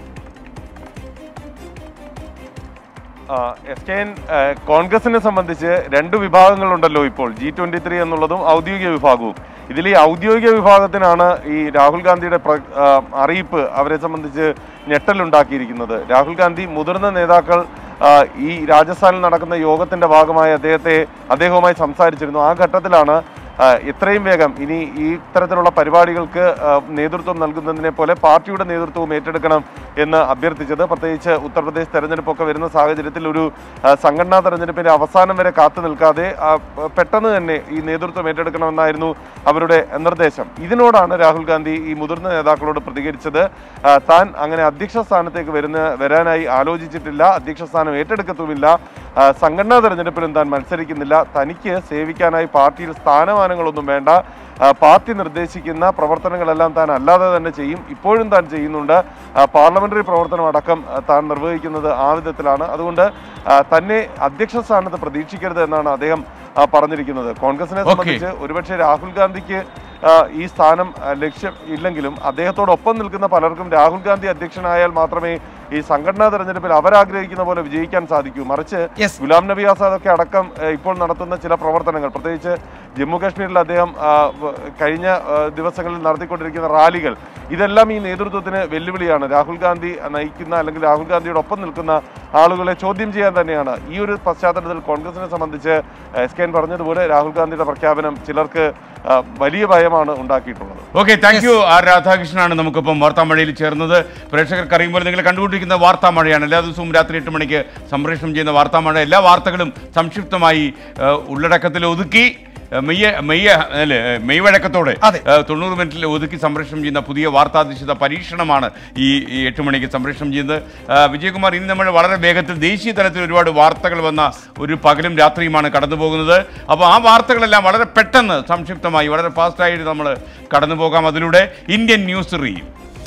ആ, എസ് കെ എൻ ആ, കോൺഗ്രസിനെ സംബന്ധിച്ച് രണ്ട് വിഭാഗങ്ങളുണ്ടല്ലോ ഇപ്പോൾ ജി ട്വന്റി ത്രീ എന്നുള്ളതും ഔദ്യോഗിക വിഭാഗവും ഇതിൽ ഈ ഔദ്യോഗിക വിഭാഗത്തിനാണ് ഈ രാഹുൽ ഗാന്ധിയുടെ പ്ര- ആ, അറിയിപ്പ് അവരെ സംബന്ധിച്ച് ഞെട്ടലുണ്ടാക്കിയിരിക്കുന്നത് രാഹുൽ ഗാന്ധി മുതിർന്ന നേതാക്കൾ ആ, ഈ രാജസ്ഥാനിൽ നടക്കുന്ന യോഗത്തിന്റെ ഭാഗമായി അദ്ദേഹത്തെ അദ്ദേഹവുമായി സംസാരിച്ചിരുന്നു ആ ഘട്ടത്തിലാണ് ആ, എത്രയും വേഗം ഇനി ഈ ഇത്തരത്തിലുള്ള പരിപാടികൾക്ക് ആ, നേതൃത്വം നൽകുന്നതിനെ പോലെ പാർട്ടിയുടെ നേതൃത്വവും ഏറ്റെടുക്കണം എന്ന് അഭ്യർത്ഥിച്ചത് പ്രത്യേകിച്ച് ഉത്തർപ്രദേശ് തെരഞ്ഞെടുപ്പൊക്കെ വരുന്ന സാഹചര്യത്തിൽ ഒരു ആ, സംഘടനാ തെരഞ്ഞെടുപ്പിന്റെ അവസാനം വരെ കാത്തു നിൽക്കാതെ ആ, പെട്ടെന്ന് തന്നെ ഈ നേതൃത്വം ഏറ്റെടുക്കണമെന്നായിരുന്നു അവരുടെ നിർദ്ദേശം ഇതിനോടാണ് രാഹുൽ ഗാന്ധി ഈ മുതിർന്ന നേതാക്കളോട് പ്രതികരിച്ചത് ആ, താൻ അങ്ങനെ അധ്യക്ഷ സ്ഥാനത്തേക്ക് വരുന്ന വരാനായി ആലോചിച്ചിട്ടില്ല അധ്യക്ഷ സ്ഥാനം ഏറ്റെടുക്കത്തുമില്ല ആ, സംഘടനാ തെരഞ്ഞെടുപ്പിലും താൻ മത്സരിക്കുന്നില്ല തനിക്ക് സേവിക്കാനായി പാർട്ടിയിൽ സ്ഥാനമാനങ്ങളൊന്നും വേണ്ട ആ, പാർട്ടി നിർദ്ദേശിക്കുന്ന പ്രവർത്തനങ്ങളെല്ലാം താൻ അല്ലാതെ തന്നെ ചെയ്യും ഇപ്പോഴും താൻ ചെയ്യുന്നുണ്ട് ആ, പാർലമെന്ററി പ്രവർത്തനം അടക്കം ആ, താൻ നിർവഹിക്കുന്നത് ആ വിധത്തിലാണ് അതുകൊണ്ട് ആ, തന്നെ അധ്യക്ഷ സ്ഥാനത്ത് പ്രതീക്ഷിക്കരുത് എന്നാണ് അദ്ദേഹം ആ, പറഞ്ഞിരിക്കുന്നത് കോൺഗ്രസിനെ സംബന്ധിച്ച് ഒരുപക്ഷെ രാഹുൽ ഗാന്ധിക്ക് ആ, ഈ സ്ഥാനം ആ, ലക്ഷ്യം ഇല്ലെങ്കിലും അദ്ദേഹത്തോടൊപ്പം നിൽക്കുന്ന പലർക്കും രാഹുൽ ഗാന്ധി അധ്യക്ഷനായാൽ മാത്രമേ ഈ സംഘടനാ തെരഞ്ഞെടുപ്പിൽ അവരാഗ്രഹിക്കുന്ന പോലെ വിജയിക്കാൻ സാധിക്കൂ മറിച്ച് ഗുലാം നബി ആസാദ് ഒക്കെ അടക്കം ആ, ഇപ്പോൾ നടത്തുന്ന ചില പ്രവർത്തനങ്ങൾ പ്രത്യേകിച്ച് ജമ്മു കാശ്മീരിൽ അദ്ദേഹം ആ, വ- കഴിഞ്ഞ ആ, ദിവസങ്ങളിൽ നടത്തിക്കൊണ്ടിരിക്കുന്ന റാലികൾ ഇതെല്ലാം ഈ നേതൃത്വത്തിന് വെല്ലുവിളിയാണ് രാഹുൽ ഗാന്ധി നയിക്കുന്ന അല്ലെങ്കിൽ രാഹുൽ ഗാന്ധിയുടെ ഒപ്പം നിൽക്കുന്ന ആളുകളെ ചോദ്യം ചെയ്യാൻ തന്നെയാണ് ഈ ഒരു പശ്ചാത്തലത്തിൽ കോൺഗ്രസിനെ സംബന്ധിച്ച് എസ് കെ എൻ പറഞ്ഞതുപോലെ രാഹുൽ ഗാന്ധിയുടെ പ്രഖ്യാപനം ചിലർക്ക് ആ, വലിയ ഭയമാണ് ഉണ്ടാക്കിയിട്ടുള്ളത് ഓക്കെ താങ്ക് യു ആർ രാധാകൃഷ്ണനാണ് നമുക്കിപ്പം വാർത്താ മഴയിൽ ചേർന്നത് പ്രേക്ഷകർക്ക് അറിയുമ്പോൾ നിങ്ങൾ കണ്ടുകൊണ്ടിരിക്കുന്ന വാർത്താ മഴയാണ് എല്ലാ ദിവസവും രാത്രി എട്ട് മണിക്ക് സംപ്രേഷണം ചെയ്യുന്ന വാർത്താ മഴ എല്ലാ വാർത്തകളും സംക്ഷിപ്തമായി ഏഹ്, ഉള്ളടക്കത്തിൽ ഒതുക്കി ഏഹ്, മെയ്യ മെയ്യ അല്ലെ ഏഹ്, മെയ് വഴക്കത്തോടെ ഏഹ്, തൊണ്ണൂറ് മിനിറ്റിൽ ഒതുക്കി സംപ്രേഷണം ചെയ്യുന്ന പുതിയ വാർത്താധിഷ്ഠിത പരീക്ഷണമാണ് ഈ ഈ എട്ട് മണിക്ക് സംപ്രേഷണം ചെയ്യുന്നത് ഏഹ്, വിജയകുമാർ ഇന്ന് നമ്മൾ വളരെ വേഗത്തിൽ ദേശീയ തലത്തിൽ ഒരുപാട് വാർത്തകൾ വന്ന ഒരു പകലും രാത്രിയുമാണ് കടന്നു പോകുന്നത് അപ്പോൾ ആ വാർത്തകളെല്ലാം വളരെ പെട്ടെന്ന് സംക്ഷിപ്തമായി വളരെ ഫാസ്റ്റായിട്ട് നമ്മൾ കടന്നു പോകാം അതിലൂടെ ഇന്ത്യൻ ന്യൂസ് റീൽ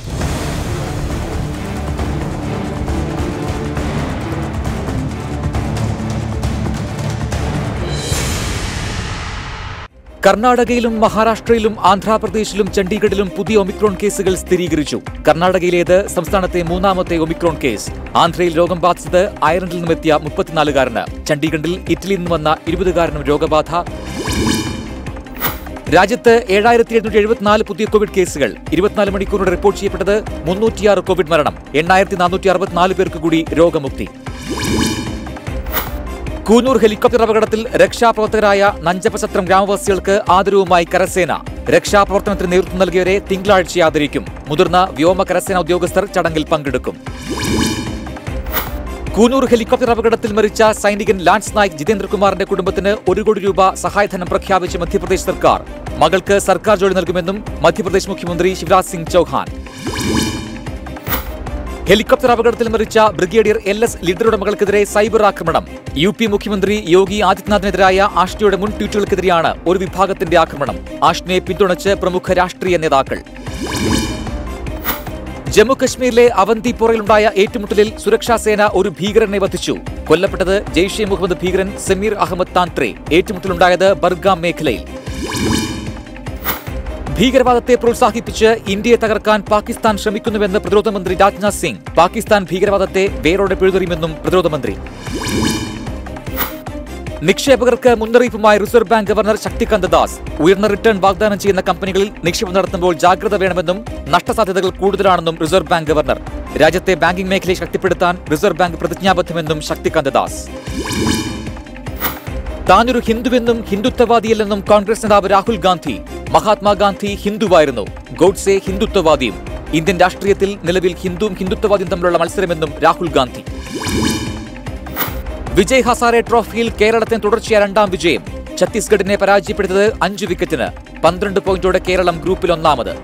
കർണാടകയിലും മഹാരാഷ്ട്രയിലും ആന്ധ്രാപ്രദേശിലും ചണ്ഡീഗഡിലും പുതിയ ഒമിക്രോൺ കേസുകൾ സ്ഥിരീകരിച്ചു കർണാടകയിലേത് സംസ്ഥാനത്തെ മൂന്നാമത്തെ ഒമിക്രോൺ കേസ് ആന്ധ്രയിൽ രോഗം ബാധിച്ചത് അയർലൻഡിൽ നിന്നുമെത്തിയ മുപ്പത്തിനാലുകാരന് ചണ്ഡീഗഡിൽ ഇറ്റലിയിൽ നിന്ന് വന്ന ഇരുപതുകാരനും രോഗബാധ രാജ്യത്ത് ഏഴായിരത്തി എഴുന്നൂറ്റി എഴുപത്തിനാല് പുതിയ കോവിഡ് കേസുകൾ ഇരുപത്തിനാല് മണിക്കൂറിനുള്ളിൽ റിപ്പോർട്ട് ചെയ്യപ്പെട്ടത് മുന്നൂറ്റിയാറ് കോവിഡ് മരണം എണ്ണായിരത്തി നാനൂറ്റി അറുപത്തിനാല് പേർക്ക് കൂടി രോഗമുക്തി കൂനൂർ ഹെലികോപ്റ്റർ അപകടത്തിൽ രക്ഷാപ്രവർത്തകരായ നഞ്ചപ്പസത്രം ഗ്രാമവാസികൾക്ക് ആദരവുമായി കരസേന രക്ഷാപ്രവർത്തനത്തിന് നേതൃത്വം നൽകിയവരെ തിങ്കളാഴ്ച ആദരിക്കും മുതിർന്ന വ്യോമ കരസേന ഉദ്യോഗസ്ഥർ ചടങ്ങിൽ പങ്കെടുക്കും കൂനൂർ ഹെലികോപ്റ്റർ അപകടത്തിൽ മരിച്ച സൈനികൻ ലാൻസ് നായിക് ജിതേന്ദ്രകുമാറിന്റെ കുടുംബത്തിന് ഒരു കോടി രൂപ സഹായധനം പ്രഖ്യാപിച്ച് മധ്യപ്രദേശ് സർക്കാർ മകൾക്ക് സർക്കാർ ജോലി നൽകുമെന്നും മധ്യപ്രദേശ് മുഖ്യമന്ത്രി ശിവരാജ് സിംഗ് ചൌഹാൻ ഹെലികോപ്റ്റർ അപകടത്തിൽ മരിച്ച ബ്രിഗേഡിയർ എൽ എസ് ലീഡറുടെ മകൾക്കെതിരെ സൈബർ ആക്രമണം യു പി മുഖ്യമന്ത്രി യോഗി ആദിത്യനാഥിനെതിരായ ആഷ്നയുടെ മുൻ ട്വീറ്റുകൾക്കെതിരെയാണ് ഒരു വിഭാഗത്തിന്റെ ആക്രമണം ആഷ്നയെ പിന്തുണച്ച് പ്രമുഖ രാഷ്ട്രീയ നേതാക്കൾ ജമ്മു കശ്മീരിലെ അവന്തിപ്പോറയിലുണ്ടായ ഏറ്റുമുട്ടലിൽ സുരക്ഷാ സേന ഒരു ഭീകരനെ വധിച്ചു കൊല്ലപ്പെട്ടത് ജെയ്ഷെ മുഹമ്മദ് ഭീകരൻ സമീർ അഹമ്മദ് താൻട്രെ ഏറ്റുമുട്ടലുണ്ടായത് ബർഗാം മേഖലയിൽ ഭീകരവാദത്തെ പ്രോത്സാഹിപ്പിച്ച് ഇന്ത്യയെ തകർക്കാൻ പാകിസ്ഥാൻ ശ്രമിക്കുന്നുവെന്ന് പ്രതിരോധ മന്ത്രി രാജ്നാഥ് സിംഗ് പാകിസ്ഥാൻ ഭീകരവാദത്തെ വേരോടെ പിഴുതെറിയുമെന്നും പ്രതിരോധ മന്ത്രി നിക്ഷേപകർക്ക് മുന്നറിയിപ്പുമായി reserve bank governor Shaktikanta Das ഉയർന്ന റിട്ടേൺ വാഗ്ദാനം ചെയ്യുന്ന കമ്പനികളിൽ നിക്ഷേപം നടത്തുമ്പോൾ ജാഗ്രത വേണമെന്നും നഷ്ടസാധ്യതകൾ കൂടുതലാണെന്നും റിസർവ് ബാങ്ക് ഗവർണർ രാജ്യത്തെ ബാങ്കിംഗ് മേഖലയെ ശക്തിപ്പെടുത്താൻ റിസർവ് ബാങ്ക് പ്രതിജ്ഞാബദ്ധമെന്നും ശക്തികാന്ത ദാസ് താനൊരു ഹിന്ദുവെന്നും ഹിന്ദുത്വവാദിയല്ലെന്നും കോൺഗ്രസ് നേതാവ് രാഹുൽ ഗാന്ധി മഹാത്മാഗാന്ധി ഹിന്ദുവായിരുന്നു ഗോഡ്സെ ഹിന്ദുത്വവാദിയും ഇന്ത്യൻ രാഷ്ട്രീയത്തിൽ നിലവിൽ ഹിന്ദുവും ഹിന്ദുത്വവാദിയും തമ്മിലുള്ള മത്സരമെന്നും രാഹുൽ ഗാന്ധി വിജയ് ഹസാരെ ട്രോഫിയിൽ കേരളത്തിന് തുടർച്ചയായ രണ്ടാം വിജയം ഛത്തീസ്ഗഡിനെ പരാജയപ്പെടുത്തത് അഞ്ച് വിക്കറ്റിന് പന്ത്രണ്ട് പോയിന്റോടെ കേരളം ഗ്രൂപ്പിൽ ഒന്നാമത്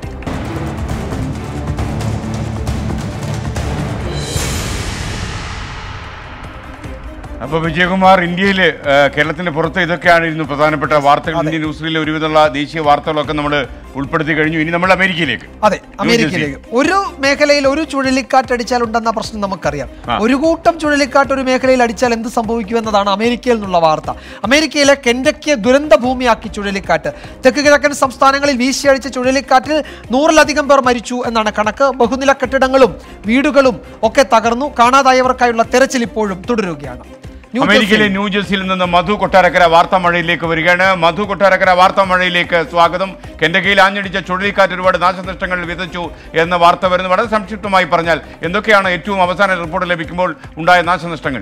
അപ്പോൾ വിജയകുമാർ ഇന്ത്യയിൽ കേരളത്തിന്റെ പുറത്ത് ഇതൊക്കെയാണ് ഇന്ന് പ്രധാനപ്പെട്ട വാർത്തകൾ ഇന്ത്യൻ ന്യൂസിലെ ഒരുവിധമുള്ള ദേശീയ വാർത്തകളൊക്കെ നമ്മൾ ഉൾപ്പെടുത്തി കഴിഞ്ഞു ഇനി നമ്മൾ അമേരിക്കയിലേക്ക് അതെ അമേരിക്കയിലേക്ക് ഒരു മേഖലയിൽ ഒരു ചുഴലിക്കാറ്റ് അടിച്ചാൽ ഉണ്ടെന്ന പ്രശ്നം നമുക്കറിയാം ആ. ഒരു കൂട്ടം ചുഴലിക്കാറ്റ് ഒരു മേഖലയിൽ അടിച്ചാൽ എന്ത് സംഭവിക്കുമെന്നതാണ് അമേരിക്കയിൽ നിന്നുള്ള വാർത്ത അമേരിക്കയിലെ കെൻഡക്കിയെ ദുരന്ത ഭൂമിയാക്കി ചുഴലിക്കാറ്റ് തെക്ക് കിഴക്കൻ സംസ്ഥാനങ്ങളിൽ വീശിയടിച്ച ചുഴലിക്കാറ്റിൽ നൂറിലധികം പേർ മരിച്ചു എന്നാണ് കണക്ക് ബഹുനില കെട്ടിടങ്ങളും വീടുകളും ഒക്കെ തകർന്നു കാണാതായവർക്കായുള്ള തെരച്ചിൽ ഇപ്പോഴും തുടരുകയാണ് ന്യൂ അമേരിക്കയിലെ ജേഴ്സിയിൽ ന്യൂജേഴ്സിയിൽ നിന്ന് മധു കൊട്ടാരക്കര വാർത്താ മഴയിലേക്ക് വരികയാണ് മധു കൊട്ടാരക്കര വാർത്താ മഴയിലേക്ക് സ്വാഗതം കെൻഡക്കയിൽ ആഞ്ഞടിച്ച ചുഴലിക്കാറ്റ് ഒരുപാട് നാശനഷ്ടങ്ങൾ വിതച്ചു എന്ന വാർത്ത വരുന്നു വളരെ സംക്ഷിപ്തമായി പറഞ്ഞാൽ എന്തൊക്കെയാണ് ഏറ്റവും അവസാന റിപ്പോർട്ട് ലഭിക്കുമ്പോൾ ഉണ്ടായ നാശനഷ്ടങ്ങൾ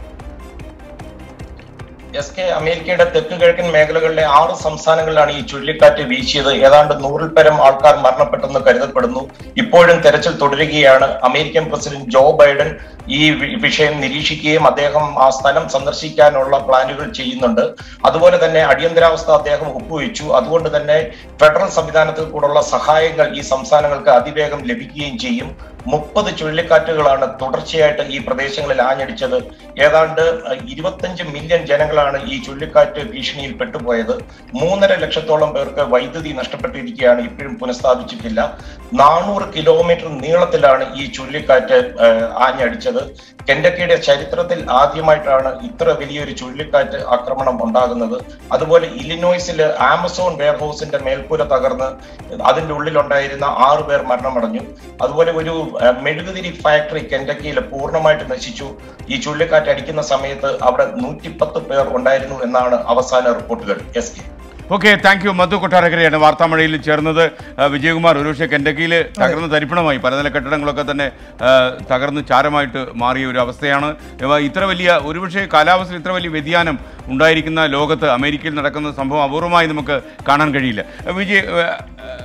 എസ് കെ അമേരിക്കയുടെ തെക്ക് കിഴക്കൻ മേഖലകളിലെ ആറ് സംസ്ഥാനങ്ങളിലാണ് ഈ ചുഴലിക്കാറ്റ് വീശിയത് ഏതാണ്ട് നൂറിൽ പരം ആൾക്കാർ മരണപ്പെട്ടെന്ന് കരുതപ്പെടുന്നു ഇപ്പോഴും തെരച്ചിൽ തുടരുകയാണ് അമേരിക്കൻ പ്രസിഡന്റ് ജോ ബൈഡൻ ഈ വി- വിഷയം നിരീക്ഷിക്കുകയും അദ്ദേഹം ആ സ്ഥലം സന്ദർശിക്കാനുള്ള പ്ലാനുകൾ ചെയ്യുന്നുണ്ട് അതുപോലെ തന്നെ അടിയന്തരാവസ്ഥ അദ്ദേഹം ഒപ്പുവെച്ചു അതുകൊണ്ട് തന്നെ ഫെഡറൽ സംവിധാനത്തിൽ കൂടെയുള്ള സഹായങ്ങൾ ഈ സംസ്ഥാനങ്ങൾക്ക് അതിവേഗം ലഭിക്കുകയും ചെയ്യും മുപ്പത് ചുഴലിക്കാറ്റുകളാണ് തുടർച്ചയായിട്ട് ഈ പ്രദേശങ്ങളിൽ ആഞ്ഞടിച്ചത് ഏതാണ്ട് അഹ്, ഇരുപത്തഞ്ച് മില്യൺ ജനങ്ങളാണ് ഈ ചുഴലിക്കാറ്റ് ഭീഷണിയിൽ പെട്ടുപോയത് മൂന്നര ലക്ഷത്തോളം പേർക്ക് വൈദ്യുതി നഷ്ടപ്പെട്ടിരിക്കുകയാണ് ഇപ്പോഴും പുനഃസ്ഥാപിച്ചിട്ടില്ല നാനൂറ് കിലോമീറ്റർ നീളത്തിലാണ് ഈ ചുഴലിക്കാറ്റ് അഹ്, ആഞ്ഞടിച്ചത് കെൻഡക്കയുടെ ചരിത്രത്തിൽ ആദ്യമായിട്ടാണ് ഇത്ര വലിയൊരു ചുഴലിക്കാറ്റ് ആക്രമണം ഉണ്ടാകുന്നത് അതുപോലെ ഇലിനോയ്സില് ആമസോൺ വെയർഹൗസിന്റെ മേൽക്കൂര തകർന്ന് അതിന്റെ ഉള്ളിലുണ്ടായിരുന്ന ആറ് പേർ മരണമടഞ്ഞു അതുപോലെ ഒരു അഹ്, മെഴുകുതിരി ഫാക്ടറി കെൻഡക്കയിൽ പൂർണ്ണമായിട്ട് നശിച്ചു ഈ ചുഴലിക്കാറ്റ് അടിക്കുന്ന സമയത്ത് അവിടെ നൂറ്റിപ്പത്ത് പേർ ഉണ്ടായിരുന്നു എന്നാണ് അവസാന റിപ്പോർട്ടുകൾ S K okay thank you Madhu കൊട്ടാരക്കരയാണ് വാർത്താമഴയിൽ ചേർന്നത് ആ, വിജയകുമാർ ഒരുപക്ഷെ കെൻഡക്കിയിൽ തകർന്ന് തരിപ്പണമായി പലതല കെട്ടിടങ്ങളൊക്കെ തന്നെ ആ, തകർന്ന് ചാരമായിട്ട് മാറിയ ഒരു അവസ്ഥയാണ് ഇവ ഇത്ര വലിയ ഒരുപക്ഷെ കാലാവസ്ഥയിൽ ഇത്ര വലിയ വ്യതിയാനം ഉണ്ടായിരിക്കുന്ന ലോകത്ത് അമേരിക്കയിൽ നടക്കുന്ന സംഭവം അപൂർവമായി നമുക്ക് കാണാൻ കഴിയില്ല വിജയ് ആ,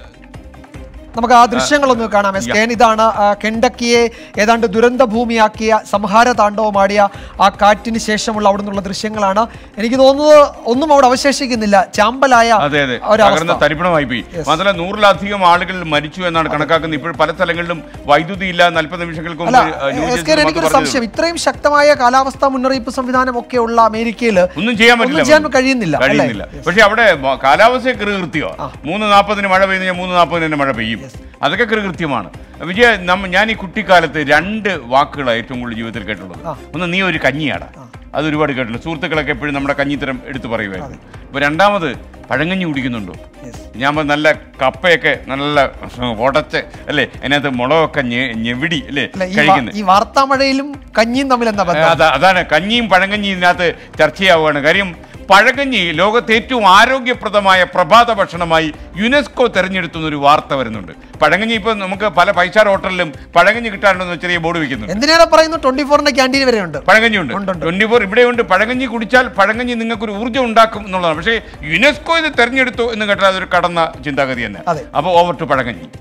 നമുക്ക് ആ ദൃശ്യങ്ങളൊന്ന് കാണാം എസ് കെ ഇതാണ് ആ, കെൻഡക്കിയെ ഏതാണ്ട് ദുരന്ത ഭൂമിയാക്കിയ സംഹാര താണ്ഡവമാടിയ ആ കാറ്റിന് ശേഷമുള്ള അവിടെ നിന്നുള്ള ദൃശ്യങ്ങളാണ് എനിക്ക് തോന്നുന്നത് ഒന്നും അവിടെ അവശേഷിക്കുന്നില്ല ചാമ്പലായ അതെ അതെ ഒരവസ്ഥ തകർന്ന തരിപ്പണമായി പോയി മാത്രമല്ല നൂറിലധികം ആളുകൾ മരിച്ചു എന്നാണ് കണക്കാക്കുന്നത് ഇപ്പോൾ പല സ്ഥലങ്ങളിലും വൈദ്യുതി ഇല്ല നാൽപ്പത് നിമിഷങ്ങൾക്ക് അല്ല മുമ്പ് ആ, ന്യൂ എസ് കെ ജേഴ്സിയിൽ എനിക്കൊരു മധു സംശയം ഇത്രയും ശക്തമായ കാലാവസ്ഥാ മുന്നറിയിപ്പ് സംവിധാനം ഒക്കെ ഉള്ള അമേരിക്കയിൽ ഒന്നും ചെയ്യാൻ പറ്റില്ല ഒന്നും ചെയ്യാൻ കഴിയുന്നില്ല അല്ലേ? കഴിയുന്നില്ല പക്ഷെ അവിടെ മ- കാലാവസ്ഥ കൃകൃത്യോ മൂന്ന് നാൽപ്പതിന് മഴ പെയ്യുന്ന മൂന്ന് നാൽപ്പതിന് തന്നെ മഴ പെയ്യും അതൊക്കെ കൃകൃത്യമാണ് വിജയ നമ്മ ഞാൻ ഈ കുട്ടിക്കാലത്ത് രണ്ട് വാക്കുകളാണ് ഏറ്റവും കൂടുതൽ ജീവിതത്തിൽ കേട്ടുള്ളത് ഒന്ന് നീ ഒരു കഞ്ഞിയാടാ അത് ഒരുപാട് കേട്ടിട്ടുണ്ട് സുഹൃത്തുക്കളൊക്കെ എപ്പോഴും നമ്മുടെ കഞ്ഞിത്തരം എടുത്തു പറയുമായിരുന്നു ഇപ്പൊ രണ്ടാമത് പഴങ്കഞ്ഞി കുടിക്കുന്നുണ്ടോ ഞാൻ പറഞ്ഞ നല്ല കപ്പയൊക്കെ നല്ല ഉടച്ച് അല്ലേ അതിനകത്ത് മുളകൊക്കെ ഞെ- ഞെവിടി അല്ലേ അല്ല, ഈ വാ- കഴിക്കുന്നത് ഈ വാർത്താമഴയിലും കഞ്ഞിയും തമ്മിൽ എന്താ ബന്ധം അതാ- അതാണ് കഞ്ഞിയും പഴങ്കഞ്ഞിയും ഇതിനകത്ത് ചർച്ചയാവുകയാണ് കാര്യം പഴകഞ്ഞി ലോകത്തെ ഏറ്റവും ആരോഗ്യപ്രദമായ പ്രഭാത ഭക്ഷണമായി യുനെസ്കോ തെരഞ്ഞെടുത്തുന്ന ഒരു വാർത്ത വരുന്നുണ്ട് പഴങ്കഞ്ഞി ഇപ്പൊ നമുക്ക് പല ഫൈവ് ഹോട്ടലിലും പഴങ്കഞ്ഞി കിട്ടാറുണ്ടെന്ന് ചെറിയ ബോർഡ് വെക്കുന്നുണ്ട് എന്തിനാണ് പറയുന്നത് ട്വന്റി ഫോറിന്റെ ക്യാൻറ്റീൻ വരെ ഉണ്ട് പഴങ്കഞ്ഞി ഉണ്ട് ട്വന്റി ഫോർ ഇവിടെയുണ്ട് പഴങ്കഞ്ഞി കുടിച്ചാൽ പഴങ്കഞ്ഞി നിങ്ങൾക്കൊരു ഊർജ്ജം ഉണ്ടാക്കും എന്നുള്ളതാണ് പക്ഷേ യുനെസ്കോ ഇത് തെരഞ്ഞെടുത്തു എന്ന് കേട്ടാൽ അതൊരു കടന്ന ചിന്താഗതി തന്നെ അതെ. അപ്പോൾ ഓവർ ടു പഴങ്കഞ്ഞി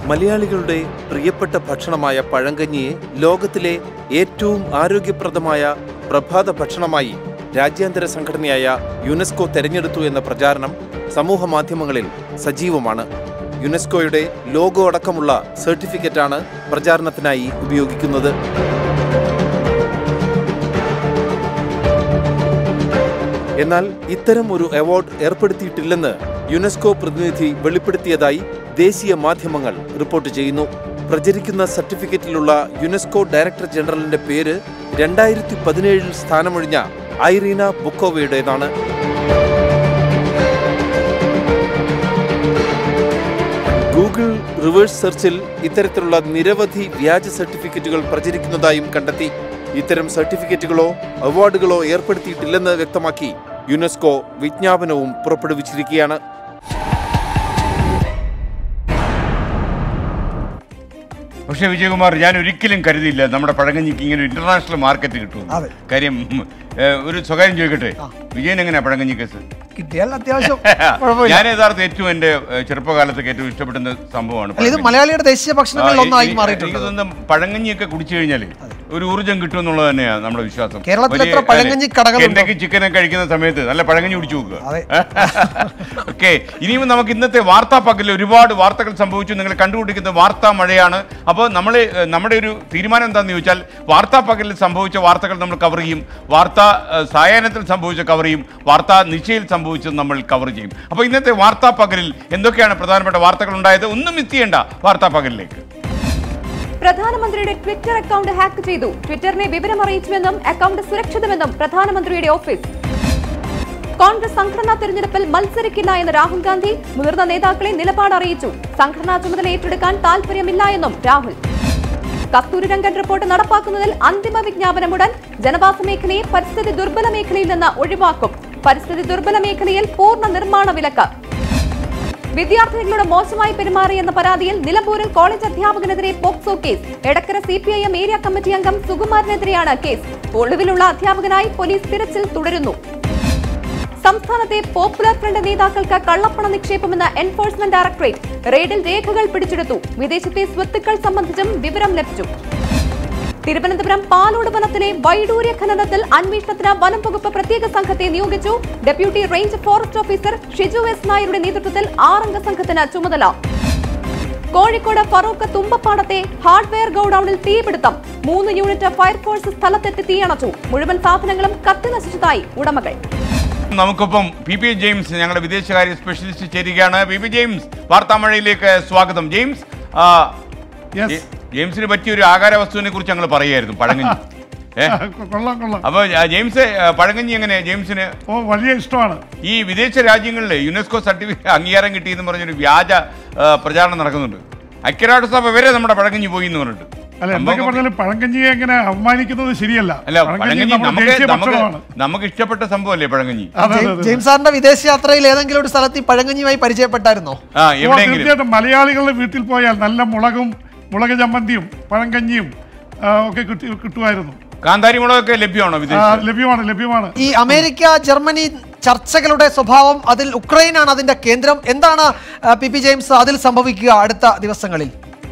മലയാളികളുടെ പ്രിയപ്പെട്ട ഭക്ഷണമായ പഴങ്കഞ്ഞിയെ ലോകത്തിലെ ഏറ്റവും ആരോഗ്യപ്രദമായ പ്രഭാത ഭക്ഷണമായി രാജ്യാന്തര സംഘടനയായ യുനെസ്കോ തെരഞ്ഞെടുത്തു എന്ന പ്രചാരണം സമൂഹ മാധ്യമങ്ങളിൽ സജീവമാണ് യുനെസ്കോയുടെ ലോഗോ അടക്കമുള്ള സർട്ടിഫിക്കറ്റാണ് പ്രചാരണത്തിനായി ഉപയോഗിക്കുന്നത് എന്നാൽ ഇത്തരം ഒരു അവാർഡ് ഏർപ്പെടുത്തിയിട്ടില്ലെന്ന് യുനെസ്കോ പ്രതിനിധി വെളിപ്പെടുത്തിയതായി ദേശീയ മാധ്യമങ്ങൾ റിപ്പോർട്ട് ചെയ്യുന്നു പ്രചരിക്കുന്ന സർട്ടിഫിക്കറ്റിലുള്ള യുനെസ്കോ ഡയറക്ടർ ജനറലിന്റെ പേര് രണ്ടായിരത്തി പതിനേഴിൽ സ്ഥാനമൊഴിഞ്ഞ ഐറീന ബുക്കോവയുടേതാണ് ഗൂഗിൾ റിവേഴ്സ് സെർച്ചിൽ ഇത്തരത്തിലുള്ള നിരവധി വ്യാജ സർട്ടിഫിക്കറ്റുകൾ പ്രചരിക്കുന്നതായും കണ്ടെത്തി ഇത്തരം സർട്ടിഫിക്കറ്റുകളോ അവാർഡുകളോ ഏർപ്പെടുത്തിയിട്ടില്ലെന്ന് വ്യക്തമാക്കി യുനെസ്കോ വിജ്ഞാപനവും പുറപ്പെടുവിച്ചിരിക്കുകയാണ് പക്ഷേ വിജയകുമാർ ഞാൻ ഒരിക്കലും കരുതിയില്ല നമ്മുടെ പഴങ്കഞ്ഞിക്ക് ഇങ്ങനെ ഒരു ഇന്റർനാഷണൽ മാർക്കറ്റ് കിട്ടും കാര്യം ഉം, ഏഹ്, ഒരു സ്വകാര്യം ചോദിക്കട്ടെ വിജയൻ എങ്ങനെയാ പഴങ്കഞ്ഞി കേസ് കിട്ടിയാൽ അത്യാവശ്യം ഞാൻ കുഴപ്പമില്ല യഥാർത്ഥം ഏറ്റവും എന്റെ ഏഹ്, ചെറുപ്പകാലത്തൊക്കെ ഏറ്റവും ഇഷ്ടപ്പെടുന്ന സംഭവമാണ് അല്ല, ഇത് പഴങ്കഞ്ഞി. മലയാളിയുടെ ദേശീയ ഭക്ഷണങ്ങളിൽ ആ, ഒന്നായി ഈ- മാറിയിട്ടുണ്ട് എനിക്ക് തോന്നുന്നു പഴങ്കഞ്ഞിയൊക്കെ കുടിച്ചു കഴിഞ്ഞാൽ ഒരു ഊർജ്ജം കിട്ടും എന്നുള്ളത് തന്നെയാണ് നമ്മുടെ വിശ്വാസം കേരളത്തിൽ വലിയ- എത്ര പഴങ്കഞ്ഞി കടകളുണ്ടോ? കെൻഡക്കി ചിക്കനൊക്കെ കഴിക്കുന്ന സമയത്ത് നല്ല പഴങ്കഞ്ഞി കുടിച്ചു നോക്കുക ഓക്കെ ഇനിയും നമുക്ക് ഇന്നത്തെ വാർത്താ പകലിൽ ഒരുപാട് വാർത്തകൾ സംഭവിച്ചു നിങ്ങൾ കണ്ടുപിടിക്കുന്ന വാർത്താ മഴയാണ് അപ്പോൾ നമ്മൾ നമ്മുടെ ഒരു തീരുമാനം എന്താണെന്ന് ചോദിച്ചാൽ വാർത്താ പകലിൽ സംഭവിച്ച വാർത്തകൾ നമ്മൾ കവർ ചെയ്യും വാർത്താ ഏഹ്, സായാഹ്നത്തിൽ സംഭവിച്ച കവർ ചെയ്യും വാർത്താ നിശയിൽ സംഭവിച്ചത് നമ്മൾ കവർ ചെയ്യും അപ്പോൾ ഇന്നത്തെ വാർത്താ പകലിൽ എന്തൊക്കെയാണ് പ്രധാനപ്പെട്ട വാർത്തകൾ ഉണ്ടായത് ഒന്നും മിസ് ചെയ്യേണ്ട വാർത്താ പകലിലേക്ക് പ്രധാനമന്ത്രിയുടെ ട്വിറ്റർ അക്കൗണ്ട് ഹാക്ക് ചെയ്തു ട്വിറ്ററിനെ വിവരം അറിയിച്ചുവെന്നും അക്കൗണ്ട് സുരക്ഷിതമെന്നും പ്രധാനമന്ത്രിയുടെ ഓഫീസ് കോൺഗ്രസ് സംഘടനാ തെരഞ്ഞെടുപ്പിൽ മത്സരിക്കില്ല എന്ന് രാഹുൽ ഗാന്ധി മുതിർന്ന നേതാക്കളെ നിലപാട് അറിയിച്ചു സംഘടനാ ചുമതല ഏറ്റെടുക്കാൻ താൽപര്യമില്ല എന്നും രാഹുൽ കസ്തൂരി രംഗൻ റിപ്പോർട്ട് നടപ്പാക്കുന്നതിൽ അന്തിമ വിജ്ഞാപനമുടൻ ജനവാസ മേഖലയെ പരിസ്ഥിതി ദുർബല മേഖലയിൽ നിന്ന് ഒഴിവാക്കും പരിസ്ഥിതി ദുർബല മേഖലയിൽ പൂർണ്ണ നിർമ്മാണ വിലക്ക് വിദ്യാർത്ഥികളോട് മോശമായി പെരുമാറിയെന്ന പരാതിയിൽ നിലമ്പൂരിൽ കോളേജ് അധ്യാപകനെതിരെ POCSO case Edakkara C P I M area committee അംഗം സുകുമാരനെതിരെയാണ് കേസ് ഒളിവിലുള്ള അധ്യാപകനായി പോലീസ് തിരച്ചിൽ തുടരുന്നു സംസ്ഥാനത്തെ പോപ്പുലർ ഫ്രണ്ട് നേതാക്കൾക്ക് കള്ളപ്പണ നിക്ഷേപമെന്ന എൻഫോഴ്സ്മെന്റ് ഡയറക്ടറേറ്റ് റെയ്ഡിൽ രേഖകൾ പിടിച്ചെടുത്തു വിദേശത്തെ സ്വത്തുക്കൾ സംബന്ധിച്ചും വിവരം ലഭിച്ചു തിരുവനന്തപുരം പാലോട് വനത്തിലെ വൈഡൂര്യ ഖനനത്തിൽ അന്വേഷണത്തിന് വനം വകുപ്പ് പ്രത്യേക സംഘത്തെ നിയോഗിച്ചു deputy range forest officer Shiju S നായരുടെ നേതൃത്വത്തിൽ ആറംഗ സംഘത്തിന് ചുമതല കോഴിക്കോട് ഫറൂഖ് തുമ്പപ്പാടത്തെ ഹാർഡ്വെയർ ഗോഡൌണിൽ തീപിടുത്തം മൂന്ന് യൂണിറ്റ് ഫയർഫോഴ്സ് സ്ഥലത്തെത്തി തീയണച്ചു മുഴുവൻ സാധനങ്ങളും കത്തി നശിച്ചതായി ഉടമകൾ നമുക്കൊപ്പം പി പി ജെയിംസ് ഞങ്ങളുടെ വിദേശകാര്യ സ്പെഷ്യലിസ്റ്റ് ചേരുകയാണ് പി പി ജെയിംസ് വാർത്താമഴയിലേക്ക് സ്വാഗതം ജെയിംസ് ആ, ജെ- ജെയിംസിന് പറ്റിയ ഒരു ആകാര വസ്തുവിനെ കുറിച്ച് ഞങ്ങൾ പറയായിരുന്നു പഴങ്കഞ്ഞി ഏ? കൊള്ളാം കൊള്ളാം അപ്പൊ ആ, ജെയിംസ് ആ, പഴങ്കഞ്ഞി എങ്ങനെ ജെയിംസിന് ഓ വലിയ ഇഷ്ടമാണ് ഈ വിദേശ രാജ്യങ്ങളിൽ യുനെസ്കോ സർട്ടിഫിക്കറ്റ് അംഗീകാരം കിട്ടിയെന്ന് പറഞ്ഞൊരു വ്യാജ ആ, പ്രചാരണം നടക്കുന്നുണ്ട് ഐക്യരാഷ്ട്രസഭ വരെ നമ്മുടെ പഴങ്കഞ്ഞി പോയി എന്ന് പറഞ്ഞിട്ട് അല്ല എന്തൊക്കെ പറഞ്ഞാലും പഴങ്കഞ്ഞിയെ എങ്ങനെ അവമാനിക്കുന്നത് ശരിയല്ല അല്ല പഴങ്കഞ്ഞി നമ്മുടെ നമുക്ക് ദേശീയ നമുക്ക് ഭക്ഷണമാണ് നമുക്ക് ഇഷ്ടപ്പെട്ട സംഭവമല്ലേ പഴങ്കഞ്ഞി ജെയിം- ജെയിംസ് സാറിന്റെ വിദേശ യാത്രയിൽ ഏതെങ്കിലും ഒരു സ്ഥലത്ത് ഈ പഴങ്കഞ്ഞിയുമായി പരിചയപ്പെട്ടായിരുന്നോ ആ ഓ, തീർച്ചയായിട്ടും മലയാളികളുടെ വീട്ടിൽ പോയാൽ നല്ല മുളകും മുളക് ചമ്മന്തിയും പഴങ്കഞ്ഞിയും ആ, ഒക്കെ കിട്ടി കിട്ടുമായിരുന്നു കാന്താരി മുളകൊക്കെ ലഭ്യമാണോ ആ, വിദേശ ലഭ്യമാണ് ലഭ്യമാണ് ഈ അമേരിക്ക ജർമ്മനി ചർച്ചകളുടെ സ്വഭാവം അതിൽ ഉക്രൈനാണ് അതിന്റെ കേന്ദ്രം എന്താണ് ആ, പി പി ജെയിംസ് അതിൽ സംഭവിക്കുക അടുത്ത ദിവസങ്ങളിൽ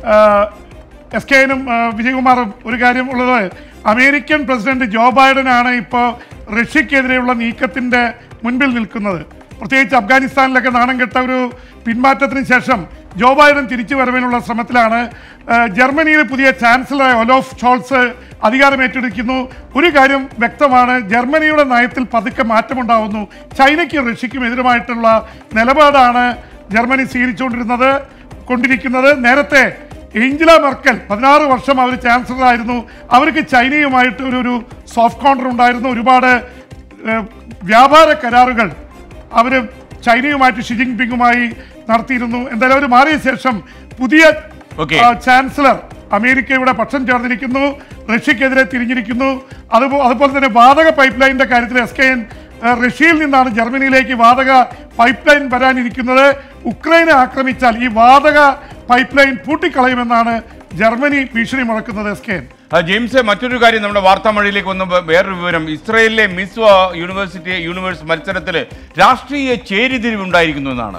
എസ് കെനും വിജയകുമാറും ഒരു കാര്യം ഉള്ളത് അമേരിക്കൻ പ്രസിഡന്റ് ജോ ബൈഡനാണ് ഇപ്പോൾ റഷ്യക്കെതിരെയുള്ള നീക്കത്തിന്റെ മുൻപിൽ നിൽക്കുന്നത് പ്രത്യേകിച്ച് അഫ്ഗാനിസ്ഥാനിലൊക്കെ നാണം കെട്ട ഒരു പിന്മാറ്റത്തിന് ശേഷം ജോ ബൈഡൻ തിരിച്ചു വരവിനുള്ള ശ്രമത്തിലാണ് ആ, ജർമ്മനിയിലെ പുതിയ ചാൻസലർ ഒലോഫ് ഷോൾസ് അധികാരം ഏറ്റെടുക്കുന്നു ഒരു കാര്യം വ്യക്തമാണ് ജർമ്മനിയുടെ നയത്തിൽ പതുക്കെ മാറ്റമുണ്ടാവുന്നു ചൈനയ്ക്കും റഷ്യയ്ക്കും എതിരുമായിട്ടുള്ള നിലപാടാണ് ജർമ്മനി സ്വീകരിച്ചുകൊണ്ടിരുന്നത് കൊണ്ടിരിക്കുന്നത് നേരത്തെ ഏഞ്ചല മെർക്കൽ പതിനാറ് വർഷം അവർ ചാൻസലർ ആയിരുന്നു അവർക്ക് ചൈനയുമായിട്ട് ഒരു ഒരു സോഫ്റ്റ് കോർണർ ഉണ്ടായിരുന്നു ഒരുപാട് ഏഹ്, വ്യാപാര കരാറുകൾ അവർ ചൈനയുമായിട്ട് ഷി ജിൻപിങ്ങുമായി നടത്തിയിരുന്നു എന്തായാലും അവർ മാറിയ ശേഷം പുതിയ Okay. ആ, ചാൻസലർ അമേരിക്കയുടെ പക്ഷം ചേർന്നിരിക്കുന്നു റഷ്യക്കെതിരെ തിരിഞ്ഞിരിക്കുന്നു അതുപോ അതുപോലെ തന്നെ വാതക പൈപ്പ് ലൈനിന്റെ കാര്യത്തിൽ എസ് കെ എൻ റഷ്യയിൽ നിന്നാണ് ജർമ്മനിയിലേക്ക് വാതക പൈപ്പ് ലൈൻ വരാനിരിക്കുന്നത് ഉക്രൈനെ ആക്രമിച്ചാൽ ഈ വാതക പൈപ്പ് ലൈൻ പൂട്ടിക്കളയുമെന്നാണ് ജർമ്മനി ഭീഷണി മുഴക്കുന്നത് എസ് കെ എൻ ആ, ജെയിംസ് മറ്റൊരു കാര്യം നമ്മുടെ വാർത്താ മഴയിലേക്ക് വന്ന വേറൊരു വിവരം ഇസ്രയേലിലെ മിസ്വ യൂണിവേഴ്സിറ്റി യൂണിവേഴ്സ് മത്സരത്തിൽ രാഷ്ട്രീയ ചേരിതിരിവ് ഉണ്ടായിരിക്കുന്നു എന്നാണ്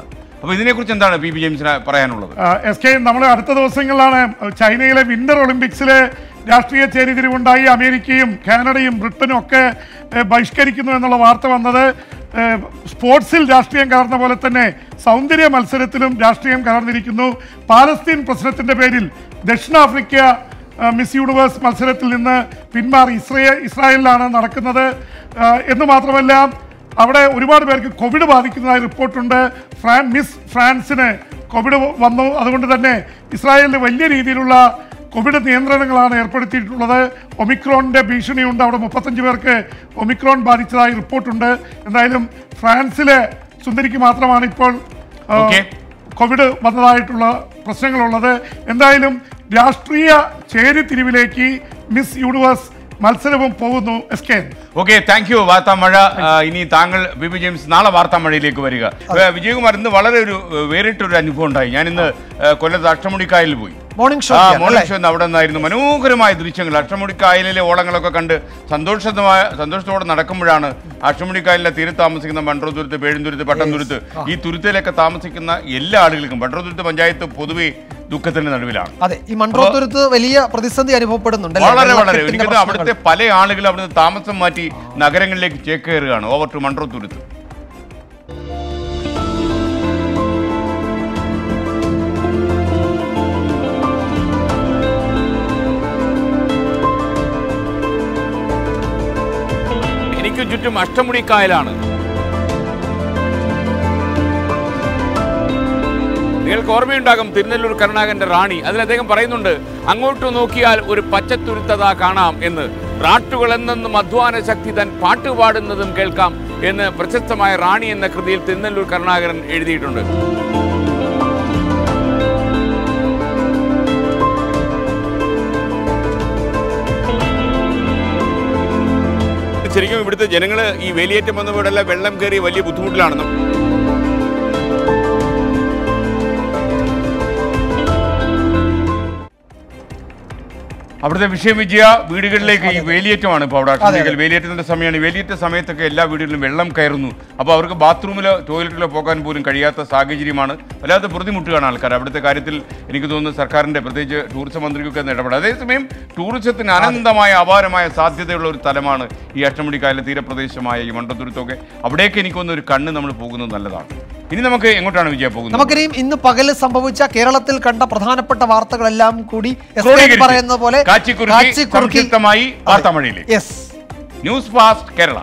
അപ്പോൾ ഇതിനെക്കുറിച്ച് എന്താണ് പി പി ജെയിംസിന് പറയാനുള്ളത് എസ് കെ നമ്മൾ അടുത്ത ദിവസങ്ങളിലാണ് ചൈനയിലെ വിന്റർ ഒളിമ്പിക്സിലെ രാഷ്ട്രീയ ചേരിതിരിവുണ്ടായി അമേരിക്കയും കാനഡയും ബ്രിട്ടനും ഒക്കെ ഏഹ്, ബഹിഷ്കരിക്കുന്നു എന്നുള്ള വാർത്ത വന്നത് ഏഹ്, സ്പോർട്സിൽ രാഷ്ട്രീയം കലർന്ന പോലെ തന്നെ സൗന്ദര്യ മത്സരത്തിലും രാഷ്ട്രീയം കലർന്നിരിക്കുന്നു പാലസ്തീൻ പ്രശ്നത്തിന്റെ പേരിൽ ദക്ഷിണാഫ്രിക്ക ഏഹ്, മിസ് യൂണിവേഴ്സ് മത്സരത്തിൽ നിന്ന് പിന്മാറി ഇസ്രയേൽ ഇസ്രായേലിലാണ് നടക്കുന്നത് ഏഹ്, എന്ന് മാത്രമല്ല അവിടെ ഒരുപാട് പേർക്ക് കോവിഡ് ബാധിക്കുന്നതായി റിപ്പോർട്ടുണ്ട് ഫ്രാൻ മിസ് ഫ്രാൻസിന് കോവിഡ് വന്നു അതുകൊണ്ട് തന്നെ ഇസ്രായേലിന് വലിയ രീതിയിലുള്ള കോവിഡ് നിയന്ത്രണങ്ങളാണ് ഏർപ്പെടുത്തിയിട്ടുള്ളത് ഒമിക്രോണിന്റെ ഭീഷണിയുണ്ട് അവിടെ മുപ്പത്തഞ്ച് പേർക്ക് ഒമിക്രോൺ ബാധിച്ചതായി റിപ്പോർട്ടുണ്ട് എന്തായാലും ഫ്രാൻസിലെ സുന്ദരിക്ക് മാത്രമാണ് ഇപ്പോൾ ആ, കോവിഡ് വന്നതായിട്ടുള്ള പ്രശ്നങ്ങളുള്ളത് എന്തായാലും രാഷ്ട്രീയ ചേരിതിരിവിലേക്ക് മിസ് യൂണിവേഴ്സ് മത്സരവും പോകുന്നു S K okay thank you വാർത്താ മഴ ആ, ഇനി താങ്കൾ ബി പി ജെയിംസ് നാളെ വാർത്താ മഴയിലേക്ക് വരിക ഏ, വിജയകുമാർ ഇന്ന് വളരെ ഒരു ഏ, വേറിട്ടൊരു അനുഭവം ഉണ്ടായി ഞാൻ ഇന്ന് ഏ, കൊല്ലത്ത് അഷ്ടമുടിക്കായലിൽ പോയി മോർണിംഗ് ഷോ ആ ഒക്കെയാണ് മോർണിംഗ് അല്ലേ? ഷോ ഇന്ന് അവിടെ നിന്നായിരുന്നു മനോഹരമായ ദൃശ്യങ്ങൾ അഷ്ടമുടിക്കായലിലെ ഓളങ്ങളൊക്കെ കണ്ട് സന്തോഷമായ സന്തോഷത്തോടെ നടക്കുമ്പോഴാണ് അഷ്ടമുടിക്കായലിലെ തീരത്ത് താമസിക്കുന്ന മൺട്രോതുരുത്ത് പേഴുംതുരുത്ത് പട്ടംതുരുത്ത് ഈ തുരുത്തിലൊക്കെ താമസിക്കുന്ന എല്ലാ ആളുകൾക്കും പട്ടംതുരുത്ത് പഞ്ചായത്ത് പൊതുവെ ദുഃഖത്തിന്റെ നടുവിലാണ് അതെ ഈ മൺട്രോത്തുരുത്ത് വലിയ പ്രതിസന്ധി അനുഭവപ്പെടുന്നുണ്ട് അല്ലേ? വളരെ വളരെ വെള്ളക്കെട്ടിന്റെ എനിക്കത് പ്രശ്നങ്ങൾ. അവിടുത്തെ പല ആളുകളും അവിടുന്ന് താമസം മാറ്റി നഗരങ്ങളിലേക്ക് ചേക്കേറുകയാണ് ഓവർ ടു മൺട്രോത്തുരുത്ത് എനിക്ക് ചുറ്റും അഷ്ടമുടിക്കായലാണ് നിങ്ങൾക്ക് ഓർമ്മയുണ്ടാകും തിരുനെല്ലൂർ കരുണാകരന്റെ റാണി അതിൽ അദ്ദേഹം പറയുന്നുണ്ട് അങ്ങോട്ട് നോക്കിയാൽ ഒരു പച്ചത്തുരുത്തത കാണാം എന്ന് റാട്ടുകൾ എന്നെന്നും അധ്വാന ശക്തി തൻ പാട്ട് പാടുന്നതും കേൾക്കാം എന്ന് പ്രശസ്തമായ റാണി എന്ന കൃതിയിൽ തിരുനെല്ലൂർ കരുണാകരൻ എഴുതിയിട്ടുണ്ട് ശരിക്കും ഇവിടുത്തെ ജനങ്ങൾ ഈ വേലിയേറ്റം വന്നപ്പോഴെല്ലാം വെള്ളം കയറി വലിയ ബുദ്ധിമുട്ടിലാണ് അവിടുത്തെ വിഷയം വിജയ വീടുകളിലേക്ക് ഈ വേലിയേറ്റമാണ് ഇപ്പോൾ അവിടെ അക്ഷരേഖയിൽ വേലിയേറ്റത്തിന്റെ സമയമാണ് ഈ വേലിയേറ്റ സമയത്തൊക്കെ എല്ലാ വീടുകളിലും വെള്ളം കയറുന്നു അപ്പോൾ അവർക്ക് ബാത്റൂമിലോ ടോയ്ലറ്റിലോ പോകാൻ പോലും കഴിയാത്ത സാഹചര്യമാണ് വല്ലാതെ ബുദ്ധിമുട്ടുകയാണ് ആൾക്കാർ അവിടുത്തെ കാര്യത്തിൽ എനിക്ക് തോന്നുന്നു സർക്കാരിന്റെ പ്രത്യേകിച്ച് ടൂറിസം മന്ത്രിക്കൊക്കെ ഒന്ന് ഇടപെടും അതേസമയം ടൂറിസത്തിന് അനന്തമായ അപാരമായ സാധ്യതയുള്ള ഒരു സ്ഥലമാണ് ഈ അഷ്ടമുടിക്കായലിലെ തീരപ്രദേശമായ ഈ മണ്ടത്തുരുത്തൊക്കെ അവിടേക്ക് എനിക്കൊന്ന് ഒരു കണ്ണ് നമ്മൾ പോകുന്നത് നല്ലതാണ് ഇനി നമുക്ക് എങ്ങോട്ടാണ് വിജയ പോകുന്നത് നമുക്കിനിയും ഇന്ന് പകല് സംഭവിച്ച കേരളത്തിൽ കണ്ട പ്രധാനപ്പെട്ട വാർത്തകളെല്ലാം കൂടി എസ് കെ ക്രോഡീകരിച്ച് പറയുന്ന പോലെ കാച്ചിക്കുറുക്കി കാച്ചിക്കുറുക്കി സംക്ഷിപ്തമായി വാർത്താമഴയിലേക്ക് യെസ് ന്യൂസ് ഫാസ്റ്റ് കേരള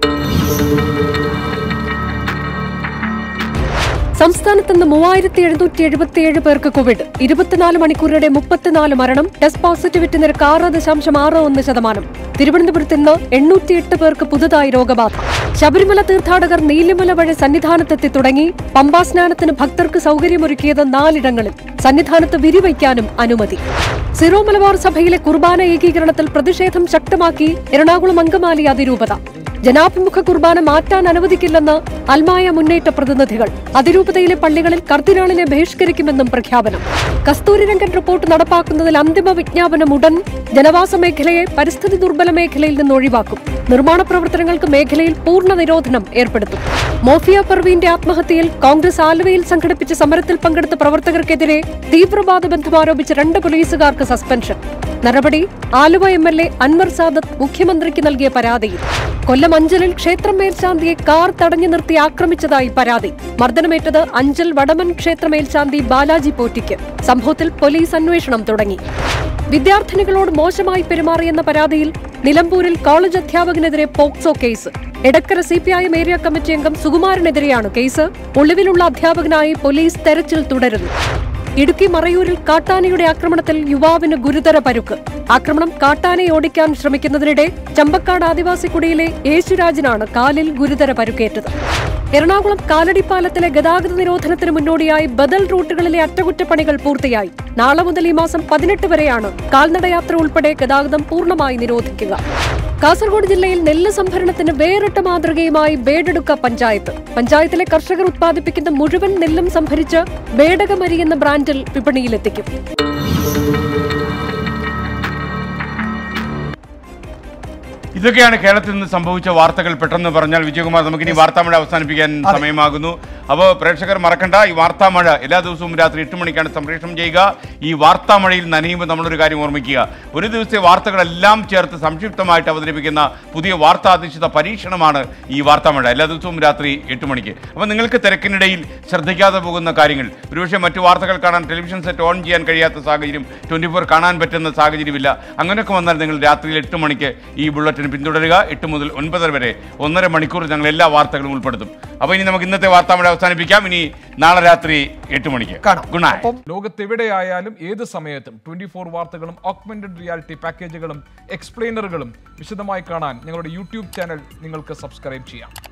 സംസ്ഥാനത്ത് ഇന്ന് മൂവായിരത്തി എഴുന്നൂറ്റി എഴുപത്തിയേഴ് പേർക്ക് കോവിഡ് ഇരുപത്തിനാല് മണിക്കൂറിടെ മുപ്പത്തിനാല് മരണം ടെസ്റ്റ് പോസിറ്റിവിറ്റി നിരക്ക് ആറ് ദശാംശം ആറ് ഒന്ന് ശതമാനം തിരുവനന്തപുരത്ത് ഇന്ന് എണ്ണൂറ്റിയെട്ട് പേർക്ക് പുതുതായി രോഗബാധ ശബരിമല തീർത്ഥാടകർ നീലിമല വഴി സന്നിധാനത്തെത്തി തുടങ്ങി പമ്പാ സ്നാനത്തിന് ഭക്തർക്ക് സൗകര്യമൊരുക്കിയത് നാലിടങ്ങളിൽ സന്നിധാനത്ത് വിരിവയ്ക്കാനും അനുമതി സിറോ മലബാർ സഭയിലെ കുർബാന ഏകീകരണത്തിൽ പ്രതിഷേധം ശക്തമാക്കി എറണാകുളം അങ്കമാലി അതിരൂപത ജനാഭിമുഖ കുർബാന മാറ്റാൻ അനുവദിക്കില്ലെന്ന് അൽമായ മുന്നേറ്റ പ്രതിനിധികൾ അതിരൂപതയിലെ പള്ളികളിൽ കർദിനാളിനെ ബഹിഷ്കരിക്കുമെന്നും പ്രഖ്യാപനം കസ്തൂരിരംഗൻ റിപ്പോർട്ട് നടപ്പാക്കുന്നതിൽ അന്തിമ വിജ്ഞാപനം ഉടൻ ജനവാസ മേഖലയെ പരിസ്ഥിതി ദുർബല മേഖലയിൽ നിന്ന് ഒഴിവാക്കും നിർമ്മാണ പ്രവർത്തനങ്ങൾക്ക് മേഖലയിൽ പൂർണ്ണ നിരോധനം ഏർപ്പെടുത്തും മോഫിയ പർവീന്റെ ആത്മഹത്യയിൽ കോൺഗ്രസ് ആലുവയിൽ സംഘടിപ്പിച്ച സമരത്തിൽ പങ്കെടുത്ത പ്രവർത്തകർക്കെതിരെ തീവ്രവാദ ബന്ധം ആരോപിച്ച രണ്ട് പോലീസുകാർക്ക് സസ്പെൻഷൻ നടപടി Aluva M L A Anwar Sadath മുഖ്യമന്ത്രിക്ക് നൽകിയ പരാതിയിൽ കൊല്ലം അഞ്ചലിൽ ക്ഷേത്രം മേൽശാന്തിയെ കാർ തടഞ്ഞു നിർത്തി ആക്രമിച്ചതായി പരാതി മർദ്ദനമേറ്റത് അഞ്ചൽ വടമൻ ക്ഷേത്ര മേൽശാന്തി ബാലാജി പോറ്റിക്ക് സംഭവത്തിൽ പോലീസ് അന്വേഷണം തുടങ്ങി വിദ്യാർത്ഥിനികളോട് മോശമായി പെരുമാറിയെന്ന പരാതിയിൽ നിലമ്പൂരിൽ കോളേജ് അധ്യാപകനെതിരെ POCSO case Edakkara C P I M area committee അംഗം സുകുമാരനെതിരെയാണ് കേസ് ഒളിവിലുള്ള അധ്യാപകനായി പോലീസ് തെരച്ചിൽ തുടരുന്നു ഇടുക്കി മറയൂരിൽ കാട്ടാനയുടെ ആക്രമണത്തിൽ യുവാവിന് ഗുരുതര പരുക്ക് ആക്രമണം കാട്ടാനയെ ഓടിക്കാൻ ശ്രമിക്കുന്നതിനിടെ ചമ്പക്കാട് ആദിവാസി കുടിയിലെ യേശുരാജിനാണ് കാലിൽ ഗുരുതര പരുക്കേറ്റത് എറണാകുളം കാലടിപ്പാലത്തിലെ ഗതാഗത നിരോധനത്തിന് മുന്നോടിയായി ബദൽ റൂട്ടുകളിലെ അറ്റകുറ്റപ്പണികൾ പൂർത്തിയായി നാളെ മുതൽ ഈ മാസം പതിനെട്ട് വരെയാണ് കാൽനടയാത്ര ഉൾപ്പെടെ ഗതാഗതം പൂർണ്ണമായി നിരോധിക്കുക കാസർഗോഡ് ജില്ലയിൽ നെല്ല് സംഭരണത്തിന് വേറിട്ട മാതൃകയുമായി ബേഡെടുക്ക പഞ്ചായത്ത് പഞ്ചായത്തിലെ കർഷകർ ഉത്പാദിപ്പിക്കുന്ന മുഴുവൻ നെല്ലും സംഭരിച്ച് ബേഡകമരി എന്ന ബ്രാൻഡിൽ വിപണിയിലെത്തിക്കും ഇതൊക്കെയാണ് കേരളത്തിൽ നിന്ന് സംഭവിച്ച വാർത്തകൾ പെട്ടെന്ന് പറഞ്ഞാൽ വിജയകുമാർ നമുക്കിനി വാർത്താമഴ അവസാനിപ്പിക്കാൻ സമയമാകുന്നു അപ്പോൾ പ്രേക്ഷകർ മറക്കണ്ട ഈ വാർത്താമഴ എല്ലാ ദിവസവും രാത്രി എട്ട് മണിക്കാണ് സംപ്രേഷണം ചെയ്യുക ഈ വാർത്താമഴയിൽ നനയുമ്പോൾ നമ്മളൊരു കാര്യം ഓർമ്മിക്കുക ഒരു ദിവസത്തെ വാർത്തകളെല്ലാം ചേർത്ത് സംക്ഷിപ്തമായിട്ട് അവതരിപ്പിക്കുന്ന പുതിയ വാർത്താധിഷ്ഠിത പരീക്ഷണമാണ് ഈ വാർത്താമഴ എല്ലാ ദിവസവും രാത്രി എട്ട് മണിക്ക് അപ്പോൾ നിങ്ങൾക്ക് തിരക്കിനിടയിൽ ശ്രദ്ധിക്കാതെ പോകുന്ന കാര്യങ്ങൾ ഒരുപക്ഷെ മറ്റു വാർത്തകൾ കാണാൻ ടെലിവിഷൻ സെറ്റ് ഓൺ ചെയ്യാൻ കഴിയാത്ത സാഹചര്യം ട്വൻറ്റി ഫോർ കാണാൻ പറ്റുന്ന സാഹചര്യമില്ല അങ്ങനെയൊക്കെ വന്നാൽ നിങ്ങൾ രാത്രിയിൽ എട്ട് മണിക്ക് ഈ ബുള്ളറ്റിന് പിന്തുടരുക എട്ട് മുതൽ ഒൻപതര വരെ ഒന്നര മണിക്കൂർ ഞങ്ങൾ എല്ലാ വാർത്തകളും ഉൾപ്പെടുത്തും അപ്പോൾ ഇനി നമുക്ക് ഇന്നത്തെ വാർത്താമഴ അവസാനിപ്പിക്കാം ഇനി നാളെ രാത്രി എട്ട് മണിക്ക് ഗുഡ് നൈറ്റ് ലോകത്തെവിടെയായാലും ഏത് സമയത്തും ട്വന്റി ഫോർ വാർത്തകളും ഓഗ്മെന്റഡ് റിയാലിറ്റി പാക്കേജുകളും എക്സ്പ്ലെയിനറുകളും വിശദമായി കാണാൻ ഞങ്ങളുടെ യൂട്യൂബ് ചാനൽ നിങ്ങൾക്ക് സബ്സ്ക്രൈബ് ചെയ്യാം